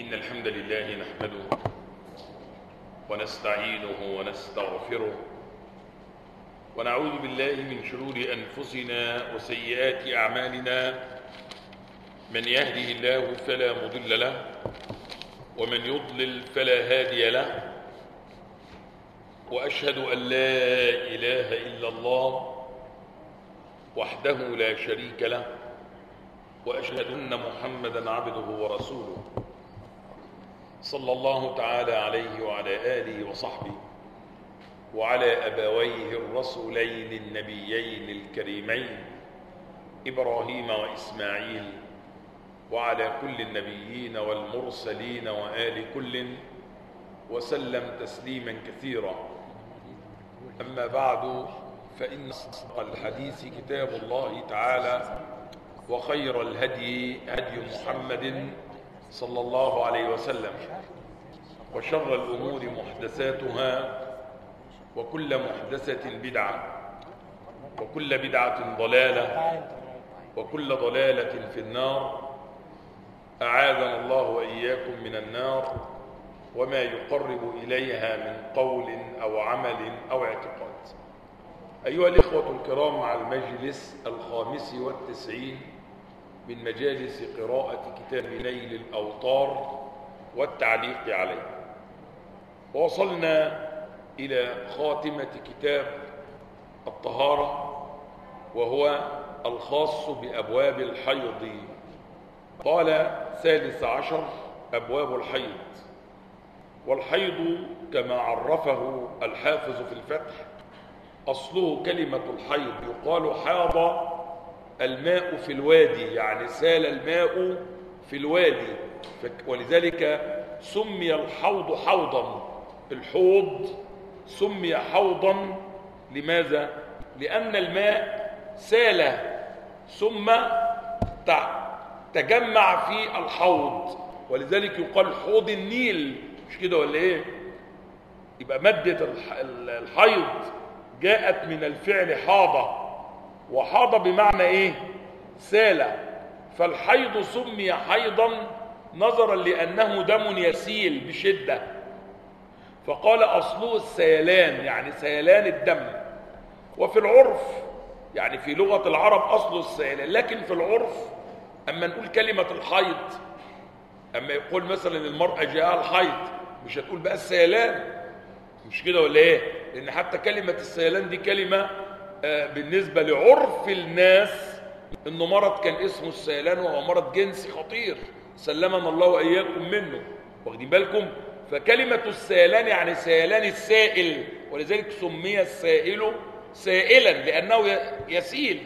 إن الحمد لله نحمده ونستعينه ونستغفره ونعوذ بالله من شرور أنفسنا وسيئات أعمالنا من يهده الله فلا مضل له ومن يضلل فلا هادي له وأشهد أن لا إله إلا الله وحده لا شريك له وأشهد أن محمدا عبده ورسوله صلى الله تعالى عليه وعلى آله وصحبه وعلى أبويه الرسولين النبيين الكريمين إبراهيم وإسماعيل وعلى كل النبيين والمرسلين وآل كل وسلم تسليما كثيرا أما بعد فإن أصدق الحديث كتاب الله تعالى وخير الهدي هدي محمد صلى الله عليه وسلم وشر الأمور محدثاتها وكل محدثة بدعة وكل بدعة ضلالة وكل ضلالة في النار أعاذنا الله وإياكم من النار وما يقرب إليها من قول أو عمل أو اعتقاد أيها الإخوة الكرام مع المجلس الخامس والتسعين من مجالس قراءة كتاب نيل الأوطار والتعليق عليه ووصلنا إلى خاتمة كتاب الطهارة وهو الخاص بأبواب الحيض قال ثالث عشر أبواب الحيض والحيض كما عرفه الحافظ في الفتح أصله كلمة الحيض يقال حاض الماء في الوادي يعني سال الماء في الوادي ولذلك سمي الحوض حوضا الحوض سمي حوضا لماذا لأن الماء سال ثم تجمع في الحوض ولذلك يقال حوض النيل مش كده ولا ايه يبقى مادة الحيض جاءت من الفعل حاضة وحاض بمعنى ايه سال فالحيض سمي حيضا نظرا لأنه دم يسيل بشدة فقال أصله السيلان يعني سيلان الدم وفي العرف يعني في لغة العرب أصله السيلان لكن في العرف أما نقول كلمة الحيض أما يقول مثلا المرأة جاءها الحيض مش هتقول بقى السيلان مش كده ولا ايه لأن حتى كلمة السيلان دي كلمة آه بالنسبة لعرف الناس انه مرض كان اسمه السيلان وهو مرض جنسي خطير سلمنا الله وإياكم منه واخدين بالكم فكلمة السيلان يعني سيلان السائل ولذلك سمي السائل سائلا لأنه يسيل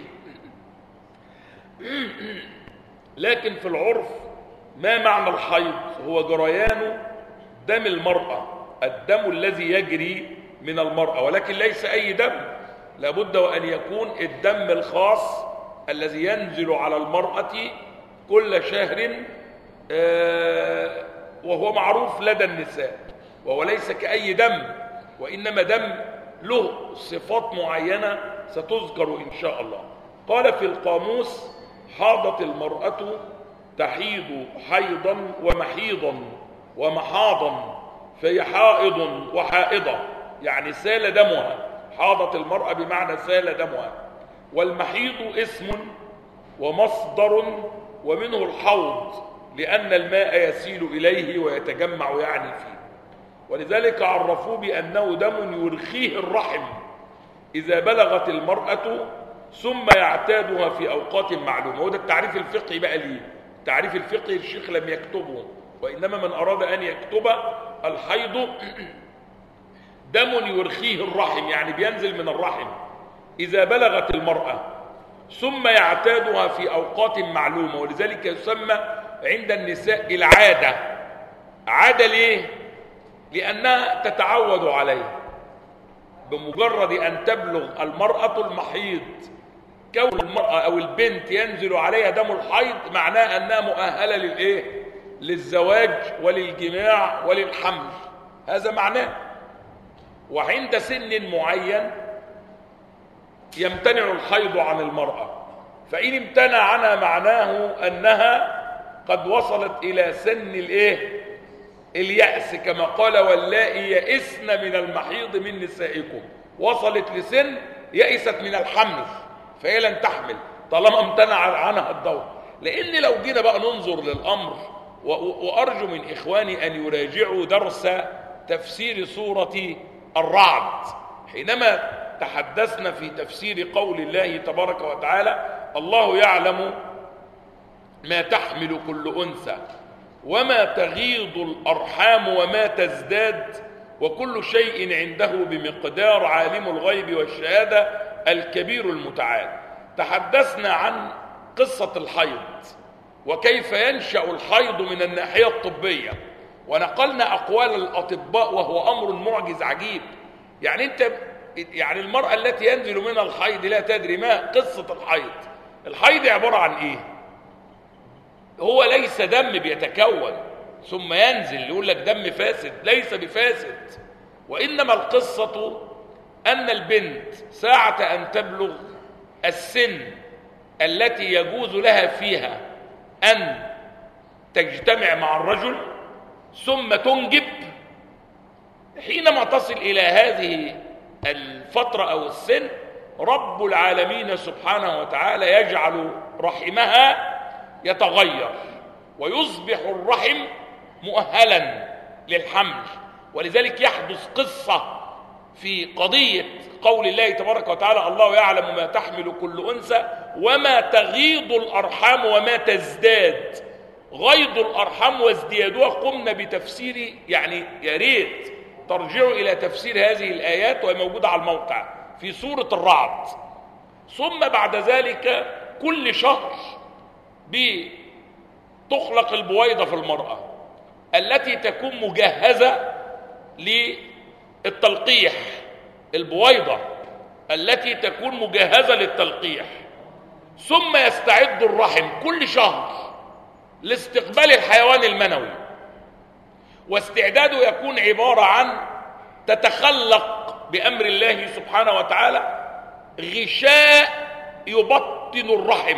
لكن في العرف ما معنى الحيض هو جريان دم المرأة الدم الذي يجري من المرأة ولكن ليس أي دم لابد وأن يكون الدم الخاص الذي ينزل على المرأة كل شهر وهو معروف لدى النساء وهو ليس كأي دم وإنما دم له صفات معينة ستذكر إن شاء الله قال في القاموس حاضت المرأة تحيض حيضا ومحيضا ومحاضا فهي حائض وحائضة يعني سال دمها حاضت المرأة بمعنى سال دمها والمحيض اسم ومصدر ومنه الحوض لأن الماء يسيل إليه ويتجمع يعني فيه ولذلك عرفوه بأنه دم يرخيه الرحم إذا بلغت المرأة ثم يعتادها في أوقات معلومة وده التعريف الفقهي بقى ليه التعريف الفقهي الشيخ لم يكتبه وإنما من أراد أن يكتب الحيض دم يرخيه الرحم يعني بينزل من الرحم إذا بلغت المرأة ثم يعتادها في أوقات معلومة ولذلك يسمى عند النساء العادة عادة ليه؟ لأنها تتعود عليه بمجرد أن تبلغ المرأة المحيض كون المرأة أو البنت ينزل عليها دم الحيض معناه أنها مؤهلة للإيه؟ للزواج وللجماع وللحمل هذا معناه وعند سن معين يمتنع الحيض عن المرأة فإن امتنع عنها معناه أنها قد وصلت إلى سن الإيه اليأس كما قال واللائي يئسن من المحيض من نسائكم وصلت لسن يئست من الحمل فهي لن تحمل طالما امتنع عنها الدور لان لو جينا بقى ننظر للامر وارجو من اخواني ان يراجعوا درس تفسير سوره الرعد حينما تحدثنا في تفسير قول الله تبارك وتعالى الله يعلم ما تحمل كل انثى وما تغيض الارحام وما تزداد وكل شيء عنده بمقدار عالم الغيب والشهاده الكبير المتعال تحدثنا عن قصه الحيض وكيف ينشا الحيض من الناحيه الطبيه ونقلنا اقوال الاطباء وهو امر معجز عجيب يعني انت يعني المراه التي ينزل منها الحيض لا تدري ما قصه الحيض الحيض عباره عن ايه هو ليس دم بيتكون ثم ينزل يقول لك دم فاسد ليس بفاسد وانما القصه ان البنت ساعه ان تبلغ السن التي يجوز لها فيها ان تجتمع مع الرجل ثم تنجب حينما تصل الى هذه الفتره او السن رب العالمين سبحانه وتعالى يجعل رحمها يتغير ويصبح الرحم مؤهلا للحمل ولذلك يحدث قصة في قضية قول الله تبارك وتعالى الله يعلم ما تحمل كل أنثى وما تغيض الأرحام وما تزداد غيض الأرحام وازديادها قمنا بتفسير يعني يا ريت ترجعوا إلى تفسير هذه الآيات وهي موجودة على الموقع في سورة الرعد ثم بعد ذلك كل شهر بتخلق البويضة في المرأة التي تكون مجهزة للتلقيح البويضة التي تكون مجهزة للتلقيح ثم يستعد الرحم كل شهر لاستقبال الحيوان المنوي واستعداده يكون عبارة عن تتخلق بأمر الله سبحانه وتعالى غشاء يبطن الرحم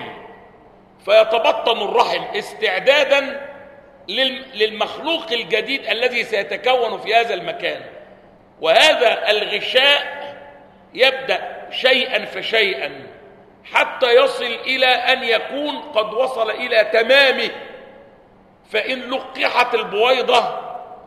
فيتبطن الرحم استعدادا للمخلوق الجديد الذي سيتكون في هذا المكان وهذا الغشاء يبدأ شيئا فشيئا حتى يصل إلى أن يكون قد وصل إلى تمامه فإن لقحت البويضة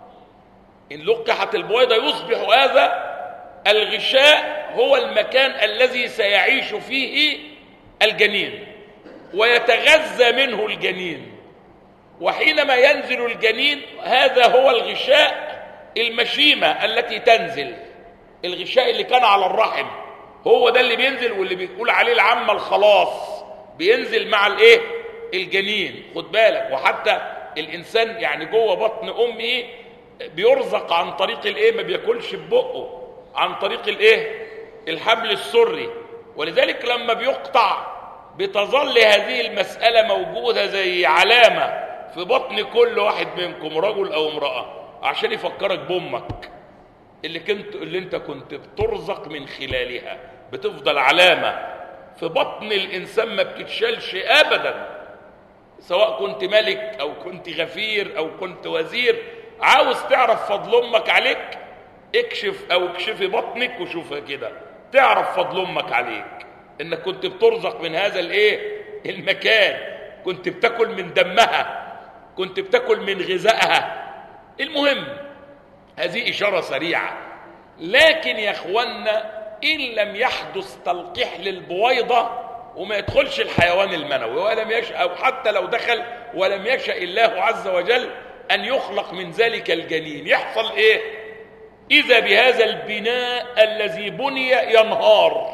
إن لقحت البويضة يصبح هذا الغشاء هو المكان الذي سيعيش فيه الجنين ويتغذى منه الجنين وحينما ينزل الجنين هذا هو الغشاء المشيمة التي تنزل الغشاء اللي كان على الرحم هو ده اللي بينزل واللي بيقول عليه العامة الخلاص بينزل مع الايه الجنين خد بالك وحتى الانسان يعني جوه بطن امه بيرزق عن طريق الايه ما بياكلش ببقه عن طريق الايه الحبل السري ولذلك لما بيقطع بتظل هذه المسألة موجودة زي علامة في بطن كل واحد منكم رجل او امرأة عشان يفكرك بامك اللي كنت اللي انت كنت بترزق من خلالها بتفضل علامة في بطن الانسان ما بتتشالش ابدا سواء كنت ملك او كنت غفير او كنت وزير عاوز تعرف فضل امك عليك اكشف او اكشفي بطنك وشوفها كده تعرف فضل امك عليك انك كنت بترزق من هذا الايه المكان كنت بتاكل من دمها كنت بتاكل من غذائها المهم هذه اشاره سريعه لكن يا اخوانا ان لم يحدث تلقيح للبويضه وما يدخلش الحيوان المنوي ولم يشأ أو حتى لو دخل ولم يشأ الله عز وجل أن يخلق من ذلك الجنين يحصل إيه إذا بهذا البناء الذي بني ينهار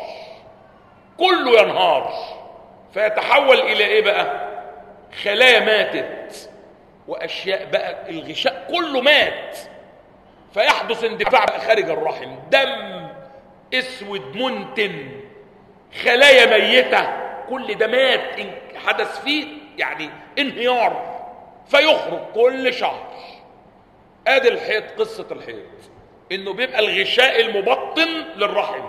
كله ينهار فيتحول إلى إيه بقى خلايا ماتت وأشياء بقى الغشاء كله مات فيحدث اندفاع بقى خارج الرحم دم اسود منتن خلايا ميتة كل ده مات حدث فيه يعني انهيار فيخرج كل شهر ادي الحيض قصة الحيض انه بيبقى الغشاء المبطن للرحم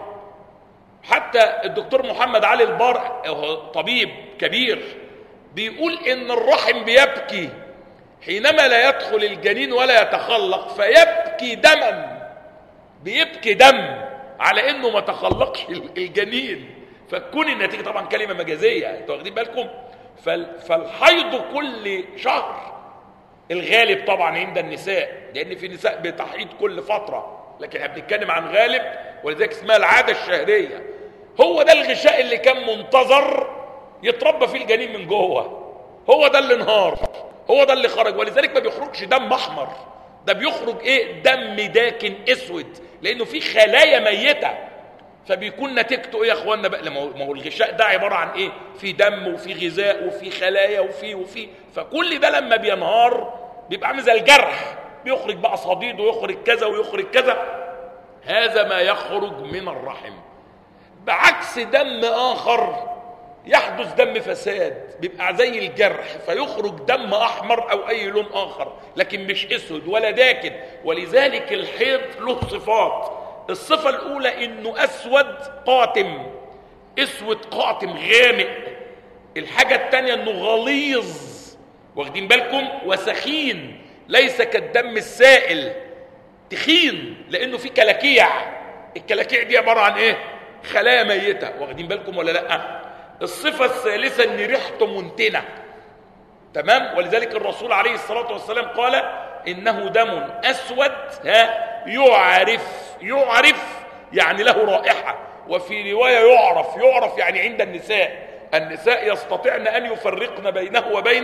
حتى الدكتور محمد علي البار طبيب كبير بيقول ان الرحم بيبكي حينما لا يدخل الجنين ولا يتخلق فيبكي دما بيبكي دم على انه ما تخلقش الجنين فتكون النتيجه طبعا كلمه مجازيه انتوا واخدين بالكم فال- فالحيض كل شهر الغالب طبعا عند النساء لان في نساء بتحيض كل فتره لكن احنا بنتكلم عن غالب ولذلك اسمها العاده الشهريه هو ده الغشاء اللي كان منتظر يتربى فيه الجنين من جوه هو ده اللي انهار هو ده اللي خرج ولذلك ما بيخرجش دم احمر ده بيخرج ايه دم داكن اسود لانه في خلايا ميته فبيكون نتيجته ايه يا اخوانا بقى ما هو ما هو الغشاء ده عباره عن ايه في دم وفي غذاء وفي خلايا وفي وفي فكل ده لما بينهار بيبقى عامل زي الجرح بيخرج بقى صديد ويخرج كذا ويخرج كذا هذا ما يخرج من الرحم بعكس دم اخر يحدث دم فساد بيبقى زي الجرح فيخرج دم احمر او اي لون اخر لكن مش اسود ولا داكن ولذلك الحيض له صفات الصفه الاولى انه اسود قاتم اسود قاتم غامق الحاجه الثانيه انه غليظ واخدين بالكم وسخين ليس كالدم السائل تخين لانه في كلاكيع الكلاكيع دي عباره عن ايه خلايا ميته واخدين بالكم ولا لا الصفه الثالثه ان ريحته منتنه تمام ولذلك الرسول عليه الصلاه والسلام قال انه دم اسود ها يعرف يعرف يعني له رائحه وفي روايه يعرف يعرف يعني عند النساء النساء يستطيعن ان يفرقن بينه وبين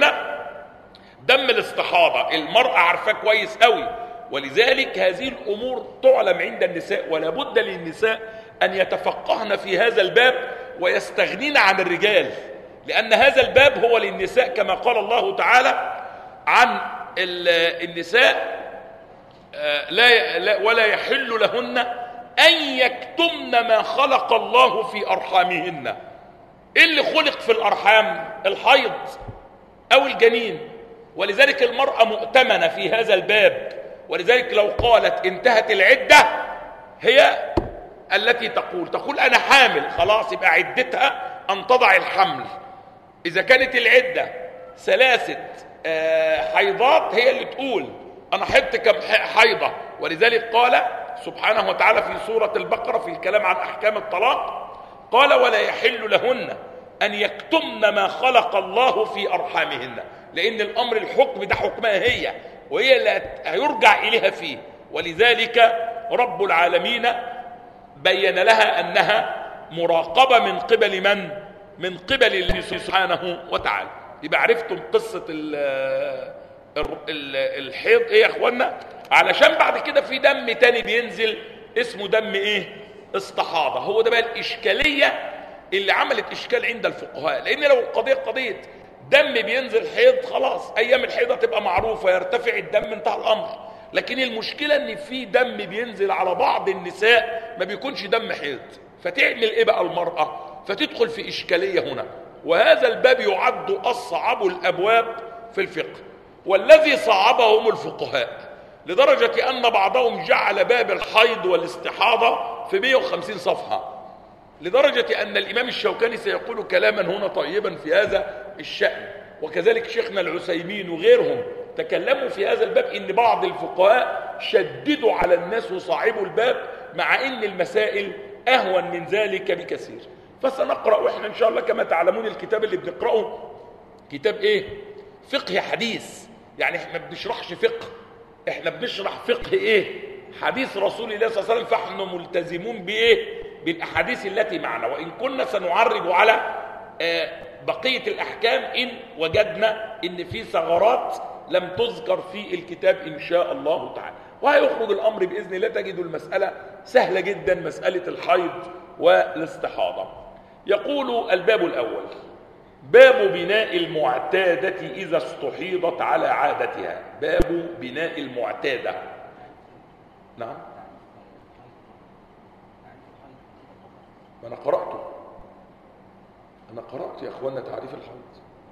دم الاستحاضه المراه عارفاه كويس قوي ولذلك هذه الامور تعلم عند النساء ولا بد للنساء ان يتفقهن في هذا الباب ويستغنين عن الرجال لان هذا الباب هو للنساء كما قال الله تعالى عن ال- النساء آه، لا لا- ولا يحل لهن ان يكتمن ما خلق الله في ارحامهن ايه اللي خلق في الارحام الحيض او الجنين ولذلك المراه مؤتمنه في هذا الباب ولذلك لو قالت انتهت العده هي التي تقول تقول انا حامل خلاص يبقى عدتها ان تضع الحمل اذا كانت العده ثلاثه آه، حيضات هي اللي تقول انا حضت كم ح- حيضه ولذلك قال سبحانه وتعالى في سوره البقره في الكلام عن احكام الطلاق قال ولا يحل لهن ان يكتمن ما خلق الله في ارحامهن لان الامر الحكم ده حكمها هي وهي اللي هيرجع اليها فيه ولذلك رب العالمين بين لها انها مراقبه من قبل من من قبل الله سبحانه وتعالى يبقى عرفتم قصه ال ال- ال- الحيض ايه يا اخوانا علشان بعد كده في دم تاني بينزل اسمه دم ايه استحاضه هو ده بقى الاشكاليه اللي عملت اشكال عند الفقهاء لان لو القضيه قضيه دم بينزل حيض خلاص ايام الحيضه تبقى معروفه يرتفع الدم انتهى الامر لكن المشكله ان في دم بينزل على بعض النساء ما بيكونش دم حيض فتعمل ايه بقى المراه فتدخل في اشكاليه هنا وهذا الباب يعد اصعب الابواب في الفقه والذي صعبهم الفقهاء لدرجه ان بعضهم جعل باب الحيض والاستحاضه في 150 صفحه لدرجة أن الإمام الشوكاني سيقول كلاما هنا طيبا في هذا الشأن وكذلك شيخنا العسيمين وغيرهم تكلموا في هذا الباب إن بعض الفقهاء شددوا على الناس وصعبوا الباب مع إن المسائل أهون من ذلك بكثير فسنقرأ إحنا إن شاء الله كما تعلمون الكتاب اللي بنقرأه كتاب إيه؟ فقه حديث يعني إحنا ما بنشرحش فقه إحنا بنشرح فقه إيه؟ حديث رسول الله صلى الله عليه وسلم فاحنا ملتزمون بايه بالاحاديث التي معنا وان كنا سنعرج على آه، بقيه الاحكام ان وجدنا ان في ثغرات لم تذكر في الكتاب ان شاء الله تعالى وهيخرج الامر باذن الله تجد المساله سهله جدا مساله الحيض والاستحاضه يقول الباب الاول باب بناء المعتاده اذا استحيضت على عادتها باب بناء المعتاده نعم ما انا قراته انا قرات يا اخوانا تعريف الحيض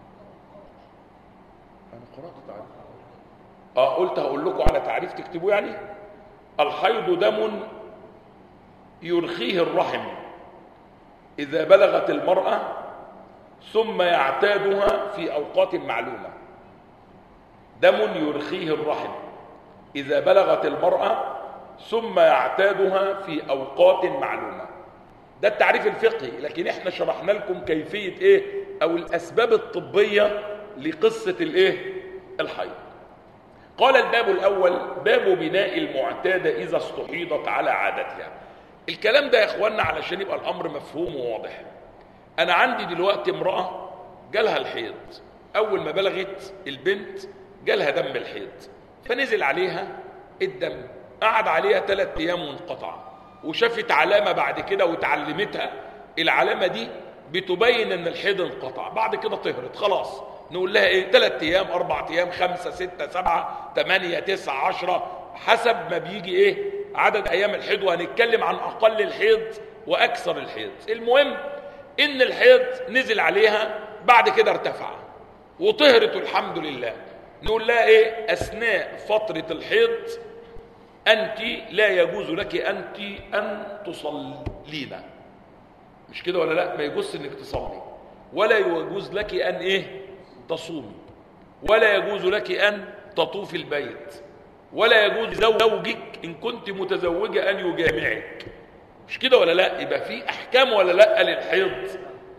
انا قرات تعريف اه قلت هقول لكم على تعريف تكتبوه يعني الحيض دم يرخيه الرحم اذا بلغت المراه ثم يعتادها في اوقات معلومه دم يرخيه الرحم إذا بلغت المرأة ثم يعتادها في أوقات معلومة ده التعريف الفقهي لكن احنا شرحنا لكم كيفية ايه او الاسباب الطبية لقصة الايه الحيض قال الباب الاول باب بناء المعتادة اذا استحيضت على عادتها الكلام ده يا اخوانا علشان يبقى الامر مفهوم وواضح انا عندي دلوقتي امرأة جالها الحيض اول ما بلغت البنت جالها دم الحيض فنزل عليها الدم قعد عليها ثلاث ايام وانقطع وشافت علامة بعد كده وتعلمتها العلامة دي بتبين ان الحيض انقطع بعد كده طهرت خلاص نقول لها ايه ثلاث ايام اربع ايام خمسة ستة سبعة تمانية تسعة عشرة حسب ما بيجي ايه عدد ايام الحيض وهنتكلم عن اقل الحيض واكثر الحيض المهم ان الحيض نزل عليها بعد كده ارتفع وطهرت الحمد لله نقول لها ايه اثناء فترة الحيض أنت لا يجوز لك أنت أن تصلين مش كده ولا لا ما يجوز أنك تصلي ولا يجوز لك أن إيه تصومي ولا يجوز لك أن تطوفي البيت ولا يجوز زوجك إن كنت متزوجة أن يجامعك مش كده ولا لا يبقى في أحكام ولا لا للحيض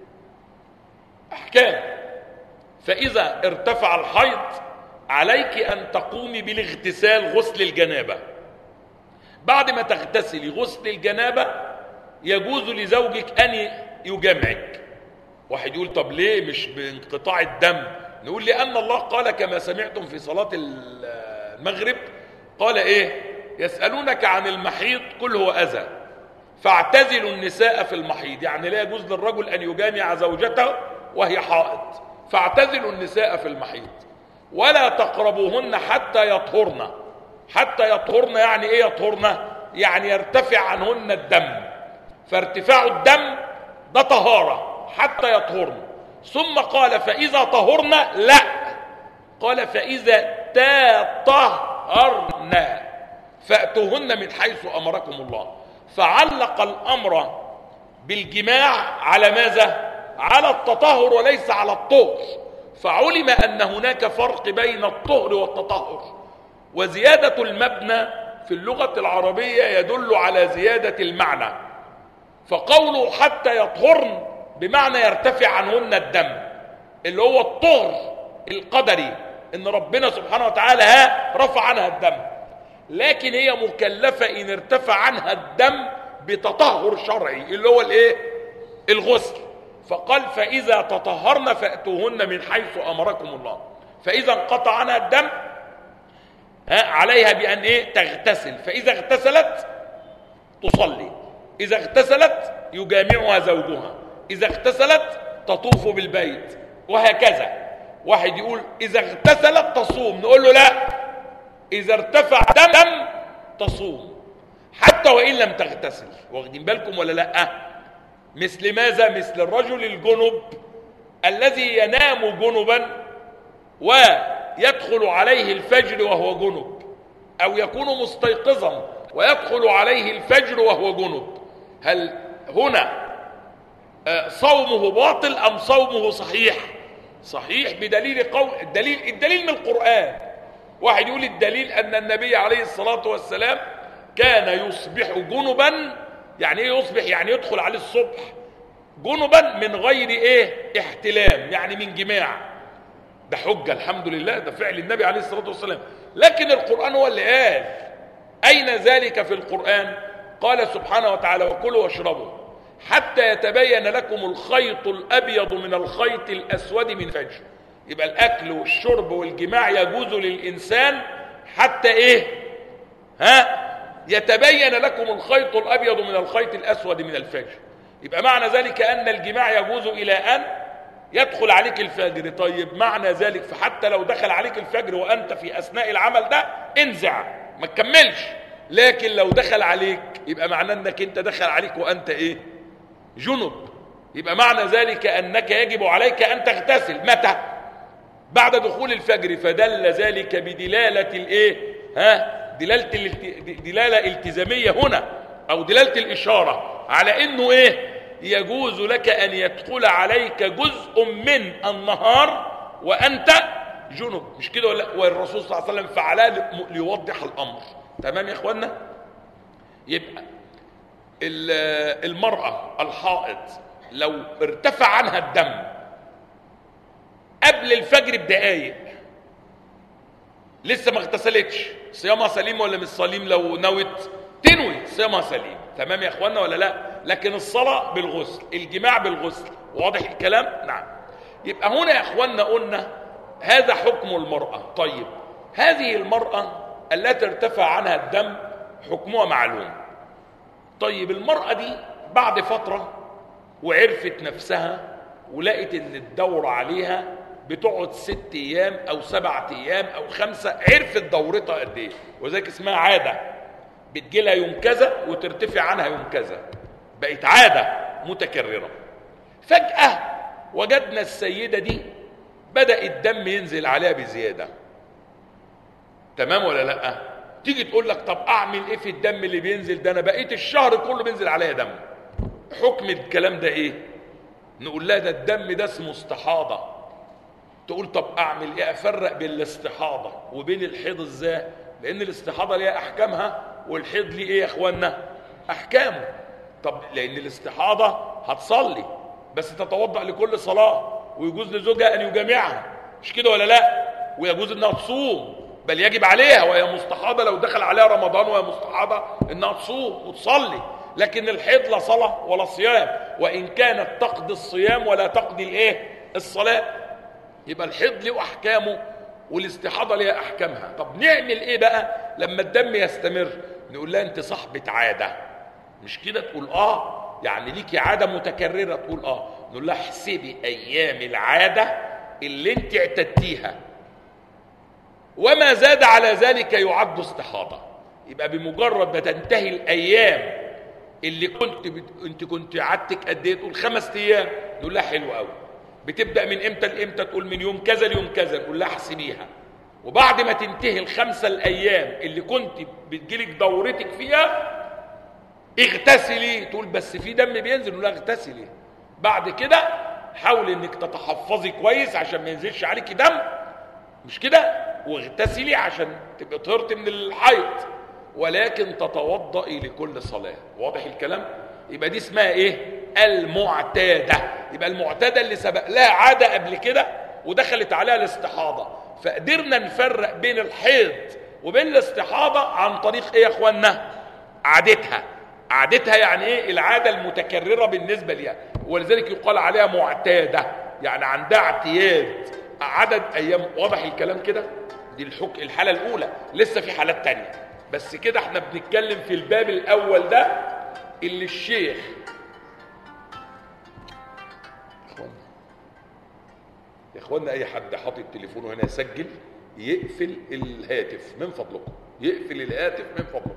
أحكام فإذا ارتفع الحيض عليك أن تقومي بالاغتسال غسل الجنابة بعد ما تغتسلي غسل الجنابة يجوز لزوجك أن يجامعك واحد يقول طب ليه مش بانقطاع الدم نقول لأن الله قال كما سمعتم في صلاة المغرب قال إيه يسألونك عن المحيط كل هو أذى فاعتزلوا النساء في المحيض يعني لا يجوز للرجل أن يجامع زوجته وهي حائض فاعتزلوا النساء في المحيض ولا تقربوهن حتى يطهرن حتى يطهرن يعني ايه يطهرن يعني يرتفع عنهن الدم فارتفاع الدم ده طهارة حتى يطهرن ثم قال فإذا طهرن لا قال فإذا تطهرن فأتوهن من حيث أمركم الله فعلق الأمر بالجماع على ماذا على التطهر وليس على الطهر فعلم أن هناك فرق بين الطهر والتطهر وزيادة المبنى في اللغة العربية يدل على زيادة المعنى فقوله حتى يطهرن بمعنى يرتفع عنهن الدم اللي هو الطهر القدري ان ربنا سبحانه وتعالى ها رفع عنها الدم لكن هي مكلفة ان ارتفع عنها الدم بتطهر شرعي اللي هو الايه الغسل فقال فإذا تطهرن فأتوهن من حيث أمركم الله فإذا انقطع عنها الدم ها عليها بأن إيه تغتسل فإذا اغتسلت تصلي إذا اغتسلت يجامعها زوجها إذا اغتسلت تطوف بالبيت وهكذا واحد يقول إذا اغتسلت تصوم نقول له لا إذا ارتفع دم تصوم حتى وإن لم تغتسل واخدين بالكم ولا لأ مثل ماذا مثل الرجل الجنب الذي ينام جنبا ويدخل عليه الفجر وهو جنب أو يكون مستيقظا ويدخل عليه الفجر وهو جنب هل هنا صومه باطل أم صومه صحيح صحيح بدليل قول الدليل الدليل من القرآن واحد يقول الدليل أن النبي عليه الصلاة والسلام كان يصبح جنبا يعني ايه يصبح يعني يدخل عليه الصبح جنبا من غير ايه احتلام يعني من جماع ده حجة الحمد لله ده فعل النبي عليه الصلاة والسلام لكن القرآن هو اللي قال أين ذلك في القرآن قال سبحانه وتعالى وكلوا واشربوا حتى يتبين لكم الخيط الأبيض من الخيط الأسود من فجر يبقى الأكل والشرب والجماع يجوز للإنسان حتى إيه ها يتبين لكم الخيط الأبيض من الخيط الأسود من الفجر يبقى معنى ذلك أن الجماع يجوز إلى أن يدخل عليك الفجر طيب معنى ذلك فحتى لو دخل عليك الفجر وأنت في أثناء العمل ده انزع ما تكملش لكن لو دخل عليك يبقى معنى أنك أنت دخل عليك وأنت إيه جنب يبقى معنى ذلك أنك يجب عليك أن تغتسل متى بعد دخول الفجر فدل ذلك بدلالة الإيه ها دلالة دلالة التزامية هنا أو دلالة الإشارة على أنه إيه يجوز لك أن يدخل عليك جزء من النهار وأنت جنب مش كده ولا والرسول صلى الله عليه وسلم فعلها لي- ليوضح الامر تمام يا اخوانا يبقى ال- المراه الحائض لو ارتفع عنها الدم قبل الفجر بدقايق لسه ما اغتسلتش صيامها سليم ولا مش سليم لو نوت تنوي صيامها سليم تمام يا اخوانا ولا لا لكن الصلاه بالغسل الجماع بالغسل واضح الكلام نعم يبقى هنا يا اخوانا قلنا هذا حكم المراه طيب هذه المراه التي ارتفع عنها الدم حكمها معلوم طيب المراه دي بعد فتره وعرفت نفسها ولقت ان الدورة عليها بتقعد ست ايام او سبعة ايام او خمسة عرفت دورتها قد ايه وذلك اسمها عادة بتجيلها يوم كذا وترتفع عنها يوم كذا بقت عادة متكررة فجأة وجدنا السيدة دي بدأ الدم ينزل عليها بزيادة تمام ولا لا تيجي تقول لك طب اعمل ايه في الدم اللي بينزل ده انا بقيت الشهر كله بينزل عليا دم حكم الكلام ده ايه نقول لها ده الدم ده اسمه استحاضه تقول طب اعمل ايه افرق بين الاستحاضه وبين الحيض ازاي لان الاستحاضه ليها احكامها والحيض ليه ايه يا اخوانا احكامه طب لان الاستحاضه هتصلي بس تتوضا لكل صلاه ويجوز لزوجها ان يجامعها مش كده ولا لا ويجوز انها تصوم بل يجب عليها وهي مستحاضه لو دخل عليها رمضان وهي مستحاضه انها تصوم وتصلي لكن الحيض لا صلاه ولا صيام وان كانت تقضي الصيام ولا تقضي الايه الصلاه يبقى الحيض له احكامه والاستحاضه ليها احكامها طب نعمل ايه بقى لما الدم يستمر نقول لها انت صاحبه عاده مش كده تقول اه يعني ليكي عاده متكرره تقول اه نقول لها احسبي ايام العاده اللي انت اعتدتيها وما زاد على ذلك يعد استحاضه يبقى بمجرد ما تنتهي الايام اللي كنت بت... انت كنت عادتك قد ايه تقول خمس ايام نقول لها حلو قوي بتبدا من امتى لامتى تقول من يوم كذا ليوم كذا نقول لها احسبيها وبعد ما تنتهي الخمسه الايام اللي كنت بتجيلك دورتك فيها اغتسلي تقول بس في دم بينزل نقول لها اغتسلي بعد كده حاولي انك تتحفظي كويس عشان ما ينزلش عليكي دم مش كده واغتسلي عشان تبقى طهرت من الحيض ولكن تتوضئي لكل صلاة واضح الكلام يبقى دي اسمها ايه المعتادة يبقى المعتادة اللي سبق لها عادة قبل كده ودخلت عليها الاستحاضة فقدرنا نفرق بين الحيض وبين الاستحاضة عن طريق ايه يا اخوانا عادتها عادتها يعني ايه العادة المتكررة بالنسبة ليها ولذلك يقال عليها معتادة يعني عندها اعتياد عدد ايام واضح الكلام كده دي الحك الحالة الاولى لسه في حالات تانية بس كده احنا بنتكلم في الباب الاول ده اللي الشيخ اخوانا يا اخوانا اي حد حاطط تليفونه هنا يسجل يقفل الهاتف من فضلكم يقفل الهاتف من فضلكم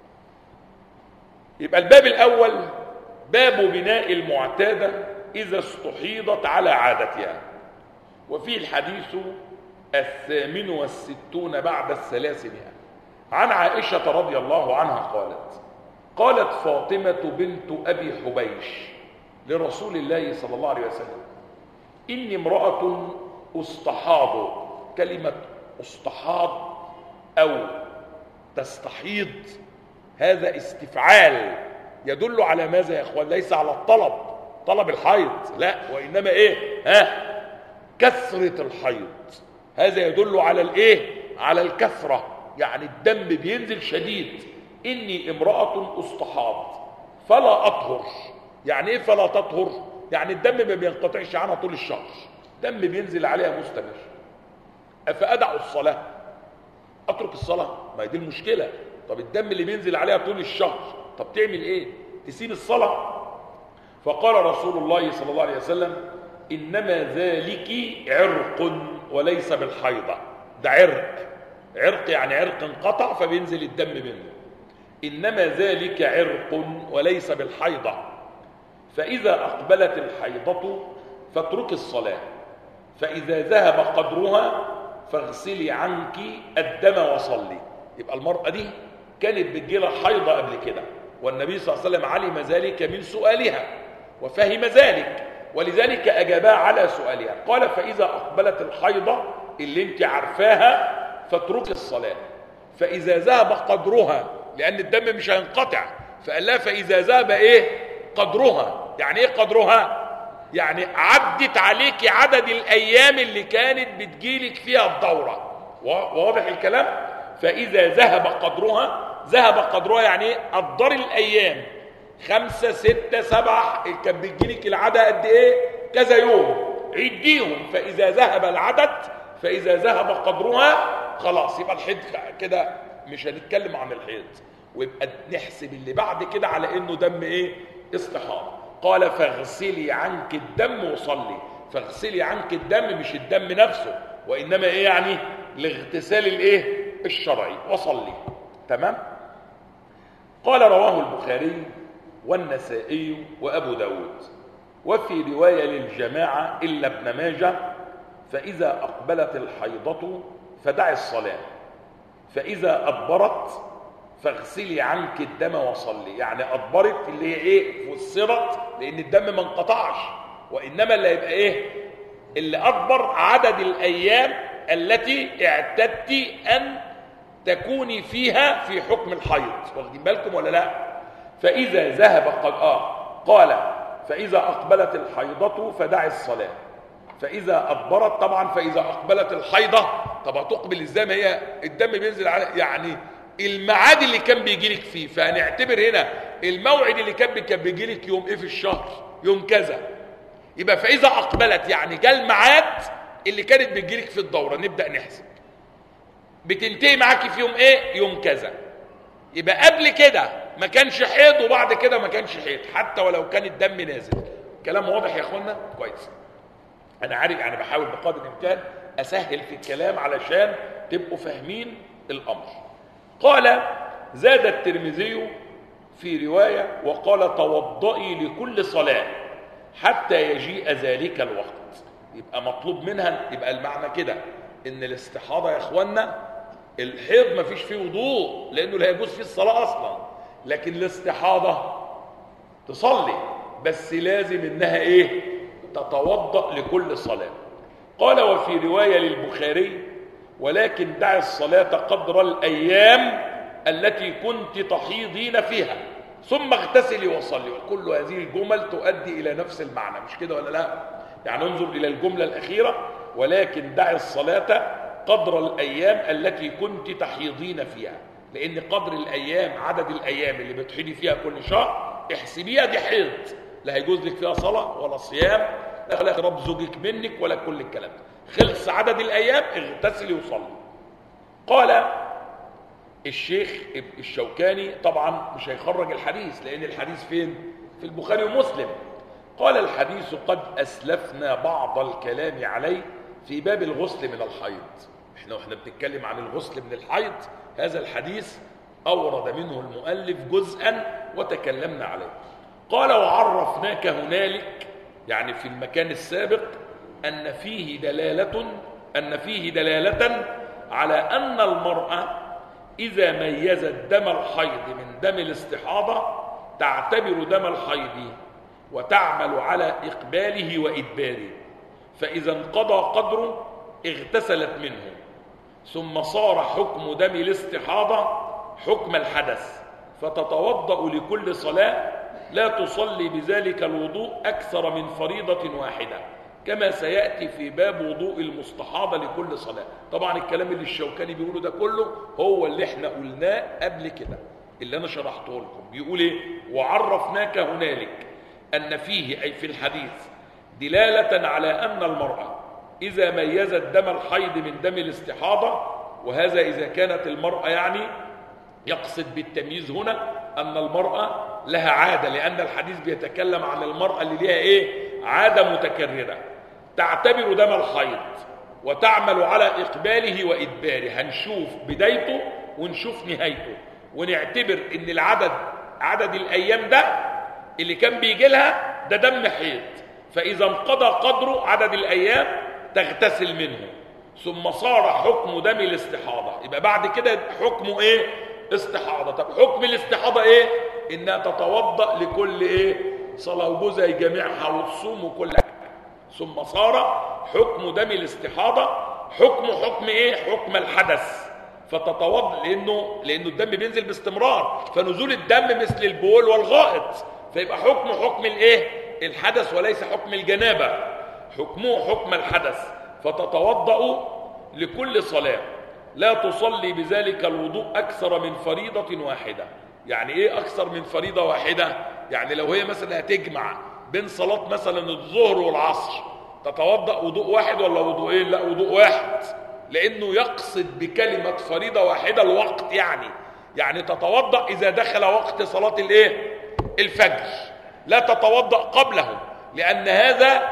يبقى الباب الاول باب بناء المعتاده اذا استحيضت على عادتها وفيه الحديث الثامن والستون بعد الثلاثمائة عن عائشة رضي الله عنها قالت قالت فاطمة بنت أبي حبيش لرسول الله صلى الله عليه وسلم إني امرأة أستحاض كلمة أستحاض أو تستحيض هذا استفعال يدل على ماذا يا اخوان ليس على الطلب طلب الحيض لا وانما ايه ها كثرة الحيض هذا يدل على الايه على الكثرة يعني الدم بينزل شديد اني امرأة استحاض فلا اطهر يعني ايه فلا تطهر يعني الدم ما بينقطعش عنها طول الشهر دم بينزل عليها مستمر افادع الصلاة اترك الصلاة ما هي دي المشكلة طب الدم اللي بينزل عليها طول الشهر طب تعمل ايه تسيب الصلاة فقال رسول الله صلى الله عليه وسلم انما ذلك عرق وليس بالحيضة ده عرق عرق يعني عرق انقطع فبينزل الدم منه انما ذلك عرق وليس بالحيضة فاذا اقبلت الحيضة فاترك الصلاة فاذا ذهب قدرها فاغسلي عنك الدم وصلي يبقى المرأة دي كانت بتجيلها حيضة قبل كده والنبي صلى الله عليه وسلم علم ذلك من سؤالها وفهم ذلك ولذلك أجابها على سؤالها قال فإذا أقبلت الحيضة اللي انت عارفاها فاترك الصلاة فإذا ذهب قدرها لأن الدم مش هينقطع فقال لها فإذا ذهب إيه قدرها يعني إيه قدرها يعني عدت عليك عدد الأيام اللي كانت بتجيلك فيها الدورة واضح الكلام فإذا ذهب قدرها ذهب قدرها يعني إيه قدر الأيام خمسة ستة سبعة كان بتجيلك العدد قد إيه كذا يوم عديهم فإذا ذهب العدد فإذا ذهب قدرها خلاص يبقى الحيض كده مش هنتكلم عن الحيض ويبقى نحسب اللي بعد كده على انه دم ايه استحاضه قال فاغسلي عنك الدم وصلي فاغسلي عنك الدم مش الدم نفسه وانما ايه يعني لاغتسال الايه الشرعي وصلي تمام قال رواه البخاري والنسائي وابو داود وفي روايه للجماعه الا ابن ماجه فاذا اقبلت الحيضه فدعي الصلاه فاذا ادبرت فاغسلي عنك الدم وصلي يعني ادبرت اللي هي ايه فسرت لان الدم ما انقطعش وانما اللي هيبقى ايه اللي ادبر عدد الايام التي اعتدت ان تكوني فيها في حكم الحيض واخدين بالكم ولا لا فاذا ذهب قد اه قال فاذا اقبلت الحيضه فدعي الصلاه فاذا ادبرت طبعا فاذا اقبلت الحيضه طب هتقبل ازاي ما هي الدم بينزل على يعني الميعاد اللي كان بيجي لك فيه فهنعتبر هنا الموعد اللي كان كان بيجي لك يوم ايه في الشهر يوم كذا يبقى فاذا اقبلت يعني جاء الميعاد اللي كانت بتجي لك في الدوره نبدا نحسب بتنتهي معاكي في يوم ايه يوم كذا يبقى قبل كده ما كانش حيض وبعد كده ما كانش حيض حتى ولو كان الدم نازل كلام واضح يا اخوانا كويس انا عارف انا بحاول بقدر الامكان اسهل في الكلام علشان تبقوا فاهمين الامر قال زاد الترمذي في رواية وقال توضئي لكل صلاة حتى يجيء ذلك الوقت يبقى مطلوب منها يبقى المعنى كده ان الاستحاضة يا اخوانا الحيض ما فيش فيه وضوء لانه لا يجوز فيه الصلاة اصلا لكن الاستحاضة تصلي بس لازم انها ايه تتوضأ لكل صلاة قال وفي رواية للبخاري ولكن دع الصلاة قدر الأيام التي كنت تحيضين فيها ثم اغتسلي وصلي وكل هذه الجمل تؤدي إلى نفس المعنى مش كده ولا لا يعني انظر إلى الجملة الأخيرة ولكن دع الصلاة قدر الأيام التي كنت تحيضين فيها لأن قدر الأيام عدد الأيام اللي بتحيضي فيها كل شهر احسبيها دي حيض لا هيجوز لك فيها صلاة ولا صيام لا رب زوجك منك ولا كل الكلام ده خلص عدد الأيام اغتسلي وصلي قال الشيخ الشوكاني طبعا مش هيخرج الحديث لأن الحديث فين في البخاري ومسلم قال الحديث قد أسلفنا بعض الكلام عليه في باب الغسل من الحيض احنا واحنا بنتكلم عن الغسل من الحيض هذا الحديث أورد منه المؤلف جزءا وتكلمنا عليه قال وعرفناك هنالك يعني في المكان السابق أن فيه دلالة أن فيه دلالة على أن المرأة إذا ميزت دم الحيض من دم الاستحاضة تعتبر دم الحيض وتعمل على إقباله وإدباره فإذا انقضى قدره اغتسلت منه ثم صار حكم دم الاستحاضة حكم الحدث فتتوضأ لكل صلاة لا تصلي بذلك الوضوء أكثر من فريضة واحدة كما سيأتي في باب وضوء المستحاضة لكل صلاة طبعا الكلام اللي الشوكاني بيقوله ده كله هو اللي احنا قلناه قبل كده اللي انا شرحته لكم بيقول ايه وعرفناك هنالك أن فيه أي في الحديث دلالة على أن المرأة إذا ميزت دم الحيض من دم الاستحاضة وهذا إذا كانت المرأة يعني يقصد بالتمييز هنا أن المرأة لها عادة لأن الحديث بيتكلم عن المرأة اللي لها إيه عادة متكررة تعتبر دم الحيض وتعمل على إقباله وإدباره هنشوف بدايته ونشوف نهايته ونعتبر إن العدد عدد الأيام ده اللي كان بيجي لها ده دم حيض فإذا انقضى قدره عدد الأيام تغتسل منه ثم صار حكم دم الاستحاضة يبقى بعد كده حكمه إيه استحاضة طب حكم الاستحاضة إيه إنها تتوضأ لكل إيه صلاة وجوزها جميعها وتصوم وكل حاجة ثم صار حكم دم الاستحاضة حكم حكم ايه حكم الحدث فتتوضا لانه لانه الدم بينزل باستمرار فنزول الدم مثل البول والغائط فيبقى حكم حكم الايه الحدث وليس حكم الجنابه حكمه حكم الحدث فتتوضا لكل صلاه لا تصلي بذلك الوضوء اكثر من فريضه واحده يعني ايه اكثر من فريضه واحده يعني لو هي مثلا هتجمع بين صلاه مثلا الظهر والعصر تتوضا وضوء واحد ولا وضوءين لا وضوء واحد لانه يقصد بكلمه فريضه واحده الوقت يعني يعني تتوضا اذا دخل وقت صلاه الايه الفجر لا تتوضا قبله لان هذا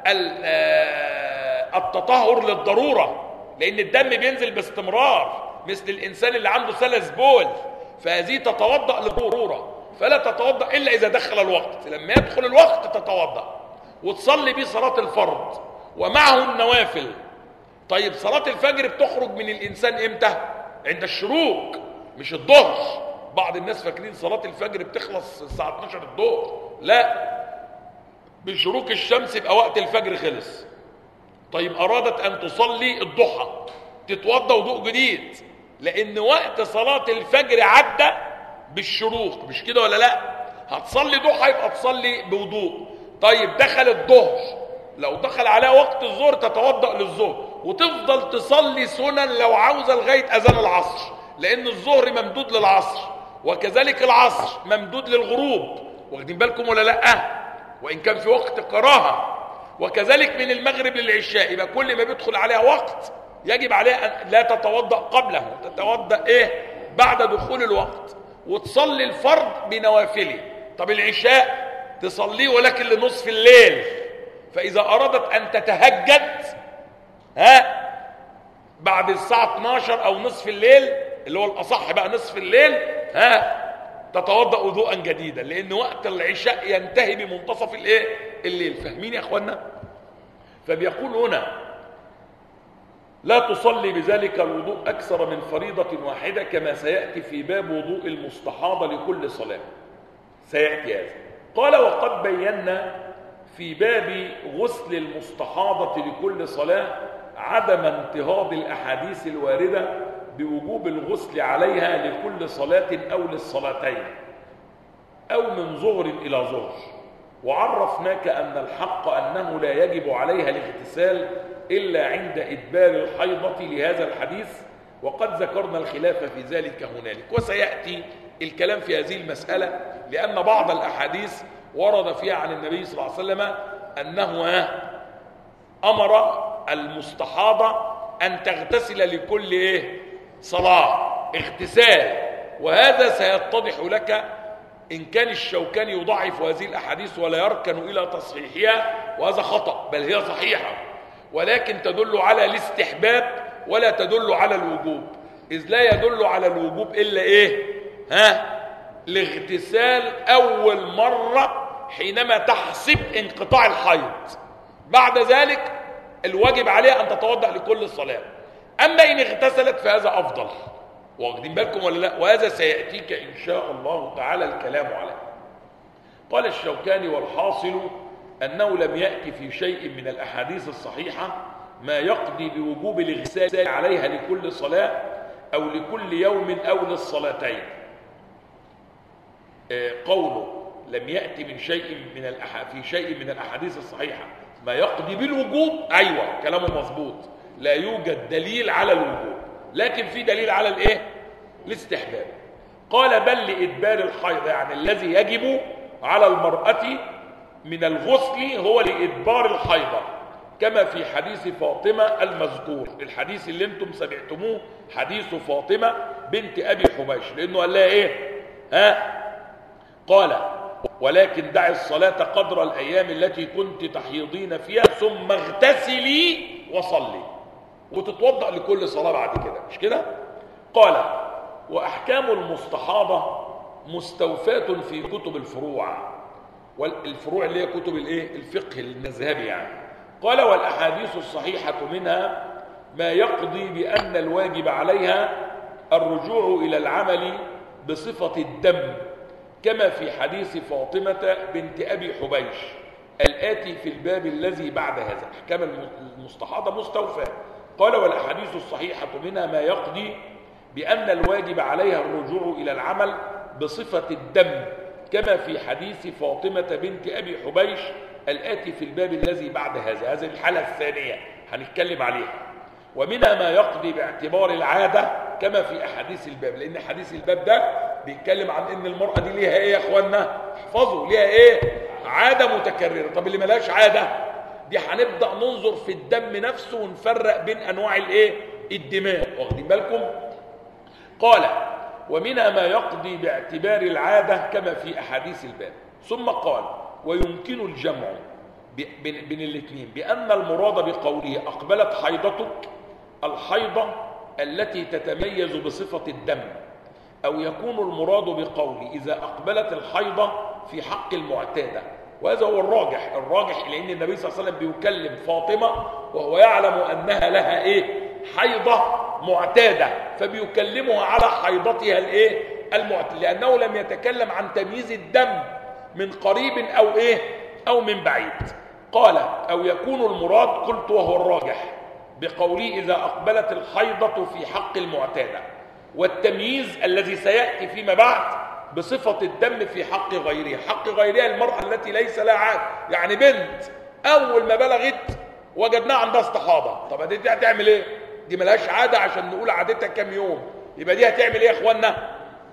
التطهر للضروره لان الدم بينزل باستمرار مثل الانسان اللي عنده سلس بول فهذه تتوضا للضروره فلا تتوضا الا اذا دخل الوقت لما يدخل الوقت تتوضا وتصلي بيه صلاه الفرض ومعه النوافل طيب صلاه الفجر بتخرج من الانسان امتى عند الشروق مش الظهر بعض الناس فاكرين صلاه الفجر بتخلص الساعه 12 الظهر لا بشروق الشمس يبقى وقت الفجر خلص طيب ارادت ان تصلي الضحى تتوضا وضوء جديد لان وقت صلاه الفجر عدى بالشروق مش كده ولا لا هتصلي ضحى يبقى تصلي بوضوء طيب دخل الظهر لو دخل عليها وقت الظهر تتوضا للظهر وتفضل تصلي سنن لو عاوزه لغايه اذان العصر لان الظهر ممدود للعصر وكذلك العصر ممدود للغروب واخدين بالكم ولا لا وان كان في وقت كراهه وكذلك من المغرب للعشاء يبقى كل ما بيدخل عليها وقت يجب عليها ان لا تتوضا قبله تتوضا ايه بعد دخول الوقت وتصلي الفرض بنوافله طب العشاء تصليه ولكن لنصف الليل فاذا ارادت ان تتهجد ها بعد الساعه 12 او نصف الليل اللي هو الاصح بقى نصف الليل ها تتوضا وضوءا جديدا لان وقت العشاء ينتهي بمنتصف الايه الليل فاهمين يا اخوانا فبيقول هنا لا تصلي بذلك الوضوء اكثر من فريضه واحده كما سياتي في باب وضوء المستحاضه لكل صلاه سياتي هذا قال وقد بينا في باب غسل المستحاضه لكل صلاه عدم انتهاض الاحاديث الوارده بوجوب الغسل عليها لكل صلاة أو للصلاتين أو من ظهر إلى ظهر وعرفناك أن الحق أنه لا يجب عليها الاغتسال إلا عند إدبار الحيضة لهذا الحديث وقد ذكرنا الخلاف في ذلك هنالك وسيأتي الكلام في هذه المسألة لأن بعض الأحاديث ورد فيها عن النبي صلى الله عليه وسلم أنه أمر المستحاضة أن تغتسل لكل إيه؟ صلاة اغتسال وهذا سيتضح لك إن كان الشوكاني يضعف هذه الأحاديث ولا يركن إلى تصحيحها وهذا خطأ بل هي صحيحة ولكن تدل على الاستحباب ولا تدل على الوجوب إذ لا يدل على الوجوب إلا إيه ها الاغتسال أول مرة حينما تحسب انقطاع الحيض بعد ذلك الواجب عليها أن تتوضأ لكل الصلاة أما إن اغتسلت فهذا أفضل واخدين بالكم ولا لا وهذا سيأتيك إن شاء الله تعالى الكلام عليه قال الشوكاني والحاصل أنه لم يأتي في شيء من الأحاديث الصحيحة ما يقضي بوجوب الاغتسال عليها لكل صلاة أو لكل يوم أو للصلاتين قوله لم يأتي من شيء من الأح... في شيء من الأحاديث الصحيحة ما يقضي بالوجوب أيوة كلامه مظبوط لا يوجد دليل على الوجوب لكن في دليل على الايه الاستحباب قال بل لإدبار الحيض يعني الذي يجب على المرأة من الغسل هو لإدبار الحيضة كما في حديث فاطمة المذكور الحديث اللي انتم سمعتموه حديث فاطمة بنت أبي حبيش لأنه قال لها ايه ها قال ولكن دعي الصلاة قدر الأيام التي كنت تحيضين فيها ثم اغتسلي وصلي وتتوضأ لكل صلاة بعد كده مش كده قال وأحكام المستحاضة مستوفاة في كتب الفروع والفروع اللي هي كتب الايه الفقه المذهبي يعني قال والأحاديث الصحيحة منها ما يقضي بأن الواجب عليها الرجوع إلى العمل بصفة الدم كما في حديث فاطمة بنت أبي حبيش الآتي في الباب الذي بعد هذا أحكام المستحاضة مستوفى قال والأحاديث الصحيحة منها ما يقضي بأن الواجب عليها الرجوع إلى العمل بصفة الدم كما في حديث فاطمة بنت أبي حبيش الآتي في الباب الذي بعد هذا هذه الحالة الثانية هنتكلم عليها ومنها ما يقضي باعتبار العادة كما في أحاديث الباب لأن حديث الباب ده بيتكلم عن أن المرأة دي ليها إيه يا أخوانا احفظوا ليها إيه عادة متكررة طب اللي ملاش عادة دي هنبدأ ننظر في الدم نفسه ونفرق بين أنواع الإيه الدماء واخدين بالكم قال ومنها ما يقضي باعتبار العادة كما في أحاديث الباب ثم قال ويمكن الجمع بين, بين الاثنين بأن المراد بقوله أقبلت حيضتك الحيضة التي تتميز بصفة الدم أو يكون المراد بقوله إذا أقبلت الحيضة في حق المعتادة وهذا هو الراجح الراجح لأن النبي صلى الله عليه وسلم بيكلم فاطمة وهو يعلم أنها لها إيه حيضة معتادة فبيكلمها على حيضتها الإيه المعتادة لأنه لم يتكلم عن تمييز الدم من قريب أو إيه أو من بعيد قال أو يكون المراد قلت وهو الراجح بقوله إذا أقبلت الحيضة في حق المعتادة والتمييز الذي سيأتي فيما بعد بصفة الدم في حق غيرها حق غيرها المرأة التي ليس لها عاد يعني بنت أول ما بلغت وجدناها عندها استحاضة طب دي هتعمل ايه دي ملهاش عادة عشان نقول عادتها كام يوم يبقى دي هتعمل ايه يا اخوانا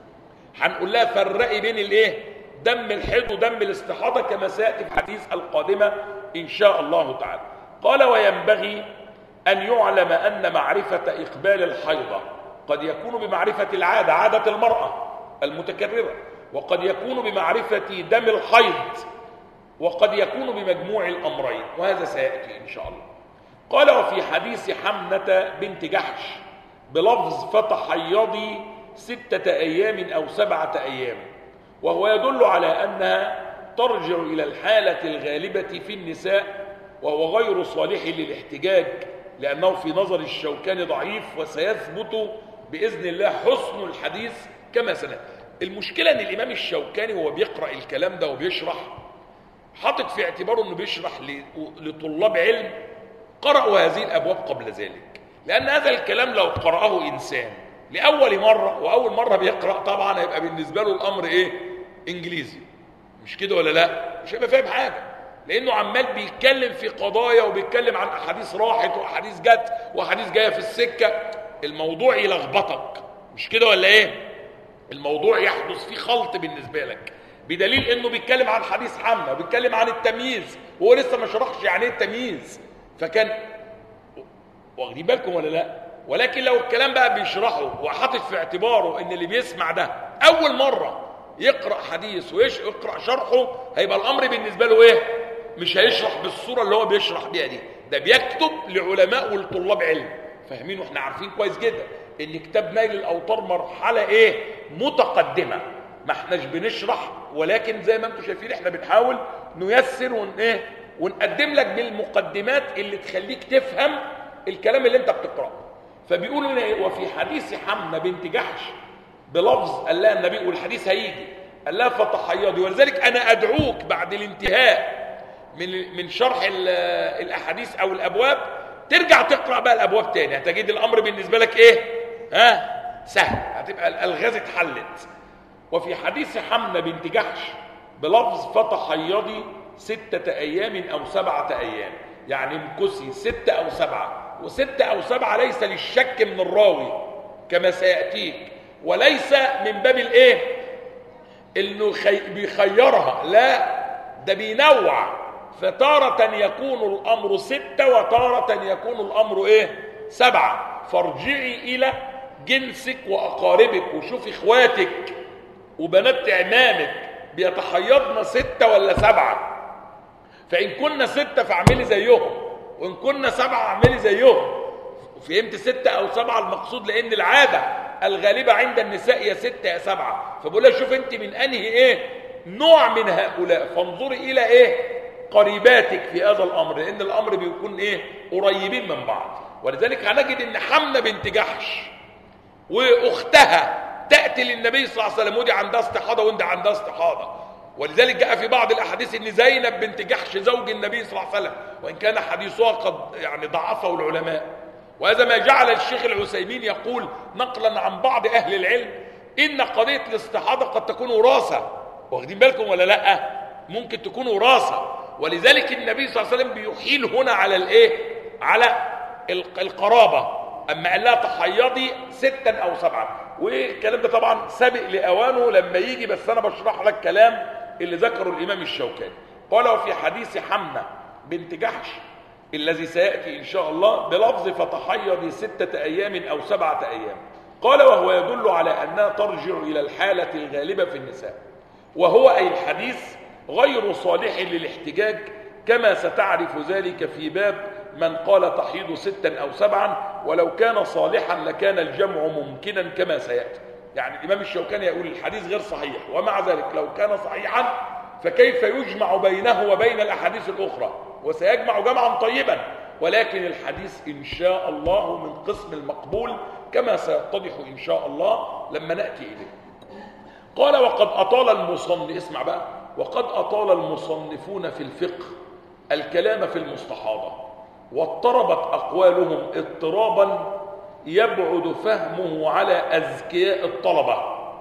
هنقول لها فرقي بين الايه دم الحيض ودم الاستحاضة كما سيأتي في الحديث القادمة إن شاء الله تعالى قال وينبغي أن يعلم أن معرفة إقبال الحيضة قد يكون بمعرفة العادة عادة المرأة المتكررة وقد يكون بمعرفة دم الحيض وقد يكون بمجموع الأمرين وهذا سيأتي إن شاء الله قال وفي حديث حمنة بنت جحش بلفظ فتحيضي ستة أيام أو سبعة أيام وهو يدل على أنها ترجع إلى الحالة الغالبة في النساء وهو غير صالح للاحتجاج لأنه في نظر الشوكاني ضعيف وسيثبت بإذن الله حسن الحديث كما سنة المشكلة أن الإمام الشوكاني وهو بيقرأ الكلام ده وبيشرح حاطط في اعتباره أنه بيشرح لطلاب علم قرأوا هذه الأبواب قبل ذلك لأن هذا الكلام لو قرأه إنسان لأول مرة وأول مرة بيقرأ طبعا هيبقى بالنسبة له الأمر إيه إنجليزي مش كده ولا لا مش هيبقى فاهم حاجة لأنه عمال بيتكلم في قضايا وبيتكلم عن أحاديث راحت وأحاديث جت وأحاديث جاية في السكة الموضوع يلخبطك مش كده ولا إيه الموضوع يحدث فيه خلط بالنسبة لك بدليل انه بيتكلم عن حديث حمنا وبيتكلم عن التمييز وهو لسه ما شرحش يعني ايه التمييز فكان واخدين بالكم ولا لا ولكن لو الكلام بقى بيشرحه وحاطط في اعتباره ان اللي بيسمع ده اول مره يقرا حديث ويقرا شرحه هيبقى الامر بالنسبه له ايه مش هيشرح بالصوره اللي هو بيشرح بيها دي ده بيكتب لعلماء ولطلاب علم فاهمين واحنا عارفين كويس جدا ان كتاب نيل الاوطار مرحله ايه متقدمه ما احناش بنشرح ولكن زي ما انتم شايفين احنا بنحاول نيسر ون ايه ونقدم لك بالمقدمات اللي تخليك تفهم الكلام اللي انت بتقراه فبيقول لنا وفي حديث حمنا بنت جحش بلفظ قال لها النبي والحديث هيجي قال لها فتحيضي ولذلك انا ادعوك بعد الانتهاء من من شرح الاحاديث او الابواب ترجع تقرا بقى الابواب تاني هتجد الامر بالنسبه لك ايه ها سهل هتبقى الالغاز اتحلت وفي حديث حمنا بنت جحش بلفظ فتحيضي ستة أيام أو سبعة أيام يعني امكسي ستة أو سبعة وستة أو سبعة ليس للشك من الراوي كما سيأتيك وليس من باب الايه انه خي... بيخيرها لا ده بينوع فتارة يكون الأمر ستة وتارة يكون الأمر إيه سبعة فارجعي إلى جنسك وأقاربك وشوف إخواتك وبنات عمامك بيتحيضن ستة ولا سبعة فإن كنا ستة فاعملي زيهم وإن كنا سبعة اعملي زيهم فهمت ستة أو سبعة المقصود لأن العادة الغالبة عند النساء يا ستة يا سبعة فبقول لها شوف أنت من أنهي إيه نوع من هؤلاء فانظري إلى إيه قريباتك في هذا الأمر لأن الأمر بيكون إيه قريبين من بعض ولذلك هنجد أن حمنة بنت جحش وأختها تأتي للنبي صلى الله عليه وسلم ودي عندها استحاضة وانت عندها استحاضة ولذلك جاء في بعض الأحاديث أن زينب بنت جحش زوج النبي صلى الله عليه وسلم وإن كان حديثها قد يعني ضعفه العلماء وهذا ما جعل الشيخ العثيمين يقول نقلا عن بعض اهل العلم ان قضيه الاستحاضه قد تكون وراثه واخدين بالكم ولا لا ممكن تكون وراثه ولذلك النبي صلى الله عليه وسلم بيحيل هنا على الايه على القرابه اما قال لها تحيضي ستا او سبعا والكلام ده طبعا سابق لاوانه لما يجي بس انا بشرح لك كلام اللي ذكره الامام الشوكاني قال وفي حديث حمنه بنت جحش الذي سياتي ان شاء الله بلفظ فتحيضي سته ايام او سبعه ايام قال وهو يدل على انها ترجع الى الحاله الغالبه في النساء وهو اي الحديث غير صالح للاحتجاج كما ستعرف ذلك في باب من قال تحيض ستا أو سبعا ولو كان صالحا لكان الجمع ممكنا كما سيأتي يعني الإمام الشوكاني يقول الحديث غير صحيح ومع ذلك لو كان صحيحا فكيف يجمع بينه وبين الأحاديث الأخرى وسيجمع جمعا طيبا ولكن الحديث إن شاء الله من قسم المقبول كما سيتضح إن شاء الله لما نأتي إليه قال وقد أطال المصنف اسمع بقى وقد أطال المصنفون في الفقه الكلام في المستحاضة واضطربت أقوالهم اضطرابا يبعد فهمه على أذكياء الطلبة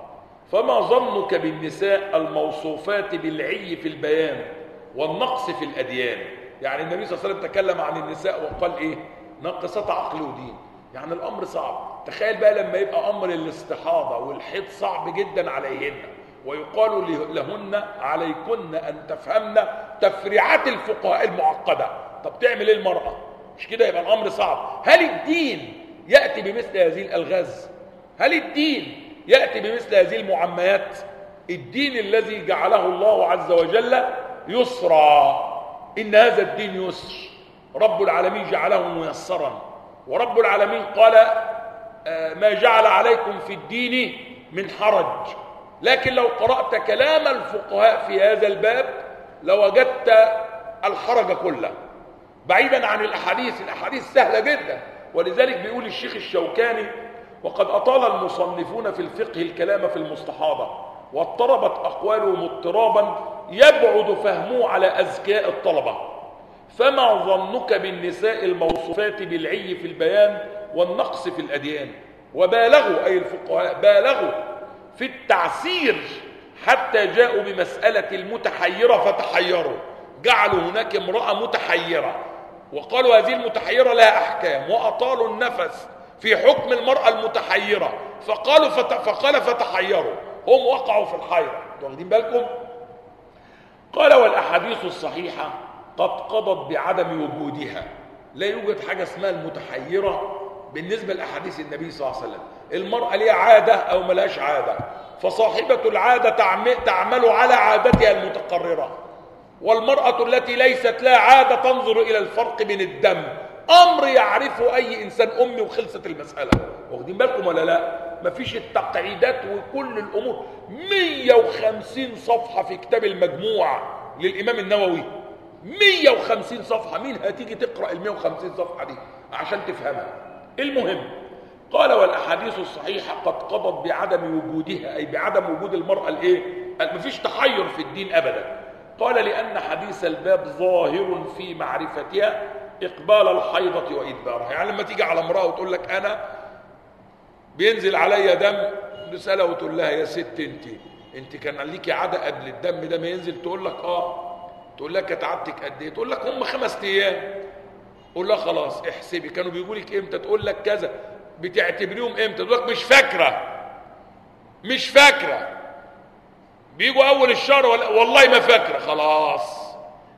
فما ظنك بالنساء الموصوفات بالعي في البيان والنقص في الأديان يعني النبي صلى الله عليه وسلم تكلم عن النساء وقال إيه ناقصات عقل ودين يعني الأمر صعب تخيل بقى لما يبقى أمر الاستحاضة والحيض صعب جدا عليهن ويقال لهن عليكن أن تفهمن تفريعات الفقهاء المعقدة طب تعمل ايه المرأة مش كده يبقى الأمر صعب هل الدين يأتي بمثل هذه الألغاز هل الدين يأتي بمثل هذه المعميات الدين الذي جعله الله عز وجل يسرا إن هذا الدين يسر رب العالمين جعله ميسرا ورب العالمين قال ما جعل عليكم في الدين من حرج لكن لو قرأت كلام الفقهاء في هذا الباب لوجدت الحرج كله بعيدا عن الأحاديث الأحاديث سهلة جدا ولذلك بيقول الشيخ الشوكاني وقد أطال المصنفون في الفقه الكلام في المستحاضة واضطربت أقوالهم اضطرابا يبعد فهمه على أذكياء الطلبة فما ظنك بالنساء الموصوفات بالعي في البيان والنقص في الأديان وبالغوا أي الفقهاء بالغوا في التعسير حتى جاءوا بمسألة المتحيرة فتحيروا جعلوا هناك امرأة متحيرة وقالوا هذه المتحيرة لها أحكام وأطالوا النفس في حكم المرأة المتحيرة فقالوا فت... فقال فتحيروا هم وقعوا في الحيرة واخدين بالكم قال والأحاديث الصحيحة قد قضت بعدم وجودها لا يوجد حاجة اسمها المتحيرة بالنسبة لأحاديث النبي صلى الله عليه وسلم المرأة ليها عادة أو ملاش عادة فصاحبة العادة تعمل على عادتها المتقررة والمرأة التي ليست لها عادة تنظر إلى الفرق بين الدم أمر يعرفه أي إنسان أمي وخلصت المسألة واخدين بالكم ولا لا مفيش التقعيدات وكل الأمور 150 صفحة في كتاب المجموع للإمام النووي 150 صفحة مين هتيجي تقرأ ال 150 صفحة دي عشان تفهمها المهم قال والأحاديث الصحيحة قد قضت بعدم وجودها أي بعدم وجود المرأة الإيه مفيش تحير في الدين أبدا قال لأن حديث الباب ظاهر في معرفتها إقبال الحيضة وإدبارها يعني لما تيجي على امرأة وتقول لك أنا بينزل عليا دم رسالة وتقول لها يا ست انت انت كان ليكي عادة قبل الدم ده ما ينزل تقول لك اه تقول لك كانت عادتك قد ايه تقول لك هم خمس ايام قول لها خلاص احسبي كانوا بيقولوا لك امتى تقول لك كذا بتعتبريهم امتى تقول لك مش فاكره مش فاكره بيجوا اول الشهر ولا والله ما فاكره خلاص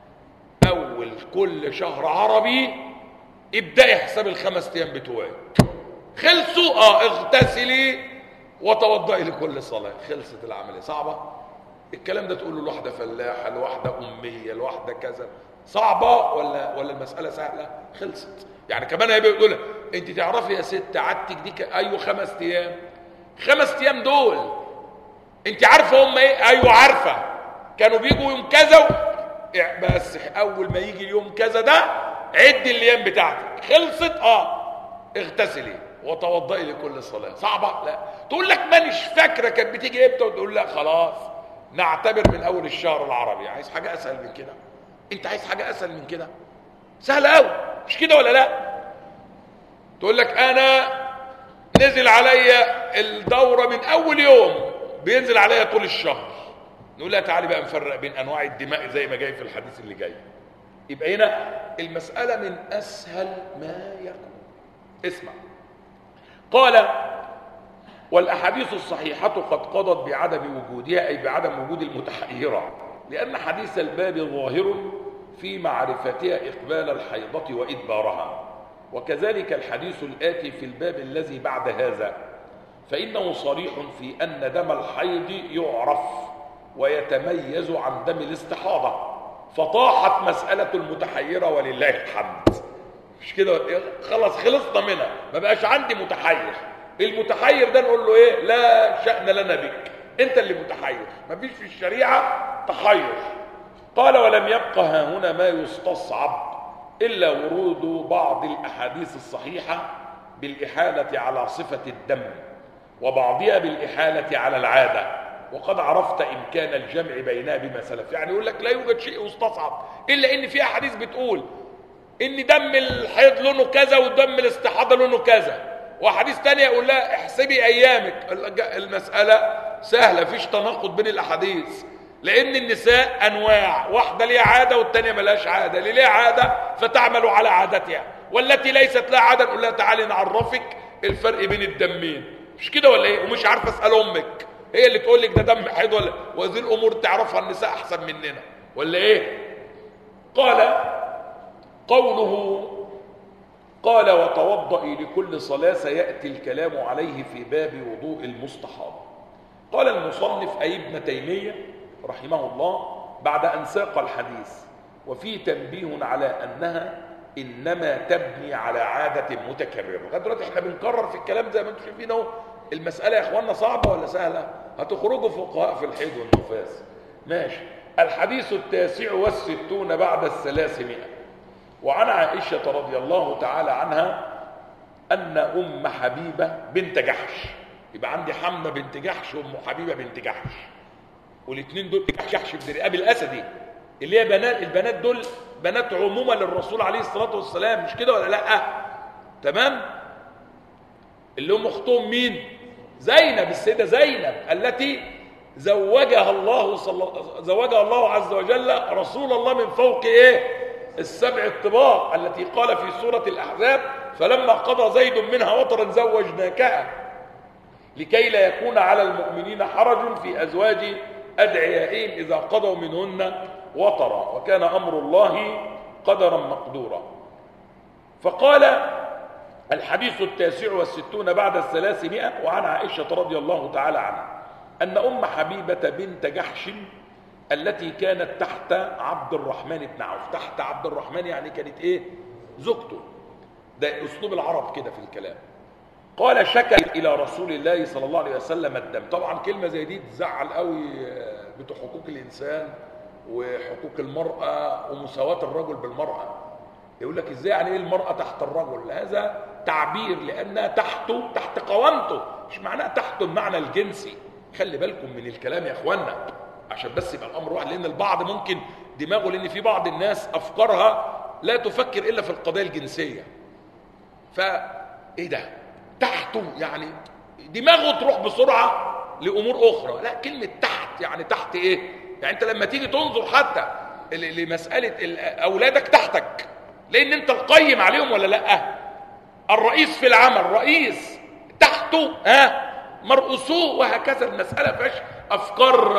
اول كل شهر عربي ابدأي حساب الخمس ايام بتوعك خلصوا اه اغتسلي وتوضئي لكل صلاة خلصت العملية صعبة الكلام ده تقول له لواحدة فلاحة لواحدة أمية لواحدة كذا صعبة ولا ولا المسألة سهلة خلصت يعني كمان هيبقى يقول لها انت تعرفي يا ست عادتك دي ك... ايوه خمس ايام خمس ايام دول انت عارفه هم ايه ايوه عارفه كانوا بيجوا يوم كذا و... بس اول ما يجي اليوم كذا ده عد الايام بتاعتك خلصت اه اغتسلي وتوضئي لكل صلاه صعبه لا تقول لك مانيش فاكره كانت بتيجي امتى وتقول لا خلاص نعتبر من اول الشهر العربي عايز حاجه اسهل من كده انت عايز حاجه اسهل من كده سهله قوي مش كده ولا لا تقول لك انا نزل عليا الدورة من اول يوم بينزل عليا طول الشهر نقول لها تعالي بقى نفرق بين انواع الدماء زي ما جاي في الحديث اللي جاي يبقى هنا المسألة من اسهل ما يكون اسمع قال والاحاديث الصحيحة قد قضت بعدم وجودها اي بعدم وجود المتحيرة لان حديث الباب ظاهر في معرفتها اقبال الحيضة وادبارها وكذلك الحديث الآتي في الباب الذي بعد هذا فإنه صريح في أن دم الحيض يعرف ويتميز عن دم الاستحاضة فطاحت مسألة المتحيرة ولله الحمد مش كده خلاص خلصنا منها ما بقاش عندي متحير المتحير ده نقول له ايه لا شأن لنا بك انت اللي متحير ما فيش في الشريعة تحير قال ولم يبقى ها هنا ما يستصعب إلا ورود بعض الأحاديث الصحيحة بالإحالة على صفة الدم وبعضها بالإحالة على العادة وقد عرفت إمكان الجمع بينها بما سلف يعني يقول لك لا يوجد شيء يستصعب إلا إن في أحاديث بتقول إن دم الحيض لونه كذا ودم الاستحاضة لونه كذا وأحاديث تانية يقول لها احسبي أيامك المسألة سهلة فيش تناقض بين الأحاديث لان النساء انواع واحده ليها عاده والثانيه ملهاش عاده اللي ليها عاده فتعمل على عادتها والتي ليست لها عاده نقول لها تعالي نعرفك الفرق بين الدمين مش كده ولا ايه ومش عارفه اسال امك هي اللي تقول لك ده دم حيض ولا وهذه الامور تعرفها النساء احسن مننا ولا ايه قال قوله قال وتوضئي لكل صلاه سياتي الكلام عليه في باب وضوء المستحاضه قال المصنف اي ابن تيميه رحمه الله بعد أن ساق الحديث وفيه تنبيه على أنها إنما تبني على عادة متكررة لغاية دلوقتي احنا بنكرر في الكلام زي ما انتم شايفين اهو المسألة يا اخوانا صعبة ولا سهلة هتخرجوا فقهاء في الحيض والنفاس ماشي الحديث التاسع والستون بعد الثلاثمائة وعن عائشة رضي الله تعالى عنها أن أم حبيبة بنت جحش يبقى عندي حمة بنت جحش وأم حبيبة بنت جحش والاثنين دول جحش بن رئاب الاسدي اللي هي بنات البنات دول بنات عموما للرسول عليه الصلاه والسلام مش كده ولا لا تمام اللي هم اختهم مين زينب السيده زينب التي زوجها الله صلى زوجها الله عز وجل رسول الله من فوق ايه السبع الطباق التي قال في سوره الاحزاب فلما قضى زيد منها وطرا زوجناكها لكي لا يكون على المؤمنين حرج في ازواج أدعيائهم إذا قضوا منهن وطرا وكان أمر الله قدرا مقدورا فقال الحديث التاسع والستون بعد الثلاثمائة وعن عائشة رضي الله تعالى عنها أن أم حبيبة بنت جحش التي كانت تحت عبد الرحمن بن عوف تحت عبد الرحمن يعني كانت إيه زوجته ده أسلوب العرب كده في الكلام قال شكت الى رسول الله صلى الله عليه وسلم الدم طبعا كلمه زي دي تزعل قوي بتوع حقوق الانسان وحقوق المراه ومساواه الرجل بالمراه يقول لك ازاي يعني ايه المراه تحت الرجل هذا تعبير لانها تحته تحت قوامته مش معناها تحته المعنى الجنسي خلي بالكم من الكلام يا اخوانا عشان بس يبقى الامر واحد لان البعض ممكن دماغه لان في بعض الناس افكارها لا تفكر الا في القضايا الجنسيه فايه ده تحته يعني دماغه تروح بسرعة لأمور أخرى لا كلمة تحت يعني تحت إيه يعني أنت لما تيجي تنظر حتى لمسألة أولادك تحتك لأن أنت القيم عليهم ولا لا الرئيس في العمل رئيس تحته ها مرؤوسوه وهكذا المسألة فيهاش أفكار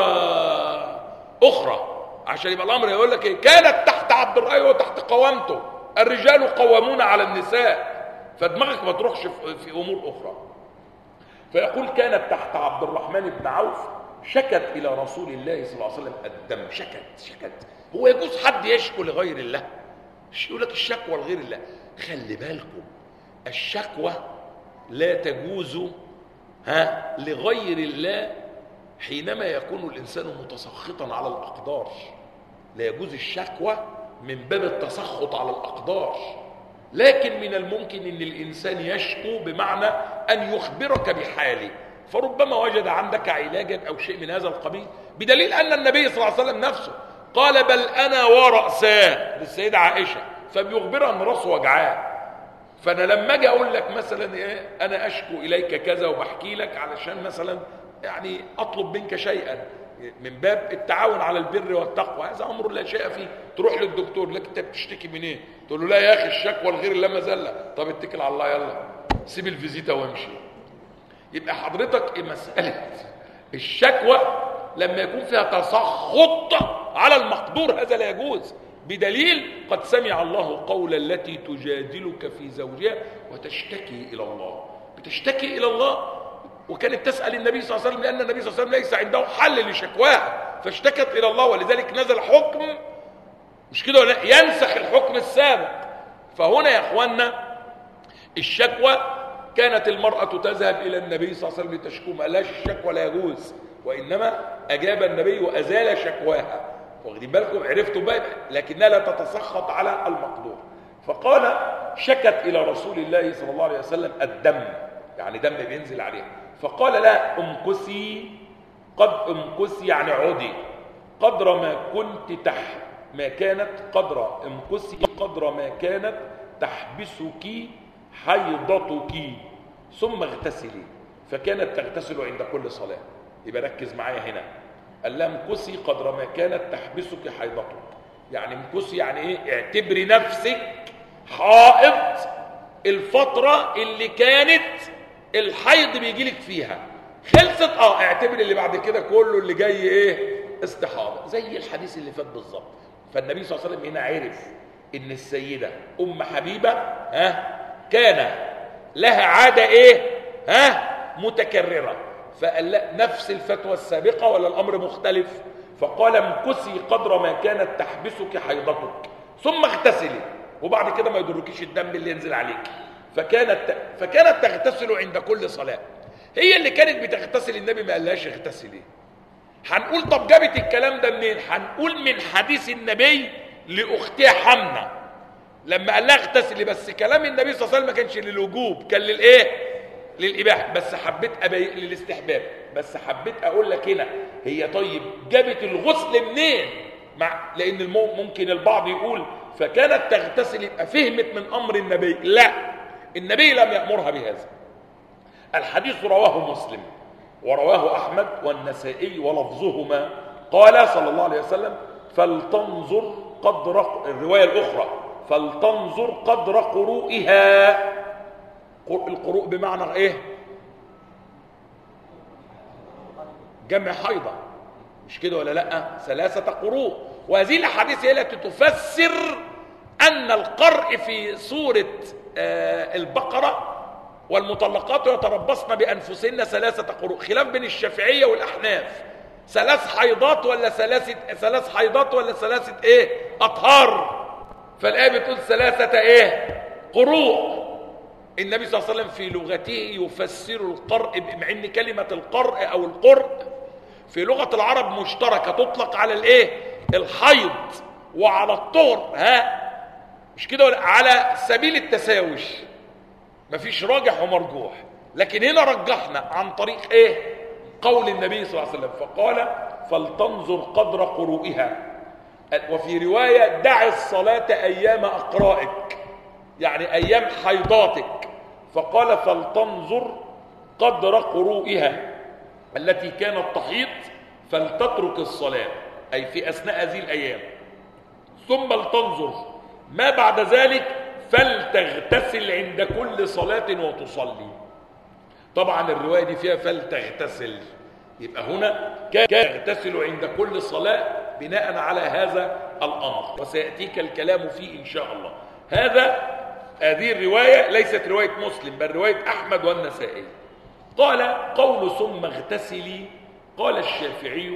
أخرى عشان يبقى الأمر يقول لك إيه كانت تحت عبد الرأي وتحت قوامته الرجال قوامون على النساء فدماغك ما تروحش في امور اخرى فيقول كانت تحت عبد الرحمن بن عوف شكت الى رسول الله صلى الله عليه وسلم الدم شكت شكت هو يجوز حد يشكو لغير الله يقول لك الشكوى لغير الله خلي بالكم الشكوى لا تجوز ها لغير الله حينما يكون الانسان متسخطا على الاقدار لا يجوز الشكوى من باب التسخط على الاقدار لكن من الممكن ان الانسان يشكو بمعنى ان يخبرك بحاله فربما وجد عندك علاجا او شيء من هذا القبيل بدليل ان النبي صلى الله عليه وسلم نفسه قال بل انا ورأساه للسيدة عائشة فبيخبرها ان راسه وجعاه فانا لما اجي اقول لك مثلا ايه انا اشكو اليك كذا وبحكي لك علشان مثلا يعني اطلب منك شيئا من باب التعاون على البر والتقوى هذا امر لا شيء فيه تروح للدكتور لك انت بتشتكي من ايه تقول له لا يا اخي الشكوى الغير لا مزله طب اتكل على الله يلا سيب الفيزيتا وامشي يبقى حضرتك مساله الشكوى لما يكون فيها تسخط على المقدور هذا لا يجوز بدليل قد سمع الله قول التي تجادلك في زوجها وتشتكي الى الله بتشتكي الى الله وكانت تسال النبي صلى الله عليه وسلم لان النبي صلى الله عليه وسلم ليس عنده حل لشكواها فاشتكت الى الله ولذلك نزل حكم مش كده ولا ينسخ الحكم السابق فهنا يا اخوانا الشكوى كانت المرأة تذهب إلى النبي صلى الله عليه وسلم لتشكو ما قالهاش الشكوى لا يجوز وإنما أجاب النبي وأزال شكواها واخدين بالكم عرفتوا بقى لكنها لا تتسخط على المقدور فقال شكت إلى رسول الله صلى الله عليه وسلم الدم يعني دم بينزل عليها فقال لا امكسي قد امكسي يعني عدي قدر ما كنت تح ما كانت قدر امكسي قدر ما كانت تحبسك حيضتك ثم اغتسلي فكانت تغتسل عند كل صلاة يبقى ركز معايا هنا قال لها امكسي قدر ما كانت تحبسك حيضتك يعني امكسي يعني ايه اعتبري نفسك حائض الفترة اللي كانت الحيض بيجيلك فيها خلصت اه اعتبري اللي بعد كده كله اللي جاي ايه استحاضة زي الحديث اللي فات بالظبط فالنبي صلى الله عليه وسلم هنا عرف ان السيدة ام حبيبة ها كان لها عادة ايه ها متكررة فقال لا نفس الفتوى السابقة ولا الامر مختلف فقال امكسي قدر ما كانت تحبسك حيضتك ثم اغتسلي وبعد كده ما يضركيش الدم اللي ينزل عليك فكانت فكانت تغتسل عند كل صلاة هي اللي كانت بتغتسل النبي ما قالهاش اغتسلي هنقول طب جابت الكلام ده منين هنقول من حديث النبي لاختها حمنه لما قال لها اغتسلي بس كلام النبي صلى الله عليه وسلم ما كانش للوجوب كان للايه للاباحه بس حبيت أبي... للاستحباب بس حبيت اقول لك هنا هي طيب جابت الغسل منين مع لان المو... ممكن البعض يقول فكانت تغتسل يبقى فهمت من امر النبي لا النبي لم يامرها بهذا الحديث رواه مسلم ورواه احمد والنسائي ولفظهما قال صلى الله عليه وسلم فلتنظر قدر الروايه الاخرى فلتنظر قدر قروئها القروء بمعنى ايه جمع حيضة مش كده ولا لا ثلاثة قروء وهذه الاحاديث هي التي تفسر ان القرء في سورة آه البقرة والمطلقات يتربصن بانفسهن ثلاثة قروء خلاف بين الشافعية والاحناف ثلاث حيضات ولا ثلاثة ثلاث حيضات ولا ثلاثة ايه اطهار فالآية بتقول ثلاثة ايه قروء النبي صلى الله عليه وسلم في لغته يفسر القرء مع ان كلمة القرء او القرء في لغة العرب مشتركة تطلق على الايه الحيض وعلى الطهر ها مش كده على سبيل التساوش مفيش راجح ومرجوح لكن هنا رجحنا عن طريق ايه قول النبي صلى الله عليه وسلم فقال فلتنظر قدر قروئها وفي رواية دع الصلاة أيام أقرائك يعني أيام حيضاتك فقال فلتنظر قدر قروئها التي كانت تحيض فلتترك الصلاة أي في أثناء هذه الأيام ثم لتنظر ما بعد ذلك فلتغتسل عند كل صلاة وتصلي طبعا الرواية دي فيها فلتغتسل يبقى هنا كان يغتسل عند كل صلاة بناء على هذا الأمر وسيأتيك الكلام فيه إن شاء الله هذا هذه الرواية ليست رواية مسلم بل رواية أحمد والنسائي قال قول ثم اغتسلي قال الشافعي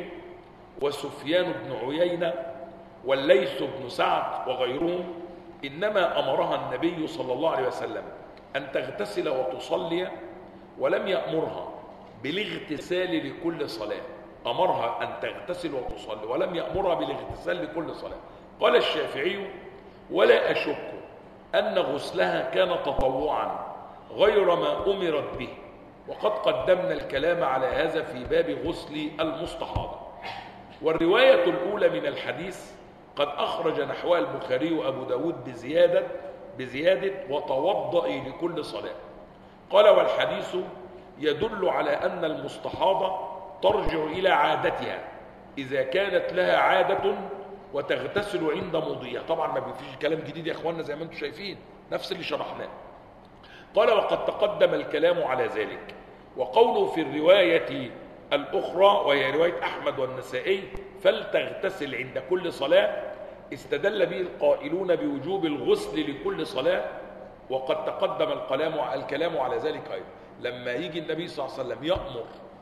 وسفيان بن عيينة والليث بن سعد وغيرهم إنما أمرها النبي صلى الله عليه وسلم أن تغتسل وتصلي ولم يأمرها بالاغتسال لكل صلاة أمرها أن تغتسل وتصلي ولم يأمرها بالاغتسال لكل صلاة قال الشافعي ولا أشك أن غسلها كان تطوعا غير ما أمرت به وقد قدمنا الكلام على هذا في باب غسل المستحاضة والرواية الأولى من الحديث قد أخرج نحوها البخاري وأبو داود بزيادة بزيادة وتوضئي لكل صلاة قال والحديث يدل على أن المستحاضة ترجع إلى عادتها إذا كانت لها عادة وتغتسل عند مضيها طبعا ما فيش كلام جديد يا اخوانا زي ما انتم شايفين نفس اللي شرحناه قال وقد تقدم الكلام على ذلك وقوله في الرواية الأخرى وهي رواية أحمد والنسائي فلتغتسل عند كل صلاة استدل به القائلون بوجوب الغسل لكل صلاة وقد تقدم الكلام الكلام على ذلك أيضا لما يجي النبي صلى الله عليه وسلم يأمر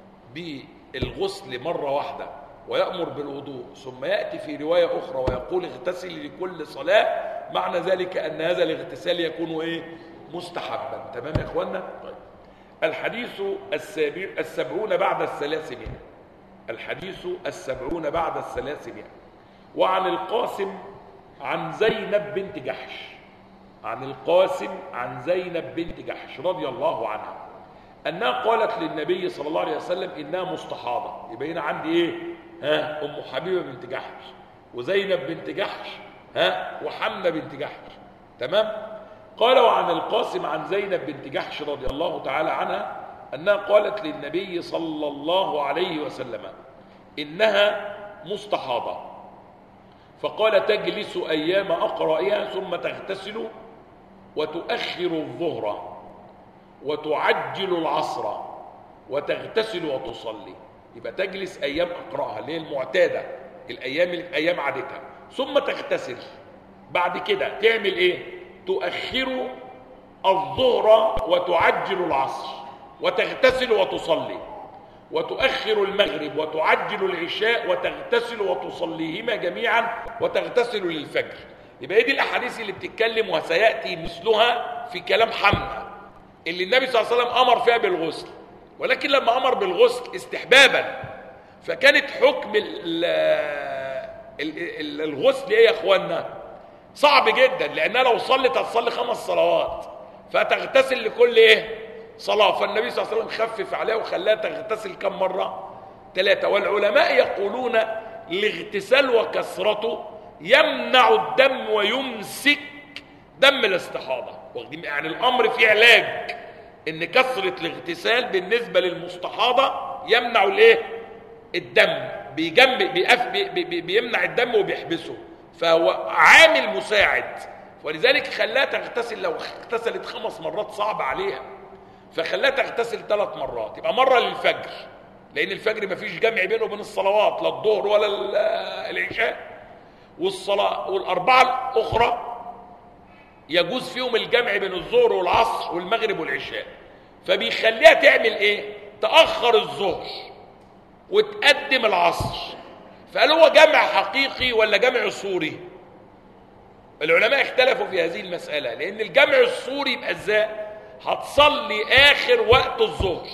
بالغسل مرة واحدة ويأمر بالوضوء ثم يأتي في رواية أخرى ويقول اغتسل لكل صلاة معنى ذلك أن هذا الاغتسال يكون إيه مستحبا تمام يا إخوانا طيب الحديث السابع السبعون بعد الثلاثمائة الحديث السبعون بعد الثلاثمائة وعن القاسم عن زينب بنت جحش عن القاسم عن زينب بنت جحش رضي الله عنها أنها قالت للنبي صلى الله عليه وسلم إنها مستحاضة يبقى هنا عندي إيه ها أم حبيبة بنت جحش وزينب بنت جحش ها وحمنة بنت جحش تمام قال وعن القاسم عن زينب بنت جحش رضي الله تعالى عنها أنها قالت للنبي صلى الله عليه وسلم إنها مستحاضة فقال تجلس أيام أقرائها ثم تغتسل وتؤخر الظهر وتعجل العصر وتغتسل وتصلي يبقى تجلس أيام أقرأها اللي هي المعتادة الأيام الأيام عادتها ثم تغتسل بعد كده تعمل إيه تؤخر الظهر وتعجل العصر وتغتسل وتصلي وتؤخر المغرب وتعجل العشاء وتغتسل وتصليهما جميعا وتغتسل للفجر يبقى هي دي الاحاديث اللي بتتكلم وسياتي مثلها في كلام حمنا اللي النبي صلى الله عليه وسلم امر فيها بالغسل ولكن لما امر بالغسل استحبابا فكانت حكم ال ال الغسل ايه يا اخوانا صعب جدا لانها لو صلت هتصلي خمس صلوات فتغتسل لكل ايه صلاه فالنبي صلى الله عليه وسلم خفف عليها وخلاها تغتسل كم مره ثلاثه والعلماء يقولون الاغتسال وكثرته يمنع الدم ويمسك دم الاستحاضه واخدين يعني الامر فيه علاج ان كثره الاغتسال بالنسبه للمستحاضه يمنع الايه الدم بيجم بيقف بي بي بيمنع الدم وبيحبسه فهو عامل مساعد ولذلك خلاها تغتسل لو اغتسلت خمس مرات صعب عليها فخلاها تغتسل ثلاث مرات يبقى مره للفجر لان الفجر مفيش جمع بينه وبين الصلوات لا الظهر ولا العشاء والصلاه والاربعه الاخرى يجوز فيهم الجمع بين الظهر والعصر والمغرب والعشاء فبيخليها تعمل ايه تاخر الظهر وتقدم العصر فهل هو جمع حقيقي ولا جمع صوري العلماء اختلفوا في هذه المسألة لأن الجمع الصوري يبقى ازاي هتصلي آخر وقت الظهر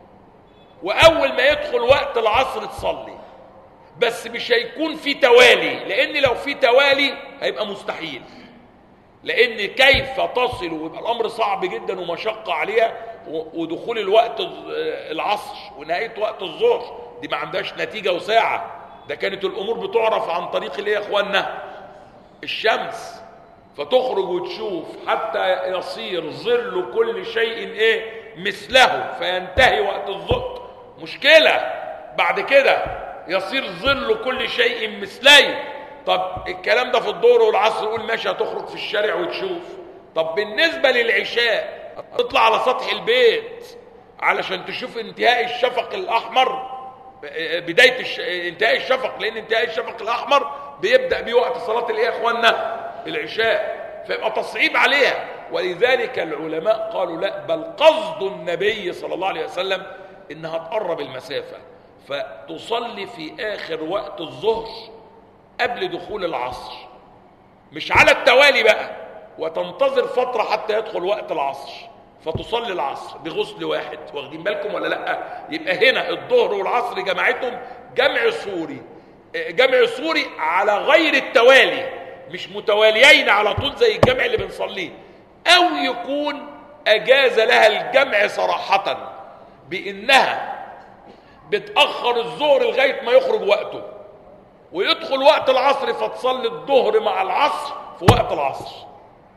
وأول ما يدخل وقت العصر تصلي بس مش هيكون في توالي لأن لو في توالي هيبقى مستحيل لأن كيف تصل ويبقى الأمر صعب جدا ومشقة عليها ودخول الوقت العصر ونهاية وقت الظهر دي ما عندهاش نتيجة وساعة ده كانت الامور بتعرف عن طريق الايه يا اخوانا الشمس فتخرج وتشوف حتى يصير ظل كل شيء ايه مثله فينتهي وقت الظهر مشكله بعد كده يصير ظل كل شيء مثلي طب الكلام ده في الظهر والعصر يقول ماشي هتخرج في الشارع وتشوف طب بالنسبه للعشاء تطلع على سطح البيت علشان تشوف انتهاء الشفق الاحمر بدايه الش... انتهاء الشفق لان انتهاء الشفق الاحمر بيبدا بيه وقت صلاه الايه يا اخوانا العشاء فيبقى تصعيب عليها ولذلك العلماء قالوا لا بل قصد النبي صلى الله عليه وسلم انها تقرب المسافه فتصلي في اخر وقت الظهر قبل دخول العصر مش على التوالي بقى وتنتظر فتره حتى يدخل وقت العصر فتصلي العصر بغسل واحد واخدين بالكم ولا لا يبقى هنا الظهر والعصر جماعتهم جمع صوري جمع صوري على غير التوالي مش متواليين على طول زي الجمع اللي بنصليه او يكون اجاز لها الجمع صراحة بانها بتأخر الظهر لغاية ما يخرج وقته ويدخل وقت العصر فتصلي الظهر مع العصر في وقت العصر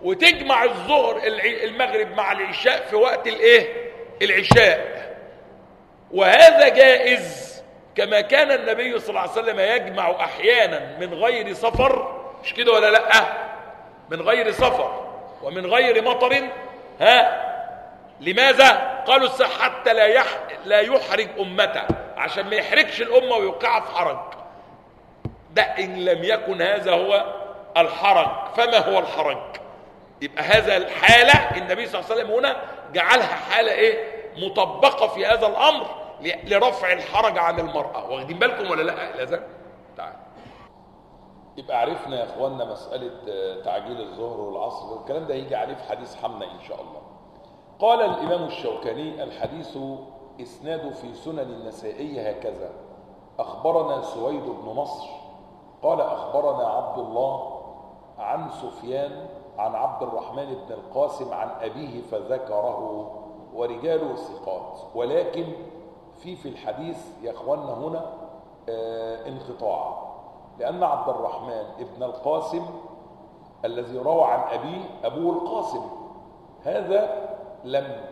وتجمع الظهر الع- المغرب مع العشاء في وقت الايه العشاء وهذا جائز كما كان النبي صلى الله عليه وسلم يجمع احيانا من غير سفر مش كده ولا لا من غير سفر ومن غير مطر ها لماذا قالوا الس- حتى لا يح... لا يحرج امته عشان ما يحرجش الامه ويوقعها في حرج ده ان لم يكن هذا هو الحرج فما هو الحرج يبقى هذا الحالة النبي صلى الله عليه وسلم هنا جعلها حالة ايه مطبقة في هذا الامر ل- لرفع الحرج عن المرأة واخدين بالكم ولا لا لازم تعال يبقى عرفنا يا اخواننا مسألة آه، تعجيل الظهر والعصر والكلام ده هيجي عليه في حديث حمنا ان شاء الله قال الامام الشوكاني الحديث اسناد في سنن النسائي هكذا اخبرنا سويد بن نصر قال اخبرنا عبد الله عن سفيان عن عبد الرحمن بن القاسم عن أبيه فذكره ورجاله ثقات ولكن في في الحديث يا اخوانا هنا آه انقطاع لأن عبد الرحمن بن القاسم الذي روى عن أبيه أبوه القاسم هذا لم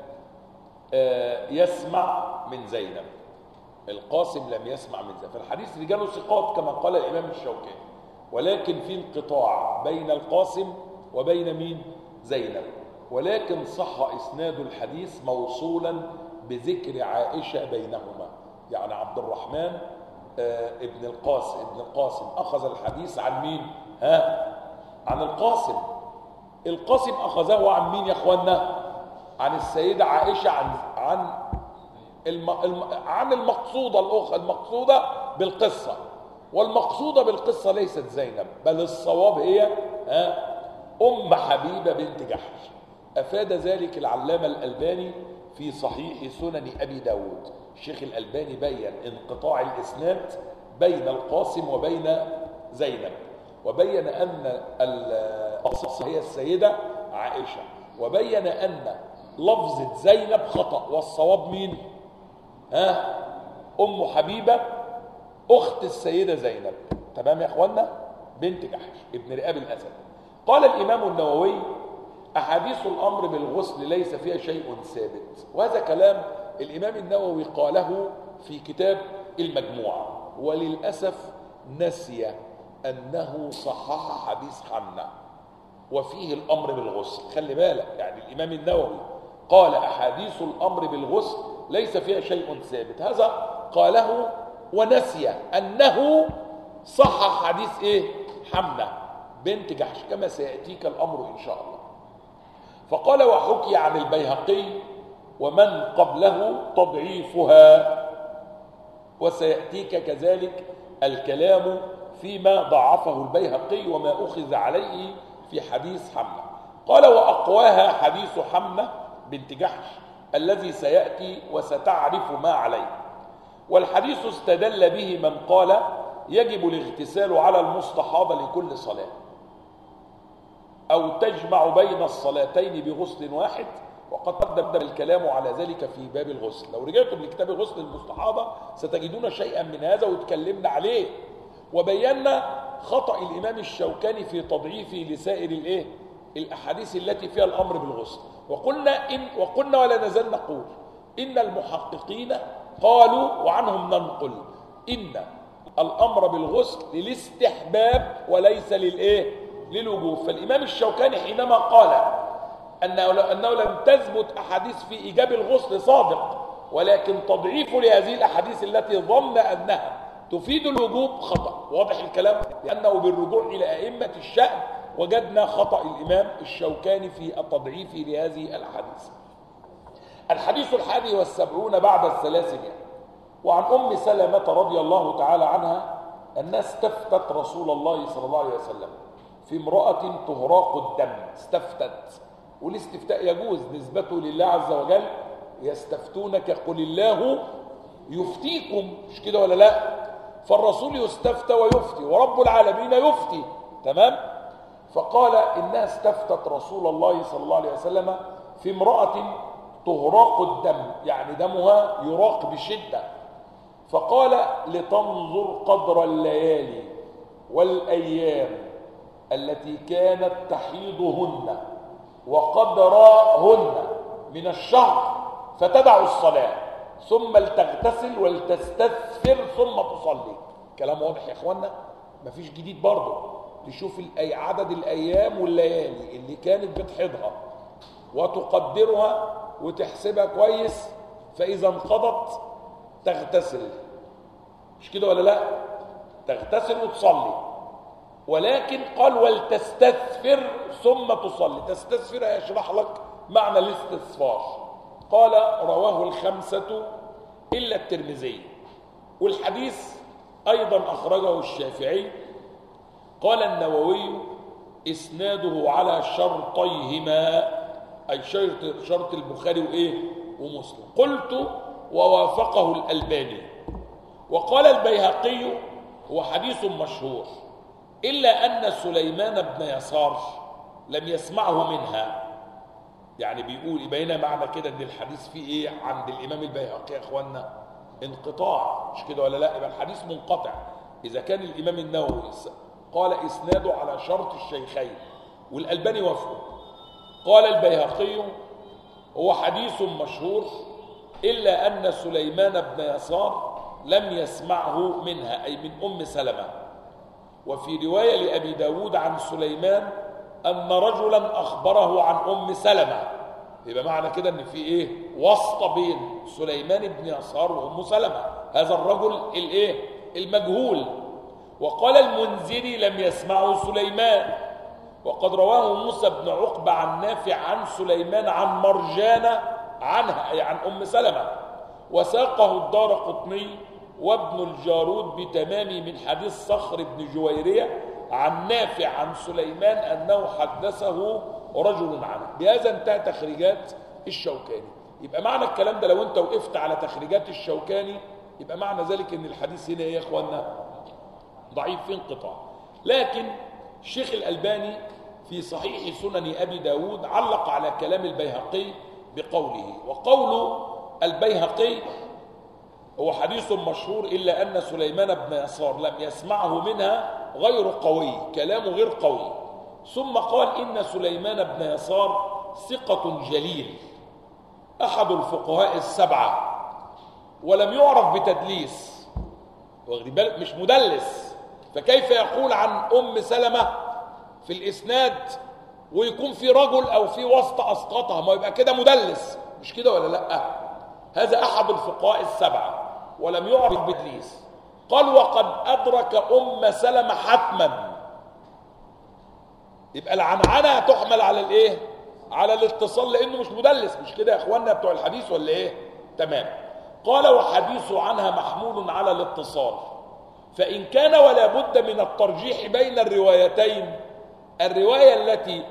آه يسمع من زينب القاسم لم يسمع من زينب فالحديث رجاله ثقات كما قال الإمام الشوكاني ولكن في انقطاع بين القاسم وبين مين زينب ولكن صح إسناد الحديث موصولا بذكر عائشة بينهما يعني عبد الرحمن آه ابن القاسم ابن القاسم أخذ الحديث عن مين ها عن القاسم القاسم أخذه عن مين يا أخوانا عن السيدة عائشة عن عن الم... الم... عن المقصودة الأخرى المقصودة بالقصة والمقصودة بالقصة ليست زينب بل الصواب هي ها أم حبيبة بنت جحش أفاد ذلك العلامة الألباني في صحيح سنن أبي داود الشيخ الألباني بين انقطاع الإسناد بين القاسم وبين زينب وبين أن الأصل هي السيدة عائشة وبين أن لفظة زينب خطأ والصواب مين ها أم حبيبة أخت السيدة زينب تمام يا أخوانا بنت جحش ابن رئاب الأسد قال الإمام النووي أحاديث الأمر بالغسل ليس فيها شيء ثابت وهذا كلام الإمام النووي قاله في كتاب المجموعة وللأسف نسي أنه صحح حديث حمنا وفيه الأمر بالغسل خلي بالك يعني الإمام النووي قال أحاديث الأمر بالغسل ليس فيها شيء ثابت هذا قاله ونسي أنه صح حديث إيه حمنا بنت جحش كما سيأتيك الأمر إن شاء الله فقال وحكي عن البيهقي ومن قبله تضعيفها وسيأتيك كذلك الكلام فيما ضعفه البيهقي وما أخذ عليه في حديث حمنا قال وأقواها حديث حمنا بنت جحش الذي سيأتي وستعرف ما عليه والحديث استدل به من قال يجب الاغتسال على المستحاضة لكل صلاة أو تجمع بين الصلاتين بغسل واحد وقد قدم الكلام على ذلك في باب الغسل لو رجعتم لكتاب غسل المستحاضة ستجدون شيئا من هذا واتكلمنا عليه وبينا خطأ الإمام الشوكاني في تضعيفه لسائر الإيه؟ الأحاديث التي فيها الأمر بالغسل وقلنا إن وقلنا ولا نزال نقول إن المحققين قالوا وعنهم ننقل إن الأمر بالغسل للاستحباب وليس للإيه؟ للوجوب فالإمام الشوكاني حينما قال أنه, أنه لم تثبت أحاديث في إيجاب الغسل صادق ولكن تضعيفه لهذه الأحاديث التي ظن أنها تفيد الوجوب خطأ واضح الكلام لأنه بالرجوع إلى أئمة الشأن وجدنا خطأ الإمام الشوكاني في التضعيف لهذه الأحاديث الحديث الحادي والسبعون بعد الثلاثمائة وعن أم سلمة رضي الله تعالى عنها أنها استفتت رسول الله صلى الله عليه وسلم في امرأة تهراق الدم استفتت والاستفتاء يجوز نسبته لله عز وجل يستفتونك قل الله يفتيكم مش كده ولا لا فالرسول يستفتى ويفتي ورب العالمين يفتي تمام فقال إنها استفتت رسول الله صلى الله عليه وسلم في امرأة تهراق الدم يعني دمها يراق بشدة فقال لتنظر قدر الليالي والأيام التي كانت تحيضهن وقدراهن من الشهر فتدع الصلاة ثم لتغتسل ولتستثفر ثم تصلي كلام واضح يا اخوانا مفيش جديد برضه تشوف الأي عدد الأيام والليالي اللي كانت بتحيضها وتقدرها وتحسبها كويس فإذا انقضت تغتسل مش كده ولا لا تغتسل وتصلي ولكن قال ولتستثفر ثم تصلي تستثفر هيشرح لك معنى الاستثفار قال رواه الخمسة إلا الترمذي والحديث أيضا أخرجه الشافعي قال النووي إسناده على شرطيهما أي شرط, شرط البخاري وإيه ومسلم قلت ووافقه الألباني وقال البيهقي هو حديث مشهور إلا أن سليمان بن يسار لم يسمعه منها يعني بيقول يبين معنى كده ان الحديث فيه ايه عند الامام البيهقي يا اخوانا انقطاع مش كده ولا لا يبقى الحديث منقطع اذا كان الامام النووي قال اسناده على شرط الشيخين والالباني وافقه قال البيهقي هو حديث مشهور الا ان سليمان بن يسار لم يسمعه منها اي من ام سلمه وفي روايه لابي داود عن سليمان أن رجلا أخبره عن أم سلمة يبقى معنى كده أن في إيه واسطة بين سليمان بن يسار وأم سلمة هذا الرجل الإيه المجهول وقال المنذري لم يسمعه سليمان وقد رواه موسى بن عقبة عن نافع عن سليمان عن مرجانة عنها أي عن أم سلمة وساقه الدار قطني وابن الجارود بتمام من حديث صخر بن جويرية عن نافع عن سليمان أنه حدثه رجل عنه بهذا انتهى تخريجات الشوكاني يبقى معنى الكلام ده لو انت وقفت على تخريجات الشوكاني يبقى معنى ذلك ان الحديث هنا يا اخوانا ضعيف في انقطاع لكن الشيخ الألباني في صحيح سنن أبي داود علق على كلام البيهقي بقوله وقول البيهقي هو حديث مشهور إلا أن سليمان بن يسار لم يسمعه منها غير قوي كلامه غير قوي ثم قال إن سليمان بن يسار ثقة جليل أحد الفقهاء السبعة ولم يعرف بتدليس واخد بالك مش مدلس فكيف يقول عن أم سلمة في الإسناد ويكون في رجل أو في واسطة أسقطها ما يبقى كده مدلس مش كده ولا لأ هذا أحد الفقهاء السبعة ولم يعرف بتدليس قال وقد أدرك أم سلمة حتما يبقى العنعنة تحمل على الإيه على الاتصال لأنه مش مدلس مش كده يا إخواننا بتوع الحديث ولا إيه تمام قال وحديث عنها محمول على الاتصال فإن كان ولا بد من الترجيح بين الروايتين الرواية التي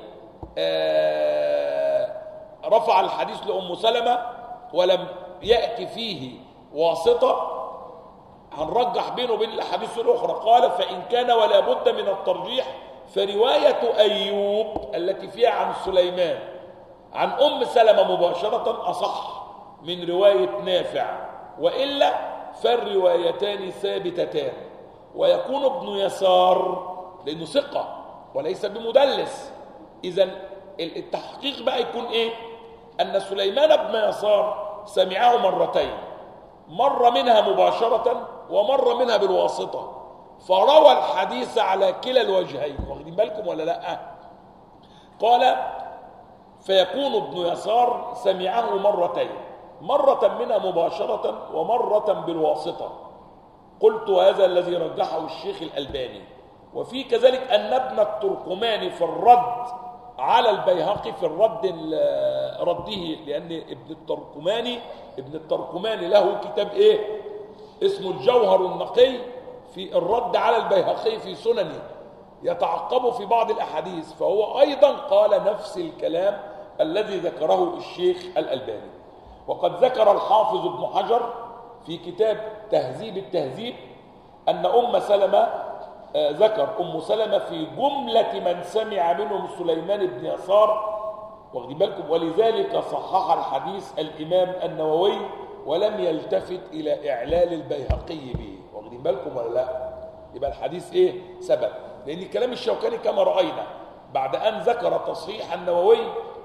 رفع الحديث لأم سلمة ولم يأتي فيه واسطة هنرجح بينه وبين الأحاديث الأخرى قال فإن كان ولا بد من الترجيح فرواية أيوب التي فيها عن سليمان عن أم سلمة مباشرة أصح من رواية نافع وإلا فالروايتان ثابتتان ويكون ابن يسار لأنه ثقة وليس بمدلس إذا التحقيق بقى يكون إيه أن سليمان بن يسار سمعه مرتين مرة منها مباشرة ومرة منها بالواسطة فروى الحديث على كلا الوجهين واخدين بالكم ولا لا قال فيكون ابن يسار سمعه مرتين مرة منها مباشرة ومرة بالواسطة قلت هذا الذي رجحه الشيخ الألباني وفي كذلك أن ابن التركماني في الرد على البيهقي في الرد رده لأن ابن التركماني ابن التركماني له كتاب إيه اسمه الجوهر النقي في الرد على البيهقي في سننه يتعقب في بعض الأحاديث فهو أيضا قال نفس الكلام الذي ذكره الشيخ الألباني وقد ذكر الحافظ ابن حجر في كتاب تهذيب التهذيب أن أم سلمة آه ذكر أم سلمة في جملة من سمع منهم سليمان بن يسار واخدين بالكم ولذلك صحح الحديث الإمام النووي ولم يلتفت إلى إعلال البيهقي به واخدين بالكم ولا لا يبقى الحديث إيه سبب لأن كلام الشوكاني كما رأينا بعد أن ذكر تصحيح النووي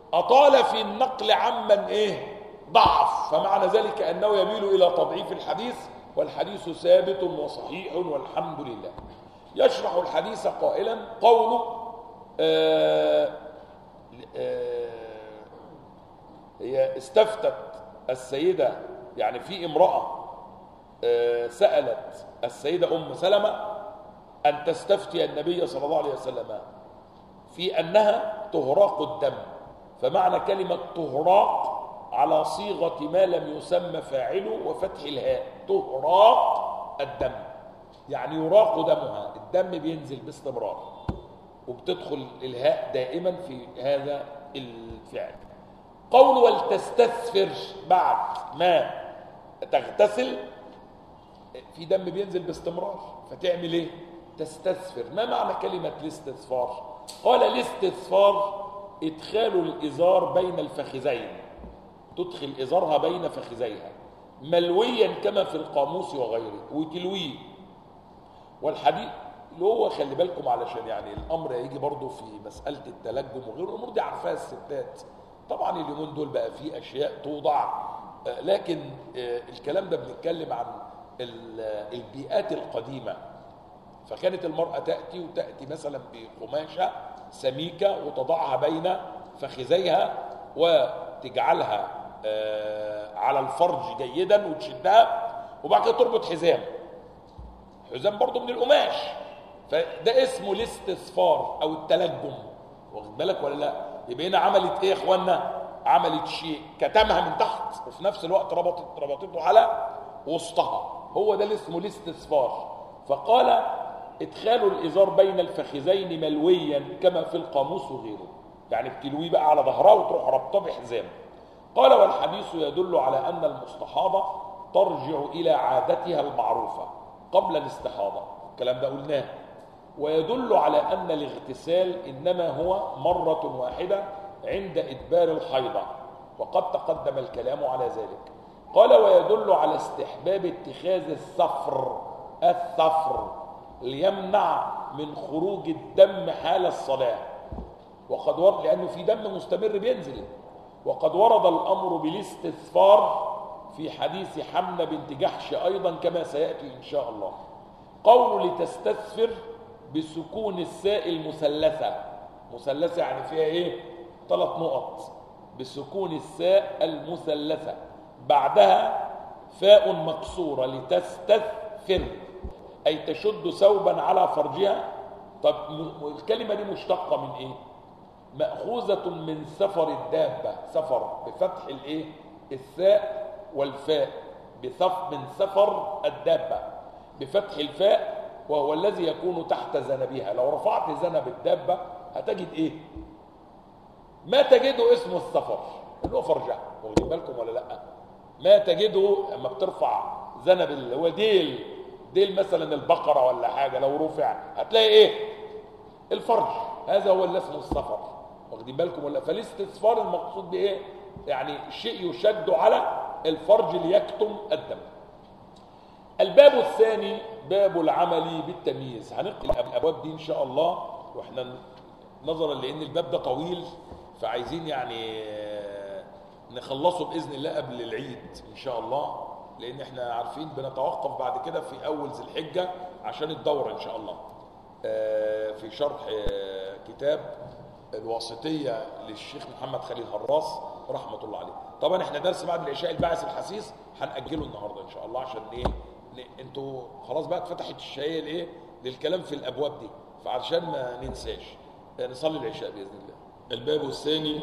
أطال في النقل عمن إيه ضعف فمعنى ذلك أنه يميل إلى تضعيف الحديث والحديث ثابت وصحيح والحمد لله يشرح الحديث قائلا قوله آه آه هي استفتت السيدة يعني في امرأة آه سألت السيدة أم سلمة أن تستفتي النبي صلى الله عليه وسلم في أنها تهراق الدم فمعنى كلمة تهراق على صيغة ما لم يسمى فاعله وفتح الهاء تهراق الدم يعني يراق دمها الدم بينزل باستمرار وبتدخل الهاء دائما في هذا الفعل قول ولتستثفر بعد ما تغتسل في دم بينزل باستمرار فتعمل ايه تستثفر ما معنى كلمة الاستثفار قال الاستثفار ادخال الازار بين الفخذين تدخل ازارها بين فخذيها ملويا كما في القاموس وغيره وتلويه والحديث اللي هو خلي بالكم علشان يعني الامر هيجي برضه في مساله التلجم وغيره الامور دي عارفاها الستات طبعا اليومين دول بقى في اشياء توضع لكن الكلام ده بنتكلم عن البيئات القديمه فكانت المراه تاتي وتاتي مثلا بقماشه سميكه وتضعها بين فخذيها وتجعلها على الفرج جيدا وتشدها وبعد كده تربط حزام حزام برضه من القماش فده اسمه الاستثفار او التلجم واخد بالك ولا لا يبقى هنا عملت ايه يا اخوانا عملت شيء كتمها من تحت وفي نفس الوقت ربطت ربطته على وسطها هو ده اللي اسمه الاستثفار فقال ادخال الازار بين الفخذين ملويا كما في القاموس وغيره يعني بتلويه بقى على ظهرها وتروح ربطه بحزام قال والحديث يدل على ان المستحاضه ترجع الى عادتها المعروفه قبل الاستحاضه الكلام ده قلناه ويدل على ان الاغتسال انما هو مره واحده عند ادبار الحيضه وقد تقدم الكلام على ذلك قال ويدل على استحباب اتخاذ الثفر الثفر ليمنع من خروج الدم حال الصلاه وقد ورد لانه في دم مستمر بينزل وقد ورد الامر بالاستثفار في حديث حمنه بنت جحش ايضا كما سياتي ان شاء الله قول لتستثفر بسكون الساء المثلثه مثلثه يعني فيها ايه ثلاث نقط بسكون الساء المثلثه بعدها فاء مكسوره لتستثفر اي تشد ثوبا على فرجها طب الكلمه دي مشتقه من ايه ماخوذه من سفر الدابه سفر بفتح الايه الثاء والفاء بثف من سفر الدابه بفتح الفاء وهو الذي يكون تحت ذنبها لو رفعت ذنب الدابه هتجد ايه ما تجده اسمه السفر اللي هو فرجها واخدين بالكم ولا لا ما تجده اما بترفع ذنب اللي هو ديل ديل مثلا البقره ولا حاجه لو رفع هتلاقي ايه الفرج هذا هو اللي اسمه السفر واخدين بالكم ولا فالاستثفار المقصود بايه يعني شيء يشد على الفرج ليكتم الدم الباب الثاني باب العمل بالتمييز هنقل الابواب دي ان شاء الله واحنا نظرا لان الباب ده طويل فعايزين يعني نخلصه باذن الله قبل العيد ان شاء الله لان احنا عارفين بنتوقف بعد كده في اول ذي الحجه عشان الدوره ان شاء الله في شرح كتاب الواسطيه للشيخ محمد خليل هراس رحمه الله عليه طبعا احنا درس بعد العشاء البعث الحسيس هنأجله النهارده ان شاء الله عشان ايه انتوا خلاص بقى اتفتحت الشهيه لايه للكلام في الابواب دي فعشان ما ننساش نصلي العشاء باذن الله الباب الثاني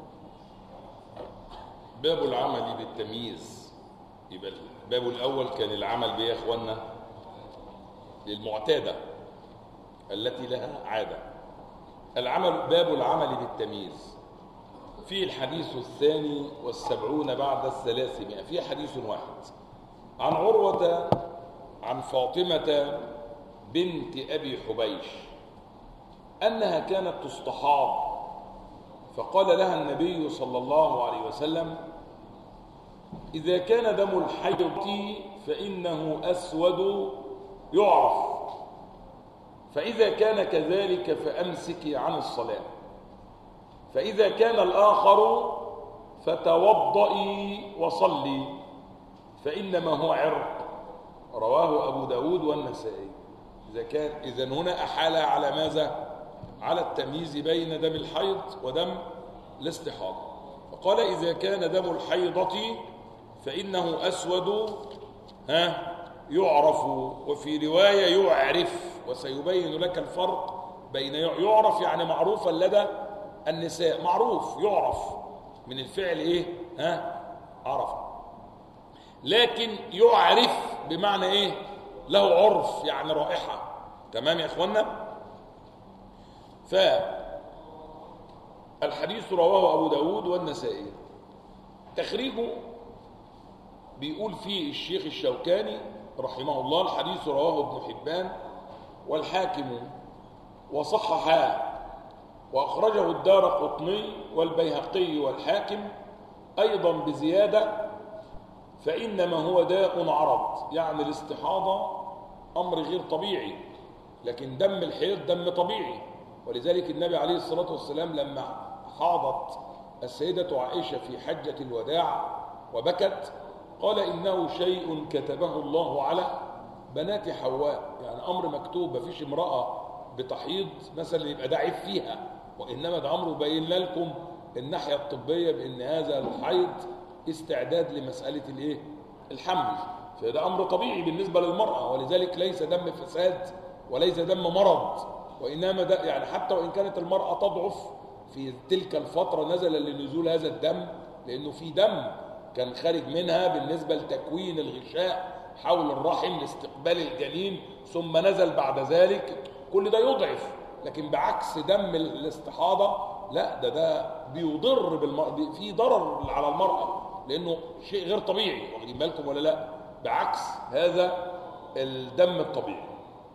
باب العمل بالتمييز يبقى الباب الاول كان العمل بايه يا اخوانا للمعتاده التي لها عاده العمل باب العمل بالتمييز في الحديث الثاني والسبعون بعد الثلاثمائة في حديث واحد عن عروة عن فاطمة بنت أبي حبيش أنها كانت تستحاض فقال لها النبي صلى الله عليه وسلم إذا كان دم الحيض فإنه أسود يعرف فإذا كان كذلك فأمسكي عن الصلاة فإذا كان الآخر فتوضئي وصلي فإنما هو عرق رواه أبو داود والنسائي إذا كان إذا هنا أحال على ماذا على التمييز بين دم الحيض ودم الاستحاضة فقال إذا كان دم الحيضة فإنه أسود ها يعرف وفي رواية يعرف وسيبين لك الفرق بين يعرف يعني معروفا لدى النساء معروف يعرف من الفعل ايه ها عرف لكن يعرف بمعنى ايه له عرف يعني رائحة تمام يا اخوانا فالحديث رواه ابو داود والنسائي تخريجه بيقول فيه الشيخ الشوكاني رحمه الله الحديث رواه ابن حبان والحاكم وصححاه وأخرجه الدار قطني والبيهقي والحاكم أيضا بزيادة فإنما هو داء عرض يعني الاستحاضة أمر غير طبيعي لكن دم الحيض دم طبيعي ولذلك النبي عليه الصلاة والسلام لما حاضت السيدة عائشة في حجة الوداع وبكت قال إنه شيء كتبه الله على بنات حواء يعني أمر مكتوب مفيش امرأة بتحيض مثلا يبقى ده عيب فيها وإنما ده أمر بين لكم الناحية الطبية بأن هذا الحيض استعداد لمسألة الإيه؟ الحمل فده أمر طبيعي بالنسبة للمرأة ولذلك ليس دم فساد وليس دم مرض وإنما ده يعني حتى وإن كانت المرأة تضعف في تلك الفترة نزل لنزول هذا الدم لأنه في دم كان خارج منها بالنسبة لتكوين الغشاء حول الرحم لاستقبال الجنين ثم نزل بعد ذلك كل ده يضعف لكن بعكس دم الاستحاضة لا ده ده بيضر بالمرأة في ضرر على المرأة لأنه شيء غير طبيعي واخدين بالكم ولا لا بعكس هذا الدم الطبيعي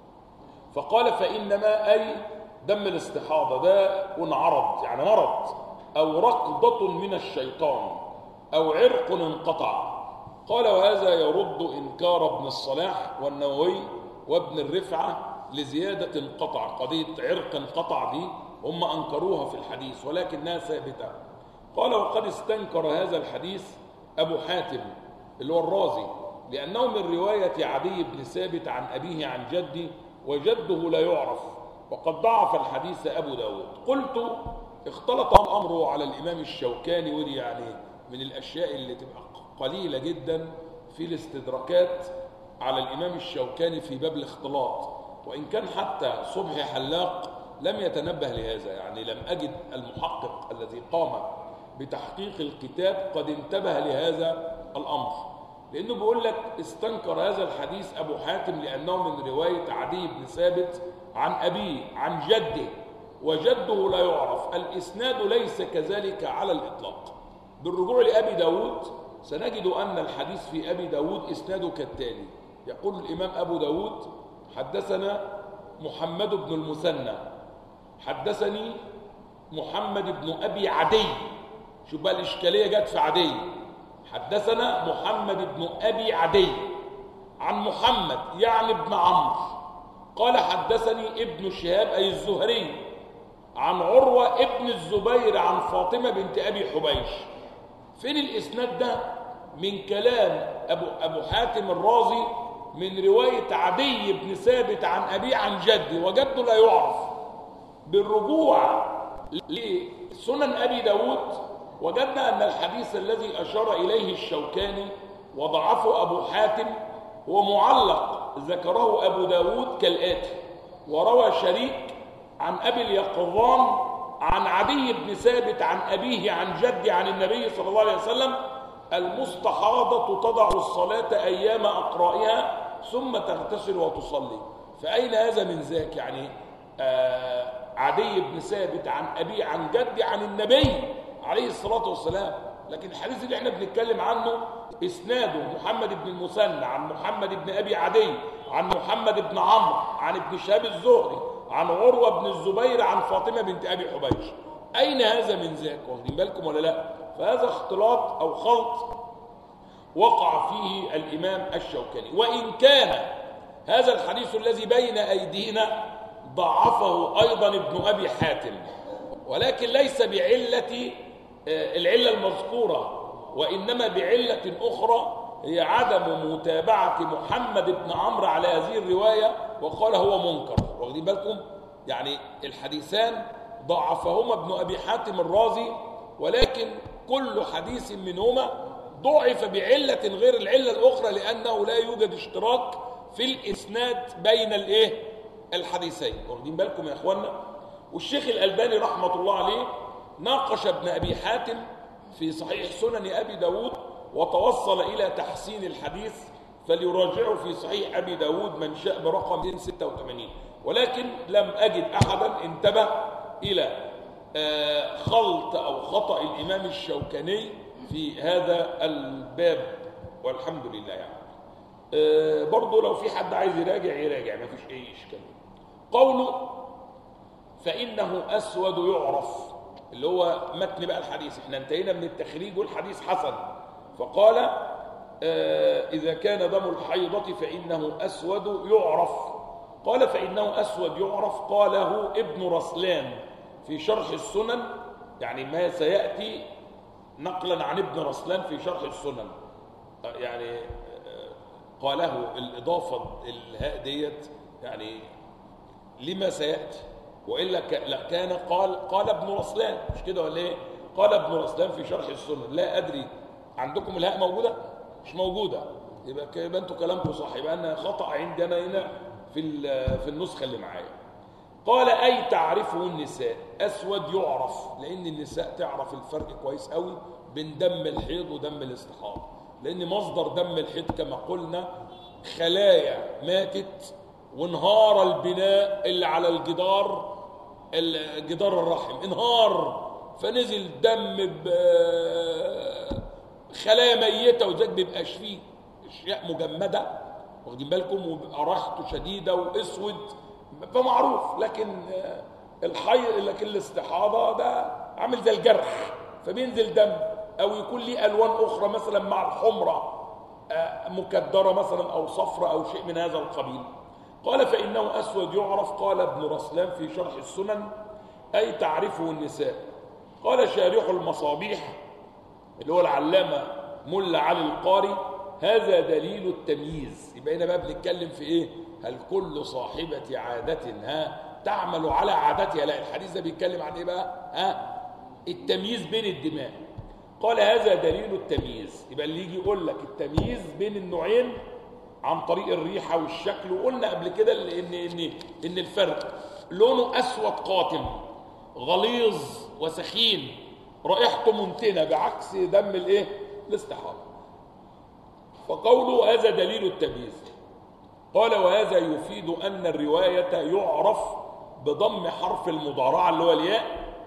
فقال فإنما أي دم الاستحاضة ده عرض يعني مرض أو ركضة من الشيطان أو عرق انقطع قال وهذا يرد إنكار ابن الصلاح والنووي وابن الرفعة لزيادة انقطع قضية عرق انقطع دي هم أنكروها في الحديث ولكنها ثابتة قال وقد استنكر هذا الحديث أبو حاتم اللي هو الرازي لأنه من رواية عدي بن ثابت عن أبيه عن جدي وجده لا يعرف وقد ضعف الحديث أبو داود قلت اختلط الأمر على الإمام الشوكاني ودي يعني من الأشياء اللي تبقى قليلة جدا في الاستدراكات على الإمام الشوكاني في باب الاختلاط وإن كان حتى صبحي حلاق لم يتنبه لهذا يعني لم أجد المحقق الذي قام بتحقيق الكتاب قد انتبه لهذا الأمر لأنه بيقول لك استنكر هذا الحديث أبو حاتم لأنه من رواية عدي بن ثابت عن أبيه عن جده وجده لا يعرف الإسناد ليس كذلك على الإطلاق بالرجوع لأبي داود سنجد أن الحديث في أبي داود إسناده كالتالي يقول الإمام أبو داود حدثنا محمد بن المثنى حدثني محمد بن أبي عدي شوف بقى الإشكالية جت في عدي حدثنا محمد بن أبي عدي عن محمد يعني ابن عمرو قال حدثني ابن شهاب أي الزهري عن عروة ابن الزبير عن فاطمة بنت أبي حبيش فين الإسناد ده من كلام أبو, أبو حاتم الرازي من رواية عدي بن ثابت عن أبي عن جدي وجده لا يعرف بالرجوع لسنن أبي داود وجدنا أن الحديث الذي أشار إليه الشوكاني وضعفه أبو حاتم هو معلق ذكره أبو داود كالآتي وروى شريك عن أبي اليقظان عن عدي بن ثابت عن أبيه عن جدي عن النبي صلى الله عليه وسلم المستحاضة تضع الصلاة أيام أقرائها ثم تغتسل وتصلي فأين هذا من ذاك يعني آه عدي بن ثابت عن أبي عن جدي عن النبي عليه الصلاة والسلام لكن الحديث اللي احنا بنتكلم عنه اسناده محمد بن المثنى عن محمد بن أبي عدي عن محمد بن عمرو عن ابن شهاب الزهري عن عروة بن الزبير عن فاطمة بنت أبي حبيش أين هذا من ذاك واخدين بالكم ولا لا فهذا اختلاط أو خلط وقع فيه الإمام الشوكاني وإن كان هذا الحديث الذي بين أيدينا ضعفه أيضا ابن أبي حاتم ولكن ليس بعلة آه، العلة المذكورة وإنما بعلة أخرى هي عدم متابعة محمد بن عمرو على هذه الرواية وقال هو منكر واخدين بالكم يعني الحديثان ضعفهما ابن أبي حاتم الرازي ولكن كل حديث منهما ضعف بعلة غير العلة الأخرى لأنه لا يوجد اشتراك في الإسناد بين الإيه الحديثين واخدين بالكم يا إخوانا والشيخ الألباني رحمة الله عليه ناقش ابن أبي حاتم في صحيح سنن أبي داود وتوصل إلى تحسين الحديث فليراجعه في صحيح أبي داود من شاء برقم 286 ولكن لم أجد أحدا انتبه إلى آه، خلط أو خطأ الإمام الشوكاني في هذا الباب والحمد لله يعني آه، برضه لو في حد عايز يراجع يراجع ما فيش أي إشكال قوله فإنه أسود يعرف اللي هو متن بقى الحديث احنا انتهينا من التخريج والحديث حسن فقال آه إذا كان دم الحيضة فإنه أسود يعرف قال فإنه أسود يعرف قاله ابن رسلان في شرح السنن يعني ما سيأتي نقلا عن ابن رسلان في شرح السنن آه، يعني آه، قاله الإضافة الهاء ديت يعني لما سيأتي وإلا ك- لا كان قال قال ابن رسلان مش كده ولا ايه قال ابن رسلان في شرح السنن لا أدري عندكم الهاء موجودة مش موجودة يبقى ك- يبقى انتوا كلامكم صح يبقى أنا خطأ عندي أنا هنا في ال- في النسخة اللي معايا قال أي تعرفه النساء أسود يعرف لأن النساء تعرف الفرق كويس قوي بين دم الحيض ودم الاستحاضة لأن مصدر دم الحيض كما قلنا خلايا ماتت وانهار البناء اللي على الجدار ال- جدار الرحم انهار فنزل دم بخلايا ميتة وذلك بيبقاش فيه اشياء مجمدة واخدين بالكم وبيبقى ريحته شديدة واسود فمعروف لكن آه، الحي لكن الاستحاضة ده عامل زي الجرح فبينزل دم او يكون ليه الوان اخرى مثلا مع الحمرة آه، مكدرة مثلا او صفرة او شيء من هذا القبيل قال فإنه أسود يعرف قال ابن رسلان في شرح السنن أي تعرفه النساء قال شارح المصابيح اللي هو العلامة ملا علي القاري هذا دليل التمييز يبقى هنا بقى بنتكلم في ايه هل كل صاحبة عادة ها تعمل على عادتها لا الحديث ده بيتكلم عن ايه بقى ها التمييز بين الدماء قال هذا دليل التمييز يبقى اللي يجي يقول لك التمييز بين النوعين عن طريق الريحة والشكل وقلنا قبل كده ان ان ان الفرق لونه اسود قاتم غليظ وسخين رائحته منتنه بعكس دم الايه الاستحاضه فقوله هذا دليل التمييز قال وهذا يفيد ان الروايه يعرف بضم حرف المضارعه اللي هو الياء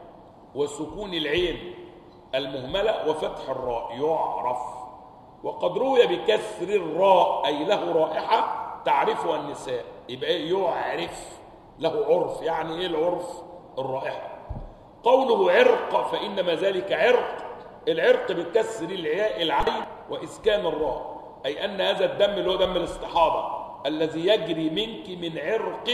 وسكون العين المهمله وفتح الراء يعرف وقد روي بكسر الراء اي له رائحه تعرفها النساء يبقى إيه؟ يعرف له عرف يعني ايه العرف الرائحه قوله عرق فإنما ذلك عرق العرق بكسر العياء العين وإسكان الراء أي أن هذا الدم اللي هو دم الاستحاضة الذي يجري منك من عرق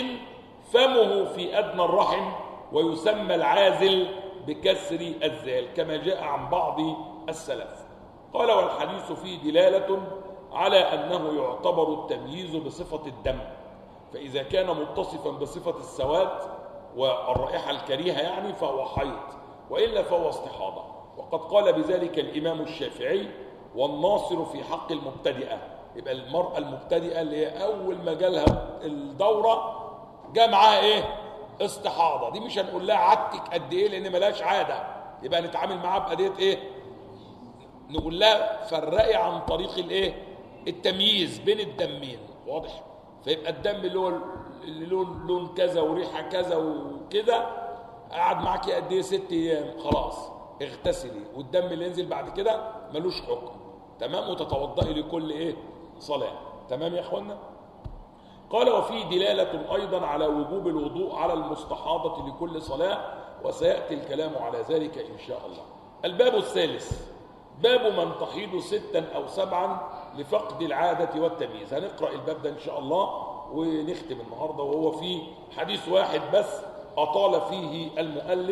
فمه في أدنى الرحم ويسمى العازل بكسر الذال كما جاء عن بعض السلف قال والحديث فيه دلالة على أنه يعتبر التمييز بصفة الدم فإذا كان متصفا بصفة السواد والرائحة الكريهة يعني فهو حيض وإلا فهو استحاضة وقد قال بذلك الإمام الشافعي والناصر في حق المبتدئة يبقى المرأة المبتدئة اللي هي أول ما جالها الدورة جاء معاها إيه؟ استحاضة دي مش هنقول لها عادتك قد إيه لأن ملهاش عادة يبقى نتعامل معاها بقضية إيه؟ نقول لها فرقي عن طريق الإيه؟ التمييز بين الدمين واضح؟ فيبقى الدم اللي هو اللي لون لون كذا وريحه كذا وكده قعد معاكي قد ايه ست ايام خلاص اغتسلي والدم اللي ينزل بعد كده ملوش حكم تمام وتتوضئي لكل ايه صلاه تمام يا اخوانا قال وفي دلالة أيضا على وجوب الوضوء على المستحاضة لكل صلاة وسيأتي الكلام على ذلك إن شاء الله الباب الثالث باب من تحيض ستا أو سبعا لفقد العادة والتمييز هنقرأ الباب ده إن شاء الله ونختم النهاردة وهو فيه حديث واحد بس أطال فيه المؤلف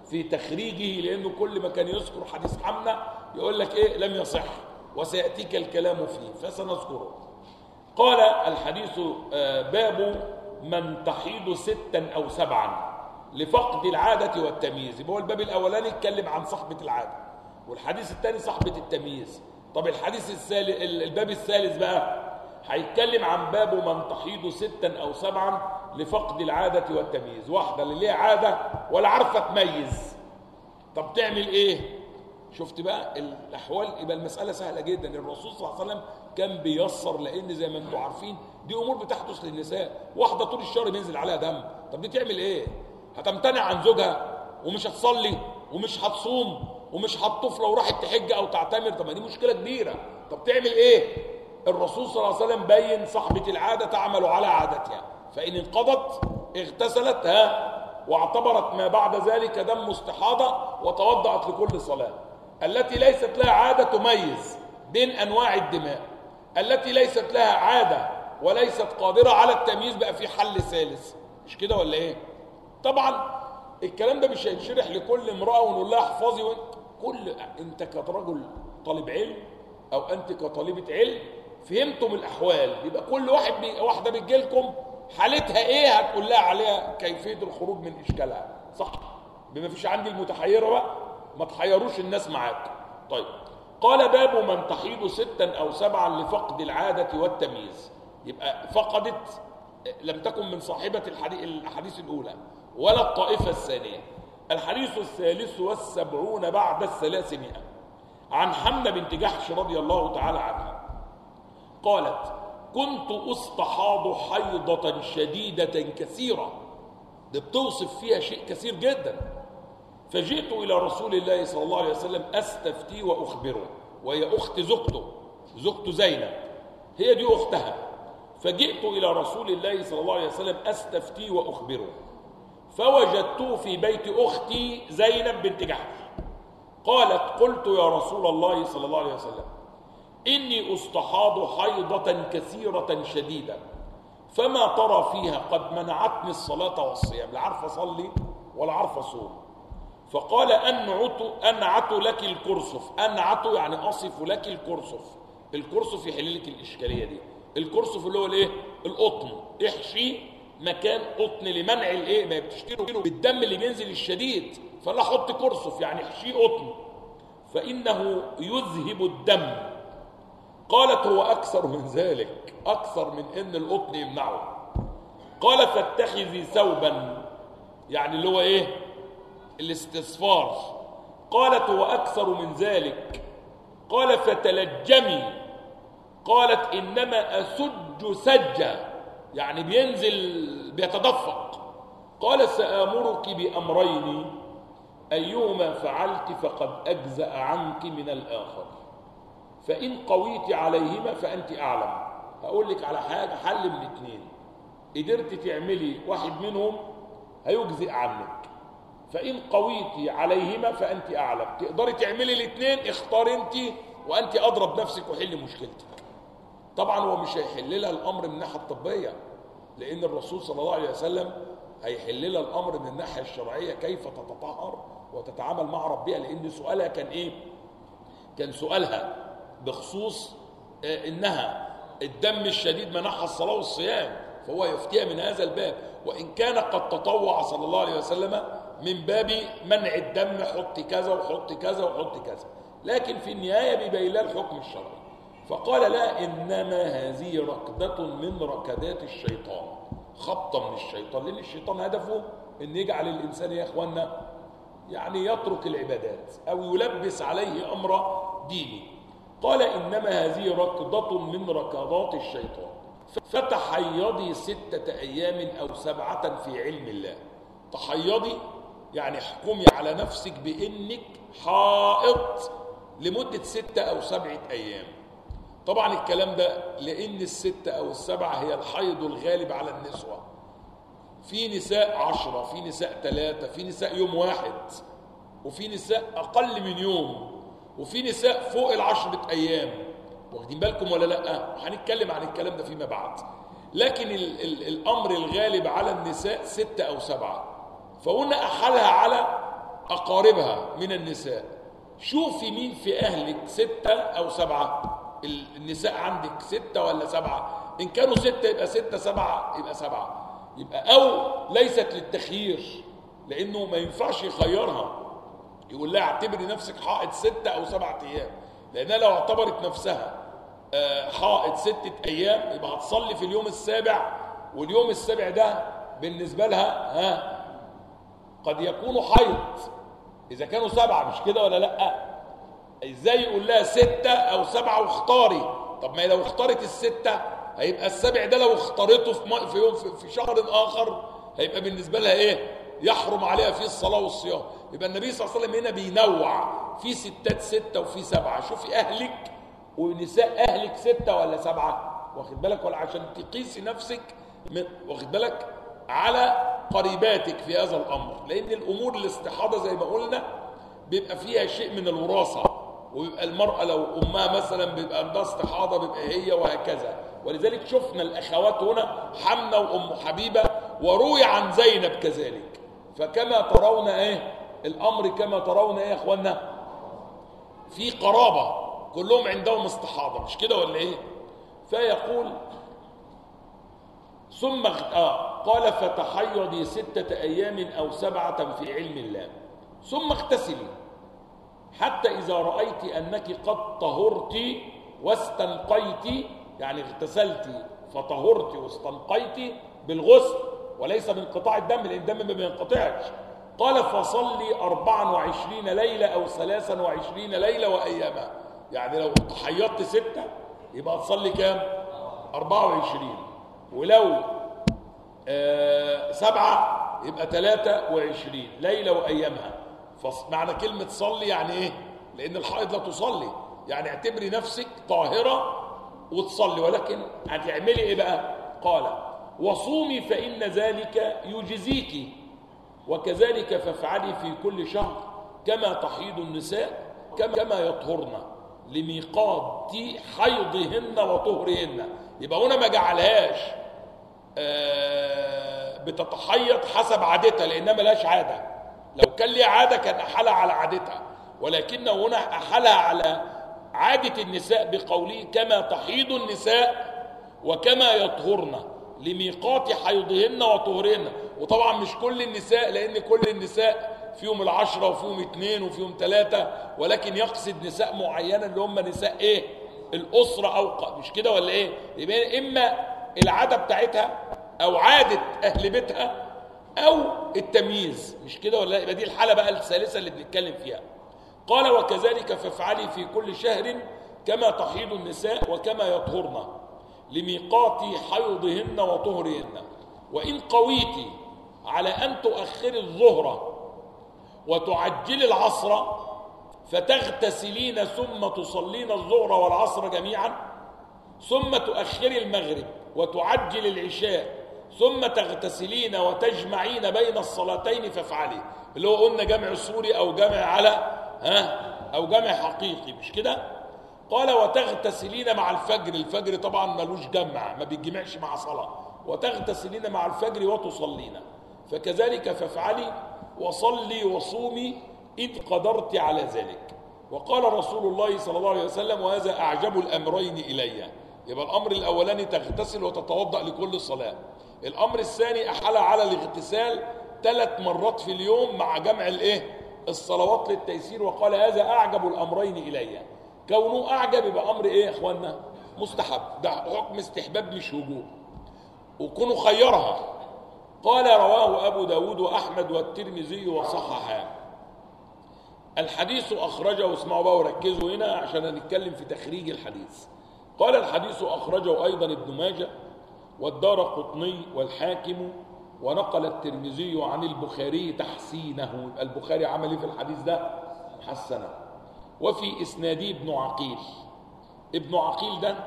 في تخريجه لأنه كل ما كان يذكر حديث حمنا يقول لك إيه لم يصح وسيأتيك الكلام فيه فسنذكره قال الحديث آه، باب من تحيض ستا أو سبعا لفقد العادة والتمييز يبقى هو الباب الأولاني اتكلم عن صحبة العادة والحديث الثاني صحبة التمييز طب الحديث الثالث الباب الثالث بقى هيتكلم عن باب من تحيض ستا أو سبعا لفقد العادة والتمييز واحدة اللي ليها عادة ولا عارفة تميز طب تعمل ايه شفت بقى الاحوال يبقى المساله سهله جدا الرسول صلى الله عليه وسلم كان بيسر لان زي ما انتم عارفين دي امور بتحدث للنساء واحده طول الشهر بينزل عليها دم طب دي تعمل ايه هتمتنع عن زوجها ومش هتصلي ومش هتصوم ومش هتطوف لو راحت تحج او تعتمر طب ما دي مشكله كبيره طب تعمل ايه الرسول صلى الله عليه وسلم بين صاحبه العاده تعمل على عادتها فان انقضت اغتسلت ها واعتبرت ما بعد ذلك دم استحاضة وتوضأت لكل صلاة التي ليست لها عادة تميز بين أنواع الدماء التي ليست لها عادة وليست قادرة على التمييز بقى في حل ثالث مش كده ولا ايه طبعا الكلام ده مش هينشرح لكل امرأة ونقول لها احفظي وانت كل انت كرجل طالب علم او انت كطالبة علم فهمتم الاحوال يبقى كل واحد بي واحدة بتجي لكم حالتها ايه هتقول لها عليها كيفيه الخروج من اشكالها صح بما فيش عندي المتحيره بقى ما تحيروش الناس معاك طيب قال باب من تحيض ستا او سبعا لفقد العاده والتمييز يبقى فقدت لم تكن من صاحبه الحديث الاحاديث الاولى ولا الطائفه الثانيه الحديث الثالث والسبعون بعد الثلاثمائه عن حمنا بنت جحش رضي الله تعالى عنها قالت كنت استحاض حيضة شديدة كثيرة ده بتوصف فيها شيء كثير جدا فجئت إلى رسول الله صلى الله عليه وسلم أستفتي وأخبره وهي أخت زوجته زوجته زينب هي دي أختها فجئت إلى رسول الله صلى الله عليه وسلم أستفتي وأخبره فوجدته في بيت أختي زينب بنت جحش قالت قلت يا رسول الله صلى الله عليه وسلم إني أستحاض حيضة كثيرة شديدة فما ترى فيها قد منعتني الصلاة والصيام لا عارف أصلي ولا عارف أصوم فقال أنعت أنعت لك الكرسف أنعت يعني أصف لك الكرسف الكرسف يحل لك الإشكالية دي الكرسف اللي هو الإيه؟ القطن احشي مكان قطن لمنع الإيه؟ ما بتشتروا بالدم اللي بينزل الشديد فلا حط كرسف يعني احشيه قطن فإنه يذهب الدم قالت هو أكثر من ذلك أكثر من إن القطن يمنعه قال فاتخذي ثوبا يعني اللي هو إيه الاستصفار قالت هو أكثر من ذلك قال فتلجمي قالت إنما أسج سجة يعني بينزل بيتدفق قال سآمرك بأمرين أيهما فعلت فقد أجزأ عنك من الآخر فإن قويت عليهما فأنت أعلم هقول لك على حاجة حل من اتنين قدرت تعملي واحد منهم هيجزئ عنك فإن قويت عليهما فأنت أعلم تقدري تعملي الاثنين اختار أنت وأنت أضرب نفسك وحل مشكلتك طبعا هو مش هيحل لها الأمر من الناحية الطبية لأن الرسول صلى الله عليه وسلم هيحل لها الأمر من الناحية الشرعية كيف تتطهر وتتعامل مع ربها لأن سؤالها كان إيه كان سؤالها بخصوص آه إنها الدم الشديد منعها الصلاة والصيام فهو يفتيها من هذا الباب وإن كان قد تطوع صلى الله عليه وسلم من باب منع الدم حط كذا وحط كذا وحط كذا لكن في النهاية بيبين لها الحكم الشرعي فقال لا إنما هذه ركضة من ركضات الشيطان خبطة من الشيطان لأن الشيطان هدفه أن يجعل الإنسان يا إخوانا يعني يترك العبادات أو يلبس عليه أمر ديني قال إنما هذه ركضة من ركضات الشيطان فتحيضي ستة أيام أو سبعة في علم الله تحيضي يعني احكمي على نفسك بانك حائض لمدة ستة او سبعة ايام طبعا الكلام ده لان الستة او السبعة هي الحيض الغالب على النسوة في نساء عشرة في نساء ثلاثة في نساء يوم واحد وفي نساء اقل من يوم وفي نساء فوق العشرة ايام واخدين بالكم ولا لا هنتكلم عن الكلام ده فيما بعد لكن ال ال الامر الغالب على النساء ستة او سبعة فقلنا أحالها على أقاربها من النساء شوفي مين في أهلك ستة أو سبعة النساء عندك ستة ولا سبعة إن كانوا ستة يبقى ستة سبعة يبقى سبعة يبقى أو ليست للتخيير لأنه ما ينفعش يخيرها يقول لها اعتبري نفسك حائط ستة أو سبعة أيام لأنها لو اعتبرت نفسها آه، حائط ستة أيام يبقى هتصلي في اليوم السابع واليوم السابع ده بالنسبة لها ها قد يكون حيض إذا كانوا سبعة مش كده ولا لأ إزاي يقول لها ستة أو سبعة واختاري طب ما لو اختارت الستة هيبقى السابع ده لو اختارته في, م- في يوم في, في شهر آخر هيبقى بالنسبة لها إيه يحرم عليها فيه الصلاة والصيام يبقى النبي صلى الله عليه وسلم هنا بينوع في ستات ستة وفي سبعة شوفي أهلك ونساء أهلك ستة ولا سبعة واخد بالك ولا عشان تقيسي نفسك من واخد بالك على قريباتك في هذا الأمر لأن الأمور الاستحاضة زي ما قلنا بيبقى فيها شيء من الوراثة ويبقى المرأة لو أمها مثلا بيبقى عندها استحاضة بيبقى هي وهكذا ولذلك شفنا الأخوات هنا حمنة وأم حبيبة وروي عن زينب كذلك فكما ترون إيه الأمر كما ترون إيه يا أخوانا في قرابة كلهم عندهم استحاضة مش كده ولا إيه فيقول ثم اغ- آه قال فتحيضي ستة أيام أو سبعة في علم الله ثم اغتسلي حتى إذا رأيت أنك قد طهرت واستنقيت يعني اغتسلت فطهرت واستنقيت بالغسل وليس بانقطاع الدم لأن الدم ما بينقطعش قال فصلي أربعا وعشرين ليلة أو ثلاثا وعشرين ليلة وأياما يعني لو حيضت ستة يبقى تصلي كام؟ أربعة وعشرين ولو آه، سبعة يبقى ثلاثة وعشرين ليلة وأيامها فص- معنى كلمة صلي يعني إيه لأن الحائض لا تصلي يعني اعتبري نفسك طاهرة وتصلي ولكن هتعملي إيه بقى قال وصومي فإن ذلك يجزيك وكذلك فافعلي في كل شهر كما تحيض النساء كما كما يطهرن لميقات حيضهن وطهرهن يبقى هنا ما جعلهاش آه، بتتحيض حسب عادتها لانها ملهاش عاده لو كان ليها عاده كان احالها على عادتها ولكنه هنا احالها على عاده النساء بقوله كما تحيض النساء وكما يطهرن لميقات حيضهن وطهرهن وطبعا مش كل النساء لان كل النساء فيهم العشرة وفيهم اتنين وفيهم ثلاثة ولكن يقصد نساء معينة اللي هم نساء ايه الأسرة أو ق- مش كده ولا ايه يبقى إما العادة بتاعتها أو عادة أهل بيتها أو التمييز مش كده ولا لا؟ يبقى دي الحالة بقى الثالثة اللي بنتكلم فيها قال وكذلك فافعلي في كل شهر كما تحيض النساء وكما يطهرن لميقات حيضهن وطهرهن وإن قويت على أن تؤخري الظهر وتعجلي العصر فتغتسلين ثم تصلين الظهر والعصر جميعا ثم تؤخري المغرب وتعجل العشاء ثم تغتسلين وتجمعين بين الصلاتين فافعلي اللي هو قلنا جمع سوري او جمع على ها او جمع حقيقي مش كده قال وتغتسلين مع الفجر الفجر طبعا ملوش جمع ما بيتجمعش مع صلاة وتغتسلين مع الفجر وتصلين فكذلك فافعلي وصلي وصومي إن قدرت على ذلك وقال رسول الله صلى الله عليه وسلم وهذا أعجب الأمرين إلي يبقى الأمر الأولاني تغتسل وتتوضأ لكل صلاة الأمر الثاني أحال على الاغتسال ثلاث مرات في اليوم مع جمع الإيه الصلوات للتيسير وقال هذا أعجب الأمرين إلي كونه أعجب يبقى أمر إيه يا إخوانا مستحب ده حكم استحباب مش وجوب وكونوا خيرها قال رواه أبو داود وأحمد والترمذي وصححه الحديث أخرجه اسمعوا بقى وركزوا هنا عشان نتكلم في تخريج الحديث قال الحديث أخرجه أيضا ابن ماجه والدار قطني والحاكم ونقل الترمذي عن البخاري تحسينه يبقى البخاري عمل ايه في الحديث ده حسنه وفي اسناده ابن عقيل ابن عقيل ده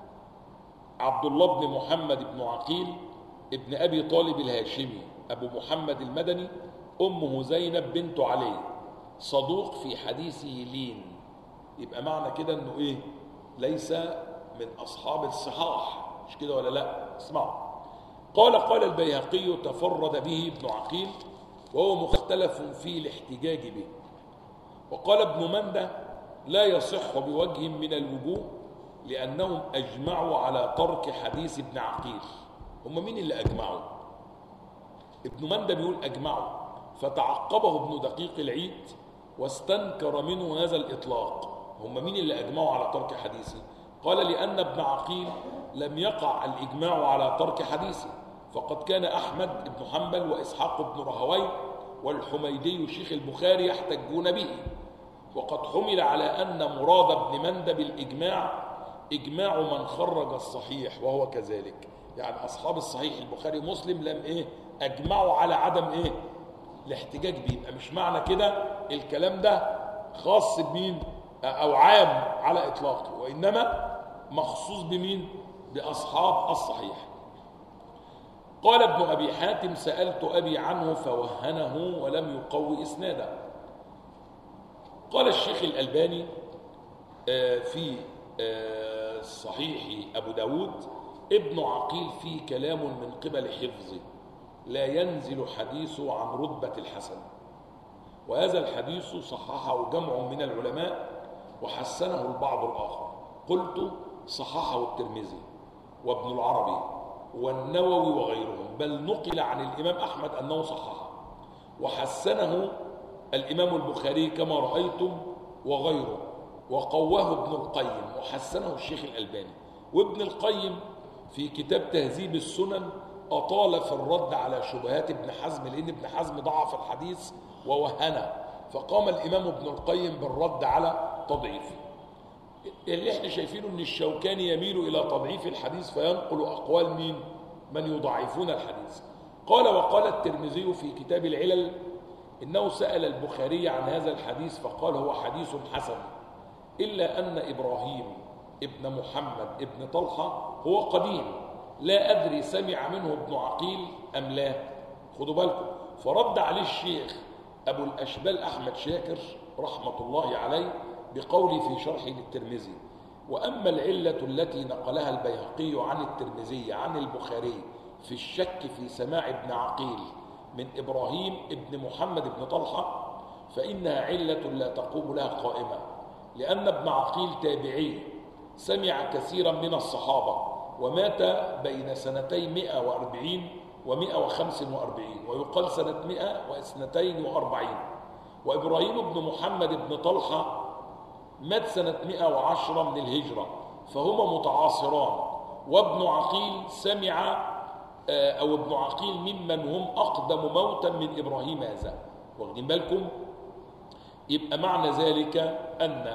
عبد الله بن محمد بن عقيل ابن ابي طالب الهاشمي ابو محمد المدني امه زينب بنت علي صدوق في حديثه لين يبقى معنى كده انه ايه ليس من اصحاب الصحاح مش كده ولا لا اسمعوا قال قال البيهقي تفرد به ابن عقيل وهو مختلف في الاحتجاج به وقال ابن مندة لا يصح بوجه من الوجوه لأنهم أجمعوا على ترك حديث ابن عقيل هم مين اللي أجمعوا ابن مندة بيقول أجمعوا فتعقبه ابن دقيق العيد واستنكر منه هذا الإطلاق هم مين اللي أجمعوا على ترك حديثه قال لأن ابن عقيل لم يقع الإجماع على ترك حديثه فقد كان أحمد بن حنبل وإسحاق بن رهوي والحميدي شيخ البخاري يحتجون به وقد حمل على أن مراد ابن مندة بالإجماع إجماع من خرج الصحيح وهو كذلك يعني أصحاب الصحيح البخاري ومسلم لم إيه أجمعوا على عدم إيه الاحتجاج به يبقى مش معنى كده الكلام ده خاص بمين أو عام على إطلاقه وإنما مخصوص بمين بأصحاب الصحيح قال ابن أبي حاتم سألت أبي عنه فوهنه ولم يقوي إسناده قال الشيخ الألباني في صحيح أبو داود ابن عقيل فيه كلام من قبل حفظه لا ينزل حديثه عن رتبة الحسن وهذا الحديث صححه جمع من العلماء وحسنه البعض الآخر قلت صححه الترمذي وابن العربي والنووي وغيرهم بل نقل عن الإمام أحمد أنه صححه وحسنه الإمام البخاري كما رأيتم وغيره وقواه ابن القيم وحسنه الشيخ الألباني وابن القيم في كتاب تهذيب السنن أطال في الرد على شبهات ابن حزم لأن ابن حزم ضعف الحديث ووهنه فقام الإمام ابن القيم بالرد على تضعيفه اللي احنا شايفينه ان الشوكاني يميل الى تضعيف الحديث فينقل اقوال مين من يضعفون الحديث قال وقال الترمذي في كتاب العلل انه سال البخاري عن هذا الحديث فقال هو حديث حسن الا ان ابراهيم ابن محمد ابن طلحه هو قديم لا ادري سمع منه ابن عقيل ام لا خدوا بالكم فرد عليه الشيخ ابو الاشبال احمد شاكر رحمه الله عليه بقولي في شرح للترمذي وأما العلة التي نقلها البيهقي عن الترمذي عن البخاري في الشك في سماع ابن عقيل من إبراهيم ابن محمد بن طلحة فإنها علة لا تقوم لها قائمة لأن ابن عقيل تابعي سمع كثيرا من الصحابة ومات بين سنتي 140 و 145 ويقال سنة 142 وإبراهيم بن محمد بن طلحة مات سنة 110 من الهجرة فهما متعاصران وابن عقيل سمع أو ابن عقيل ممن هم أقدم موتا من إبراهيم هذا واخدين بالكم يبقى معنى ذلك أن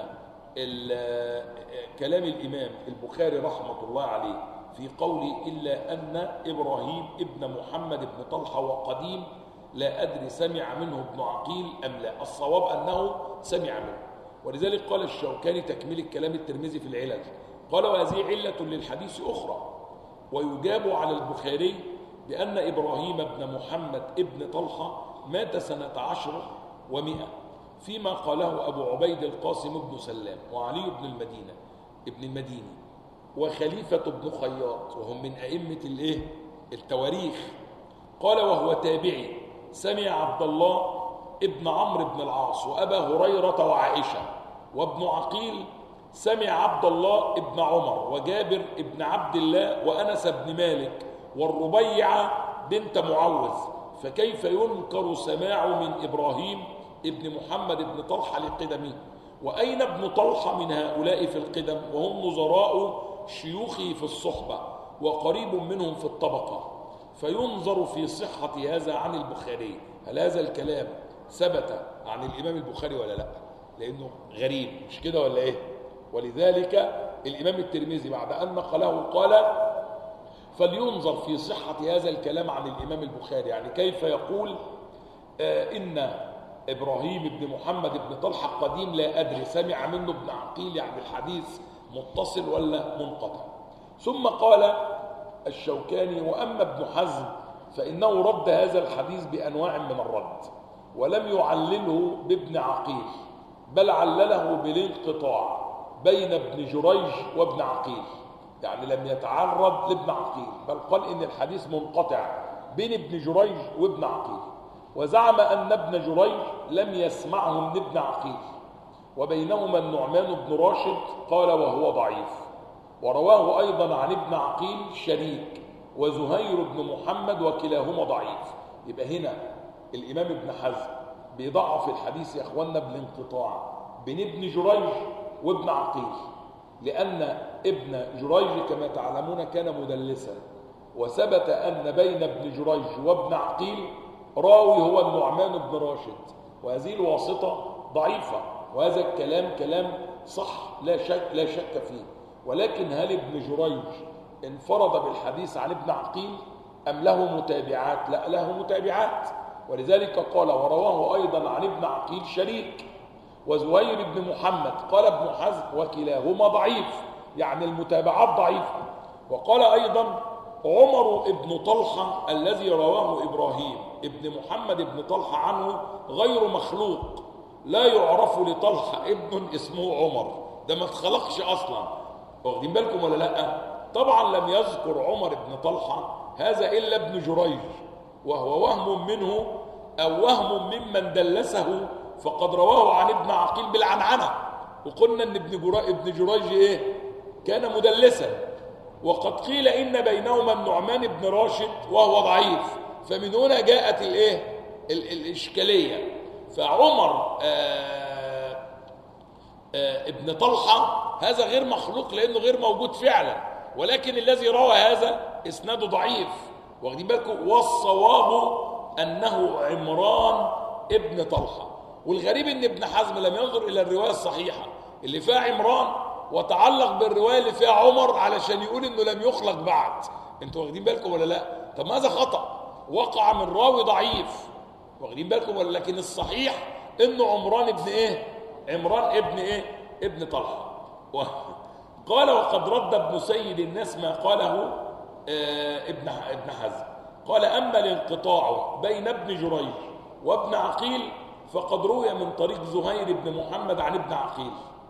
كلام الإمام البخاري رحمة الله عليه في قوله إلا أن إبراهيم ابن محمد بن طلحة وقديم لا أدري سمع منه ابن عقيل أم لا الصواب أنه سمع منه ولذلك قال الشوكاني تكميل الكلام الترمذي في العلل قال وهذه علة للحديث أخرى ويجاب على البخاري بأن إبراهيم بن محمد ابن طلحة مات سنة عشر ومئة فيما قاله أبو عبيد القاسم بن سلام وعلي بن المدينة ابن المديني وخليفة بن خياط وهم من أئمة الإيه؟ التواريخ قال وهو تابعي سمع عبد الله ابن عمرو بن العاص وأبا هريرة وعائشة وابن عقيل سمع عبد الله ابن عمر وجابر ابن عبد الله وأنس بن مالك والربيعة بنت معوذ فكيف ينكر سماع من إبراهيم ابن محمد بن طلحة لقدمه وأين ابن طلحة من هؤلاء في القدم وهم نظراء شيوخه في الصحبة وقريب منهم في الطبقة فينظر في صحة هذا عن البخاري هل هذا الكلام ثبت عن الإمام البخاري ولا لا لأنه غريب مش كده ولا إيه ولذلك الإمام الترمذي بعد أن نقله قال فلينظر في صحة هذا الكلام عن الإمام البخاري يعني كيف يقول آه إن إبراهيم بن محمد بن طلحة قديم لا أدري سمع منه ابن عقيل يعني الحديث متصل ولا منقطع ثم قال الشوكاني وأما ابن حزم فإنه رد هذا الحديث بأنواع من الرد ولم يعلله بابن عقيل بل علله بالانقطاع بين ابن جريج وابن عقيل يعني لم يتعرض لابن عقيل بل قال إن الحديث منقطع بين ابن جريج وابن عقيل وزعم أن ابن جريج لم يسمعه من ابن عقيل وبينهما النعمان بن راشد قال وهو ضعيف ورواه أيضا عن ابن عقيل شريك وزهير بن محمد وكلاهما ضعيف يبقى هنا الإمام ابن حزم بيضعف الحديث يا أخوانا بالانقطاع بين ابن جريج وابن عقيل لأن ابن جريج كما تعلمون كان مدلسا وثبت أن بين ابن جريج وابن عقيل راوي هو النعمان بن راشد وهذه الواسطة ضعيفة وهذا الكلام كلام صح لا شك, لا شك فيه ولكن هل ابن جريج انفرد بالحديث عن ابن عقيل أم له متابعات لا له متابعات ولذلك قال ورواه أيضا عن ابن عقيل شريك وزهير بن محمد قال ابن حزم وكلاهما ضعيف يعني المتابعات ضعيفة وقال أيضا عمر بن طلحة الذي رواه إبراهيم ابن محمد بن طلحة عنه غير مخلوق لا يعرف لطلحة ابن اسمه عمر ده ما اتخلقش أصلا واخدين بالكم ولا لا طبعا لم يذكر عمر بن طلحة هذا إلا ابن جريج وهو وهم منه أو وهم ممن دلسه فقد رواه عن ابن عقيل بالعنعنة وقلنا ان ابن جريج, ابن جريج ايه كان مدلسا وقد قيل ان بينهما النعمان بن راشد وهو ضعيف فمن هنا جاءت الايه ال الاشكاليه فعمر آآ آآ ابن طلحه هذا غير مخلوق لانه غير موجود فعلا ولكن الذي روى هذا اسناده ضعيف واخدين بالكم والصواب انه عمران ابن طلحه والغريب ان ابن حزم لم ينظر الى الروايه الصحيحه اللي فيها عمران وتعلق بالروايه اللي فيها عمر علشان يقول انه لم يخلق بعد انتوا واخدين بالكم ولا لا طب ماذا خطا وقع من راوي ضعيف واخدين بالكم ولا لكن الصحيح انه عمران ابن ايه عمران ابن ايه ابن طلحه و... قال وقد رد ابن سيد الناس ما قاله آه ابن ابن حزم قال اما الانقطاع بين ابن جريج وابن عقيل فقد روي من طريق زهير بن محمد عن ابن عقيل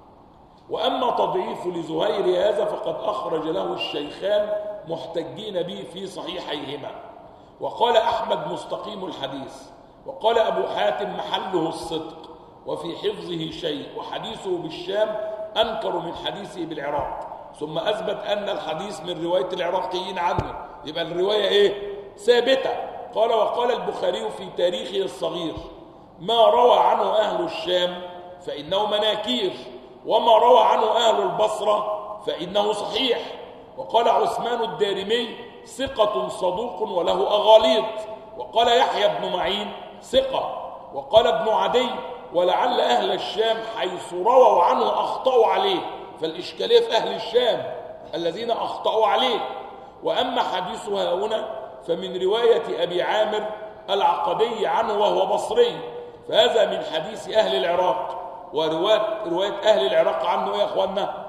وأما تضعيف لزهير هذا فقد أخرج له الشيخان محتجين به في صحيحيهما وقال أحمد مستقيم الحديث وقال أبو حاتم محله الصدق وفي حفظه شيء وحديثه بالشام أنكر من حديثه بالعراق ثم أثبت أن الحديث من رواية العراقيين عنه يبقى الرواية إيه؟ ثابتة قال وقال البخاري في تاريخه الصغير ما روى عنه أهل الشام فإنه مناكير وما روى عنه أهل البصرة فإنه صحيح وقال عثمان الدارمي ثقة صدوق وله أغاليط وقال يحيى بن معين ثقة وقال ابن عدي ولعل أهل الشام حيث رووا عنه أخطأوا عليه فالإشكالية في أهل الشام الذين أخطأوا عليه وأما حديثها هنا فمن رواية أبي عامر العقدي عنه وهو بصري فهذا من حديث أهل العراق ورواية رواية أهل العراق عنه إيه يا أخوانا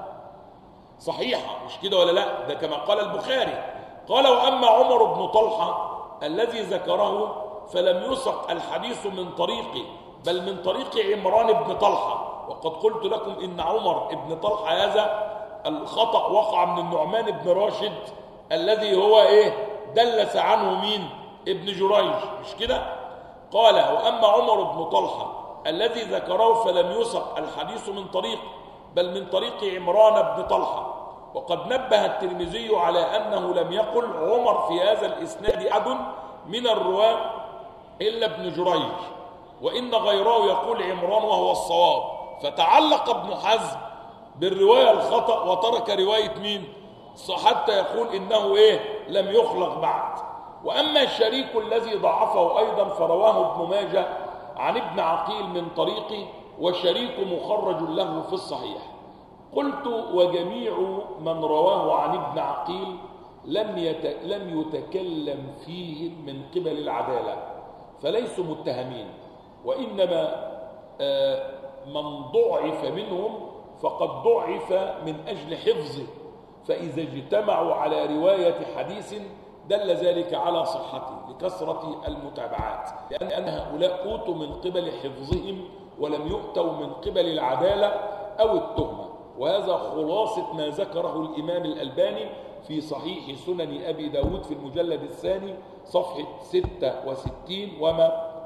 صحيحة مش كده ولا لا ده كما قال البخاري قال وأما عمر بن طلحة الذي ذكره فلم يسق الحديث من طريقه بل من طريق عمران بن طلحة وقد قلت لكم إن عمر بن طلحة هذا الخطأ وقع من النعمان بن راشد الذي هو إيه دلس عنه مين ابن جريج مش كده قال وأما عمر بن طلحة الذي ذكره فلم يسق الحديث من طريق بل من طريق عمران بن طلحة وقد نبه الترمذي على أنه لم يقل عمر في هذا الإسناد أحد من الرواة إلا ابن جريج وإن غيره يقول عمران وهو الصواب فتعلق ابن حزم بالرواية الخطأ وترك رواية مين حتى يقول إنه إيه لم يخلق بعد وأما الشريك الذي ضعفه أيضا فرواه ابن ماجه عن ابن عقيل من طريقه والشريك مخرج له في الصحيح قلت وجميع من رواه عن ابن عقيل لم يت... لم يتكلم فيه من قبل العدالة فليسوا متهمين وإنما آه من ضعف منهم فقد ضعف من أجل حفظه فإذا اجتمعوا على رواية حديث دل ذلك على صحته لكثرة المتابعات لأن هؤلاء أوتوا من قبل حفظهم ولم يؤتوا من قبل العدالة أو التهمة وهذا خلاصة ما ذكره الإمام الألباني في صحيح سنن أبي داود في المجلد الثاني صفحة 66 وما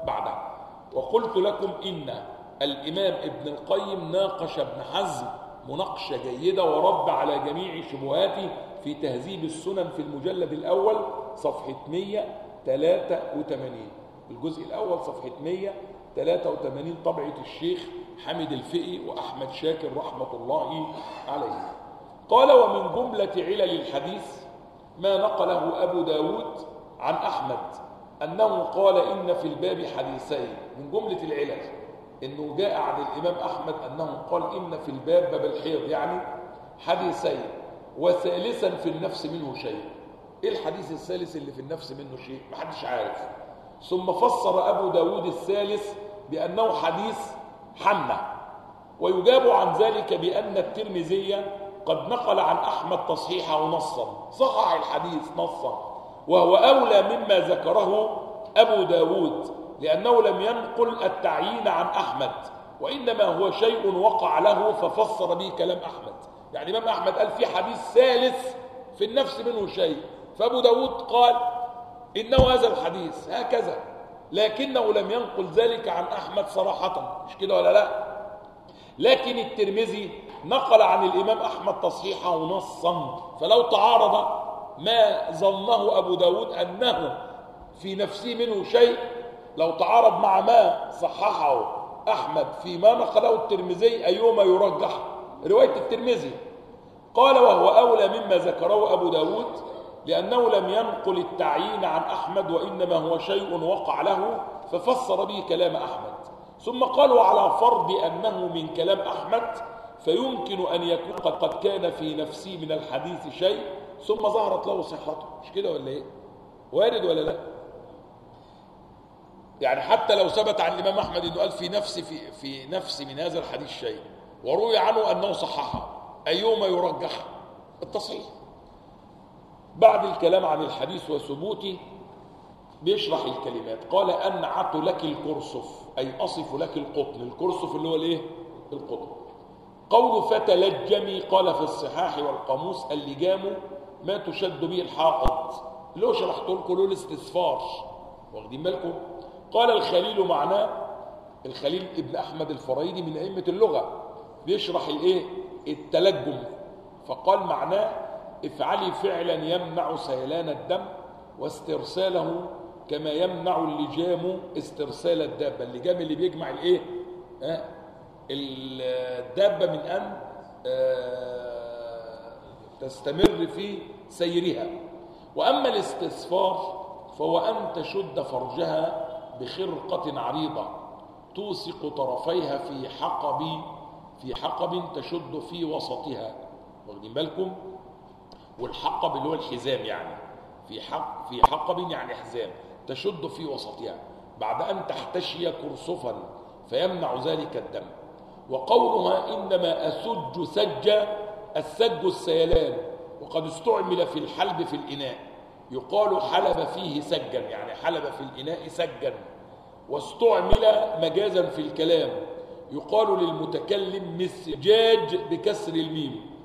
بعدها وقلت لكم إن الإمام ابن القيم ناقش ابن حزم مناقشة جيدة ورد على جميع شبهاته في تهذيب السنن في المجلد الأول صفحة 183 الجزء الأول صفحة 183 طبعة الشيخ حمد الفقي وأحمد شاكر رحمة الله عليه قال ومن جملة علل الحديث ما نقله أبو داود عن أحمد أنه قال إن في الباب حديثين من جملة العلل إنه جاء عن الإمام أحمد أنه قال إن في الباب باب الحيض يعني حديثين وثالثا في النفس منه شيء إيه الحديث الثالث اللي في النفس منه شيء محدش عارف ثم فسر أبو داود الثالث بأنه حديث حمة ويجاب عن ذلك بأن الترمذي قد نقل عن أحمد تصحيحه نصا صحح الحديث نصا وهو أولى مما ذكره أبو داود لأنه لم ينقل التعيين عن أحمد وإنما هو شيء وقع له ففسر به كلام أحمد يعني الإمام أحمد قال في حديث ثالث في النفس منه شيء فأبو داود قال إنه هذا الحديث هكذا لكنه لم ينقل ذلك عن أحمد صراحة مش كده ولا لا لكن الترمذي نقل عن الإمام أحمد تصحيحه نصا فلو تعارض ما ظنه أبو داود أنه في نفسه منه شيء لو تعارض مع ما صححه أحمد فيما نقله الترمذي أيهما يرجح رواية الترمذي قال وهو أولى مما ذكره أبو داود لأنه لم ينقل التعيين عن أحمد وإنما هو شيء وقع له ففسر به كلام أحمد ثم قالوا على فرض أنه من كلام أحمد فيمكن أن يكون قد, قد كان في نفسي من الحديث شيء ثم ظهرت له صحته مش كده ولا ايه وارد ولا لا يعني حتى لو ثبت عن الإمام أحمد أنه قال في نفسي في, في نفسي من هذا الحديث شيء وروي عنه أنه صححه أيهما يرجح التصحيح بعد الكلام عن الحديث وثبوته بيشرح الكلمات قال أنعت لك الكرسف أي أصف لك القطن الكرسف اللي هو الايه القطن قول فتلجمي قال في الصحاح والقاموس اللجام ما تشد به الحائط اللي هو شرحت لكم له الاستثفار واخدين بالكم قال الخليل معناه الخليل ابن احمد الفريدي من ائمه اللغه بيشرح الايه التلجم فقال معناه افعلي فعلا يمنع سيلان الدم واسترساله كما يمنع اللجام استرسال الدابه اللجام اللي بيجمع الايه ها الدابه من ان تستمر في سيرها واما الاستسفار فهو ان تشد فرجها بخرقه عريضه توثق طرفيها في حقب في حقب تشد في وسطها واخدين بالكم والحقب اللي هو الحزام يعني في حق في حقب يعني حزام تشد في وسطها بعد ان تحتشي كرسفا فيمنع ذلك الدم وقولها انما اسج سجا السج السيلان وقد استعمل في الحلب في الاناء يقال حلب فيه سجا يعني حلب في الاناء سجا واستعمل مجازا في الكلام يقال للمتكلم مسجاج بكسر الميم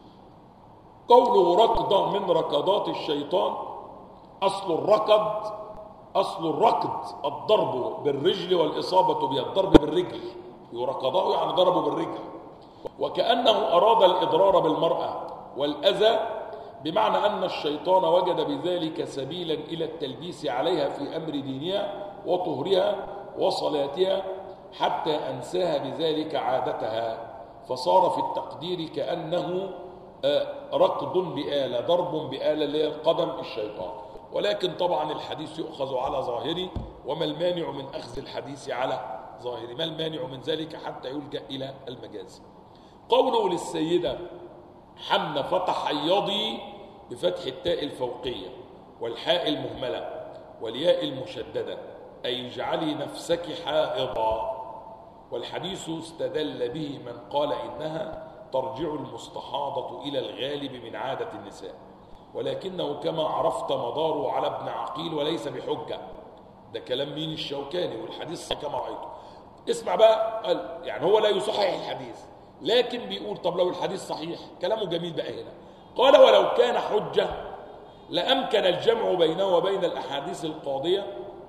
قوله ركضة من ركضات الشيطان أصل الركض أصل الركض الضرب بالرجل والإصابة بها الضرب بالرجل يركضه يعني ضربه بالرجل وكأنه أراد الإضرار بالمرأة والأذى بمعنى أن الشيطان وجد بذلك سبيلا إلى التلبيس عليها في أمر دينها وطهرها وصلاتها حتى أنساها بذلك عادتها فصار في التقدير كأنه ركض بآلة ضرب بآلة اللي هي القدم الشيطان ولكن طبعا الحديث يؤخذ على ظاهره وما المانع من أخذ الحديث على ظاهره ما المانع من ذلك حتى يلجأ إلى المجاز قوله للسيدة حمن فتحيضي بفتح التاء الفوقية والحاء المهملة والياء المشددة أي اجعلي نفسك حائضا والحديث استدل به من قال إنها ترجع المستحاضة إلى الغالب من عادة النساء ولكنه كما عرفت مداره على ابن عقيل وليس بحجة ده كلام مين الشوكاني والحديث كما رأيته اسمع بقى قال يعني هو لا يصحح الحديث لكن بيقول طب لو الحديث صحيح كلامه جميل بقى هنا قال ولو كان حجة لأمكن الجمع بينه وبين الأحاديث القاضية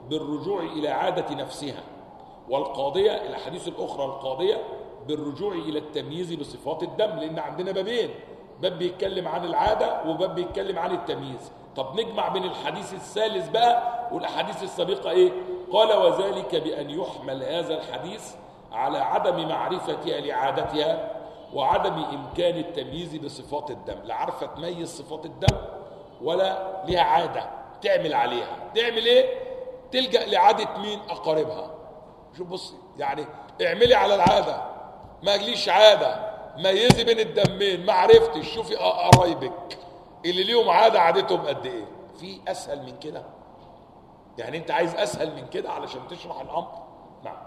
بالرجوع إلى عادة نفسها والقاضية الأحاديث الأخرى القاضية بالرجوع إلى التمييز بصفات الدم لأن عندنا بابين باب بيتكلم عن العادة وباب بيتكلم عن التمييز طب نجمع بين الحديث الثالث بقى والأحاديث السابقة إيه قال وذلك بأن يحمل هذا الحديث على عدم معرفتها لعادتها وعدم إمكان التمييز بصفات الدم لا عارفة تميز صفات الدم ولا لها عادة تعمل عليها تعمل إيه تلجأ لعادة مين أقاربها شوف بصي يعني اعملي على العادة ما ليش عادة ميزي بين الدمين ما عرفتش شوفي قرايبك اللي ليهم عادة عادتهم قد ايه في اسهل من كده يعني انت عايز اسهل من كده علشان تشرح الامر نعم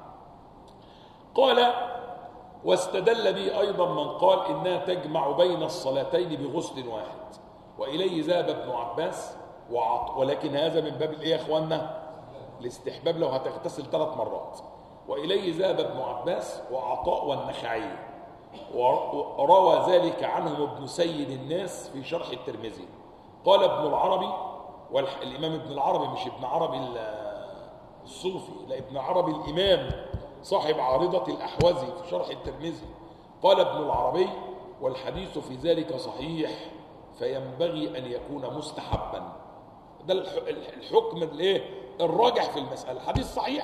قال واستدل به ايضا من قال انها تجمع بين الصلاتين بغسل واحد واليه ذهب ابن عباس وعط ولكن هذا من باب الايه يا اخوانا الاستحباب لو هتغتسل ثلاث مرات واليه ذهب ابن عباس وعطاء والنخعي وروى ذلك عنهم ابن سيد الناس في شرح الترمذي قال ابن العربي والإمام ابن العربي مش ابن عربي الصوفي لا ابن عربي الإمام صاحب عارضة الأحوزي في شرح الترمذي قال ابن العربي والحديث في ذلك صحيح فينبغي أن يكون مستحبا ده الحكم الايه الراجح في المسألة الحديث صحيح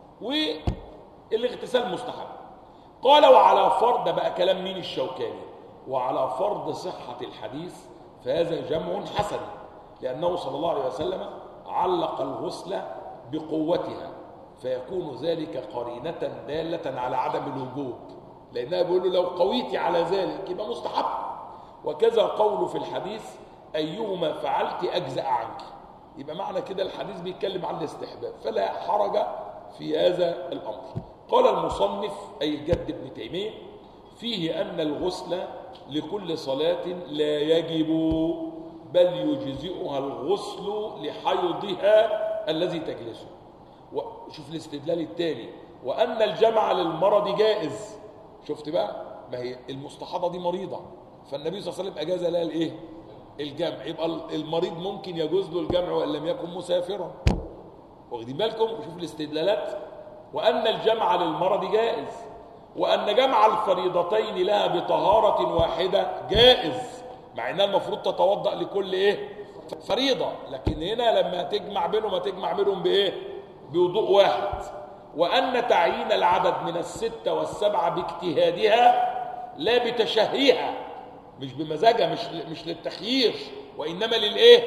والاغتسال مستحب قال وعلى فرض بقى كلام مين الشوكاني وعلى فرض صحة الحديث فهذا جمع حسن لأنه صلى الله عليه وسلم علق الغسل بقوتها فيكون ذلك قرينة دالة على عدم الوجوب لأنها بيقول له لو قويت على ذلك يبقى مستحب وكذا قول في الحديث أيهما فعلت أجزأ عنك يبقى معنى كده الحديث بيتكلم عن الاستحباب فلا حرج في هذا الأمر قال المصنف أي الجد ابن تيمية فيه أن الغسل لكل صلاة لا يجب بل يجزئها الغسل لحيضها الذي تجلسه شوف الاستدلال التالي وأن الجمع للمرض جائز شفت بقى ما هي المستحاضة دي مريضة فالنبي صلى الله عليه وسلم أجاز لها الإيه الجمع يبقى المريض ممكن يجوز له الجمع وإن لم يكن مسافرا واخدين بالكم شوف الاستدلالات وأن الجمع للمرض جائز وأن جمع الفريضتين لها بطهارة واحدة جائز مع أنها المفروض تتوضأ لكل إيه فريضة لكن هنا لما تجمع بينهم هتجمع بينهم بإيه بوضوء واحد وأن تعيين العدد من الستة والسبعة باجتهادها لا بتشهيها مش بمزاجها مش مش للتخيير وإنما للإيه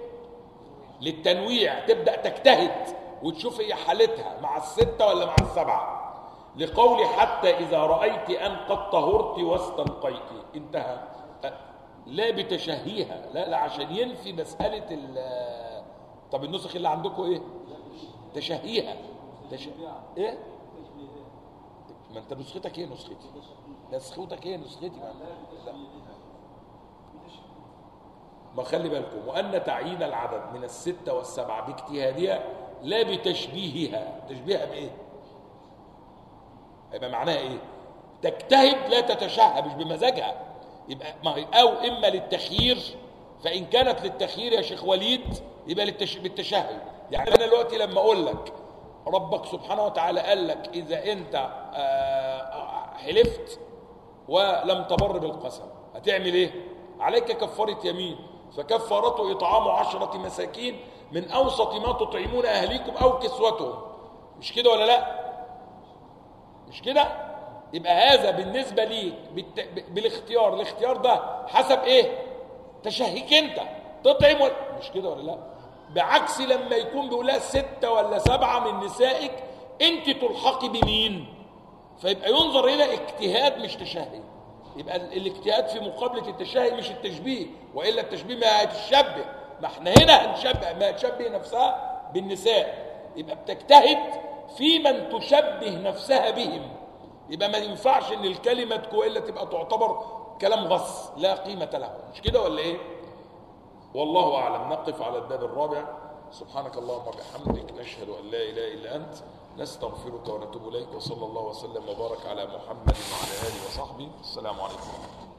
للتنويع تبدأ تجتهد وتشوف هي حالتها مع الستة ولا مع السبعة لقول حتى إذا رأيت أن قد طهرت واستنقيت انتهى لا بتشهيها لا لا عشان ينفي مسألة ال طب النسخ اللي عندكم ايه تشهيها تش... ايه ما انت نسختك ايه نسختي نسختك ايه نسختي ما لا ما خلي بالكم وأن تعيين العدد من الستة والسبعة باجتهادها لا بتشبيهها تشبيهها بإيه يبقى معناها إيه تجتهد لا تتشهى مش بمزاجها يبقى ما هي أو إما للتخيير فإن كانت للتخيير يا شيخ وليد يبقى للتش... بالتشهي يعني أنا دلوقتي لما أقول لك ربك سبحانه وتعالى قال لك إذا أنت حلفت ولم تبر بالقسم هتعمل إيه عليك كفارة يمين فكفارته إطعام عشرة مساكين من أوسط ما تطعمون أهليكم أو كسوتهم مش كده ولا لا مش كده يبقى هذا بالنسبة ليك بالت... بالاختيار الاختيار ده حسب ايه تشهيك انت تطعم ولا مش كده ولا لا بعكس لما يكون بيقولها ستة ولا سبعة من نسائك انت تلحقي بمين فيبقى ينظر هنا اجتهاد مش تشهي يبقى الاجتهاد في مقابلة التشهي مش التشبيه وإلا التشبيه ما هيتشبه ما احنا هنا هنشبه ما تشبه نفسها بالنساء يبقى بتجتهد في من تشبه نفسها بهم يبقى ما ينفعش ان الكلمة تكون إلا تبقى تعتبر كلام غص لا قيمة له مش كده ولا ايه والله أعلم نقف على الباب الرابع سبحانك اللهم وبحمدك نشهد أن لا إله إلا أنت نستغفرك ونتوب إليك وصلى الله وسلم وبارك على محمد وعلى آله وصحبه السلام عليكم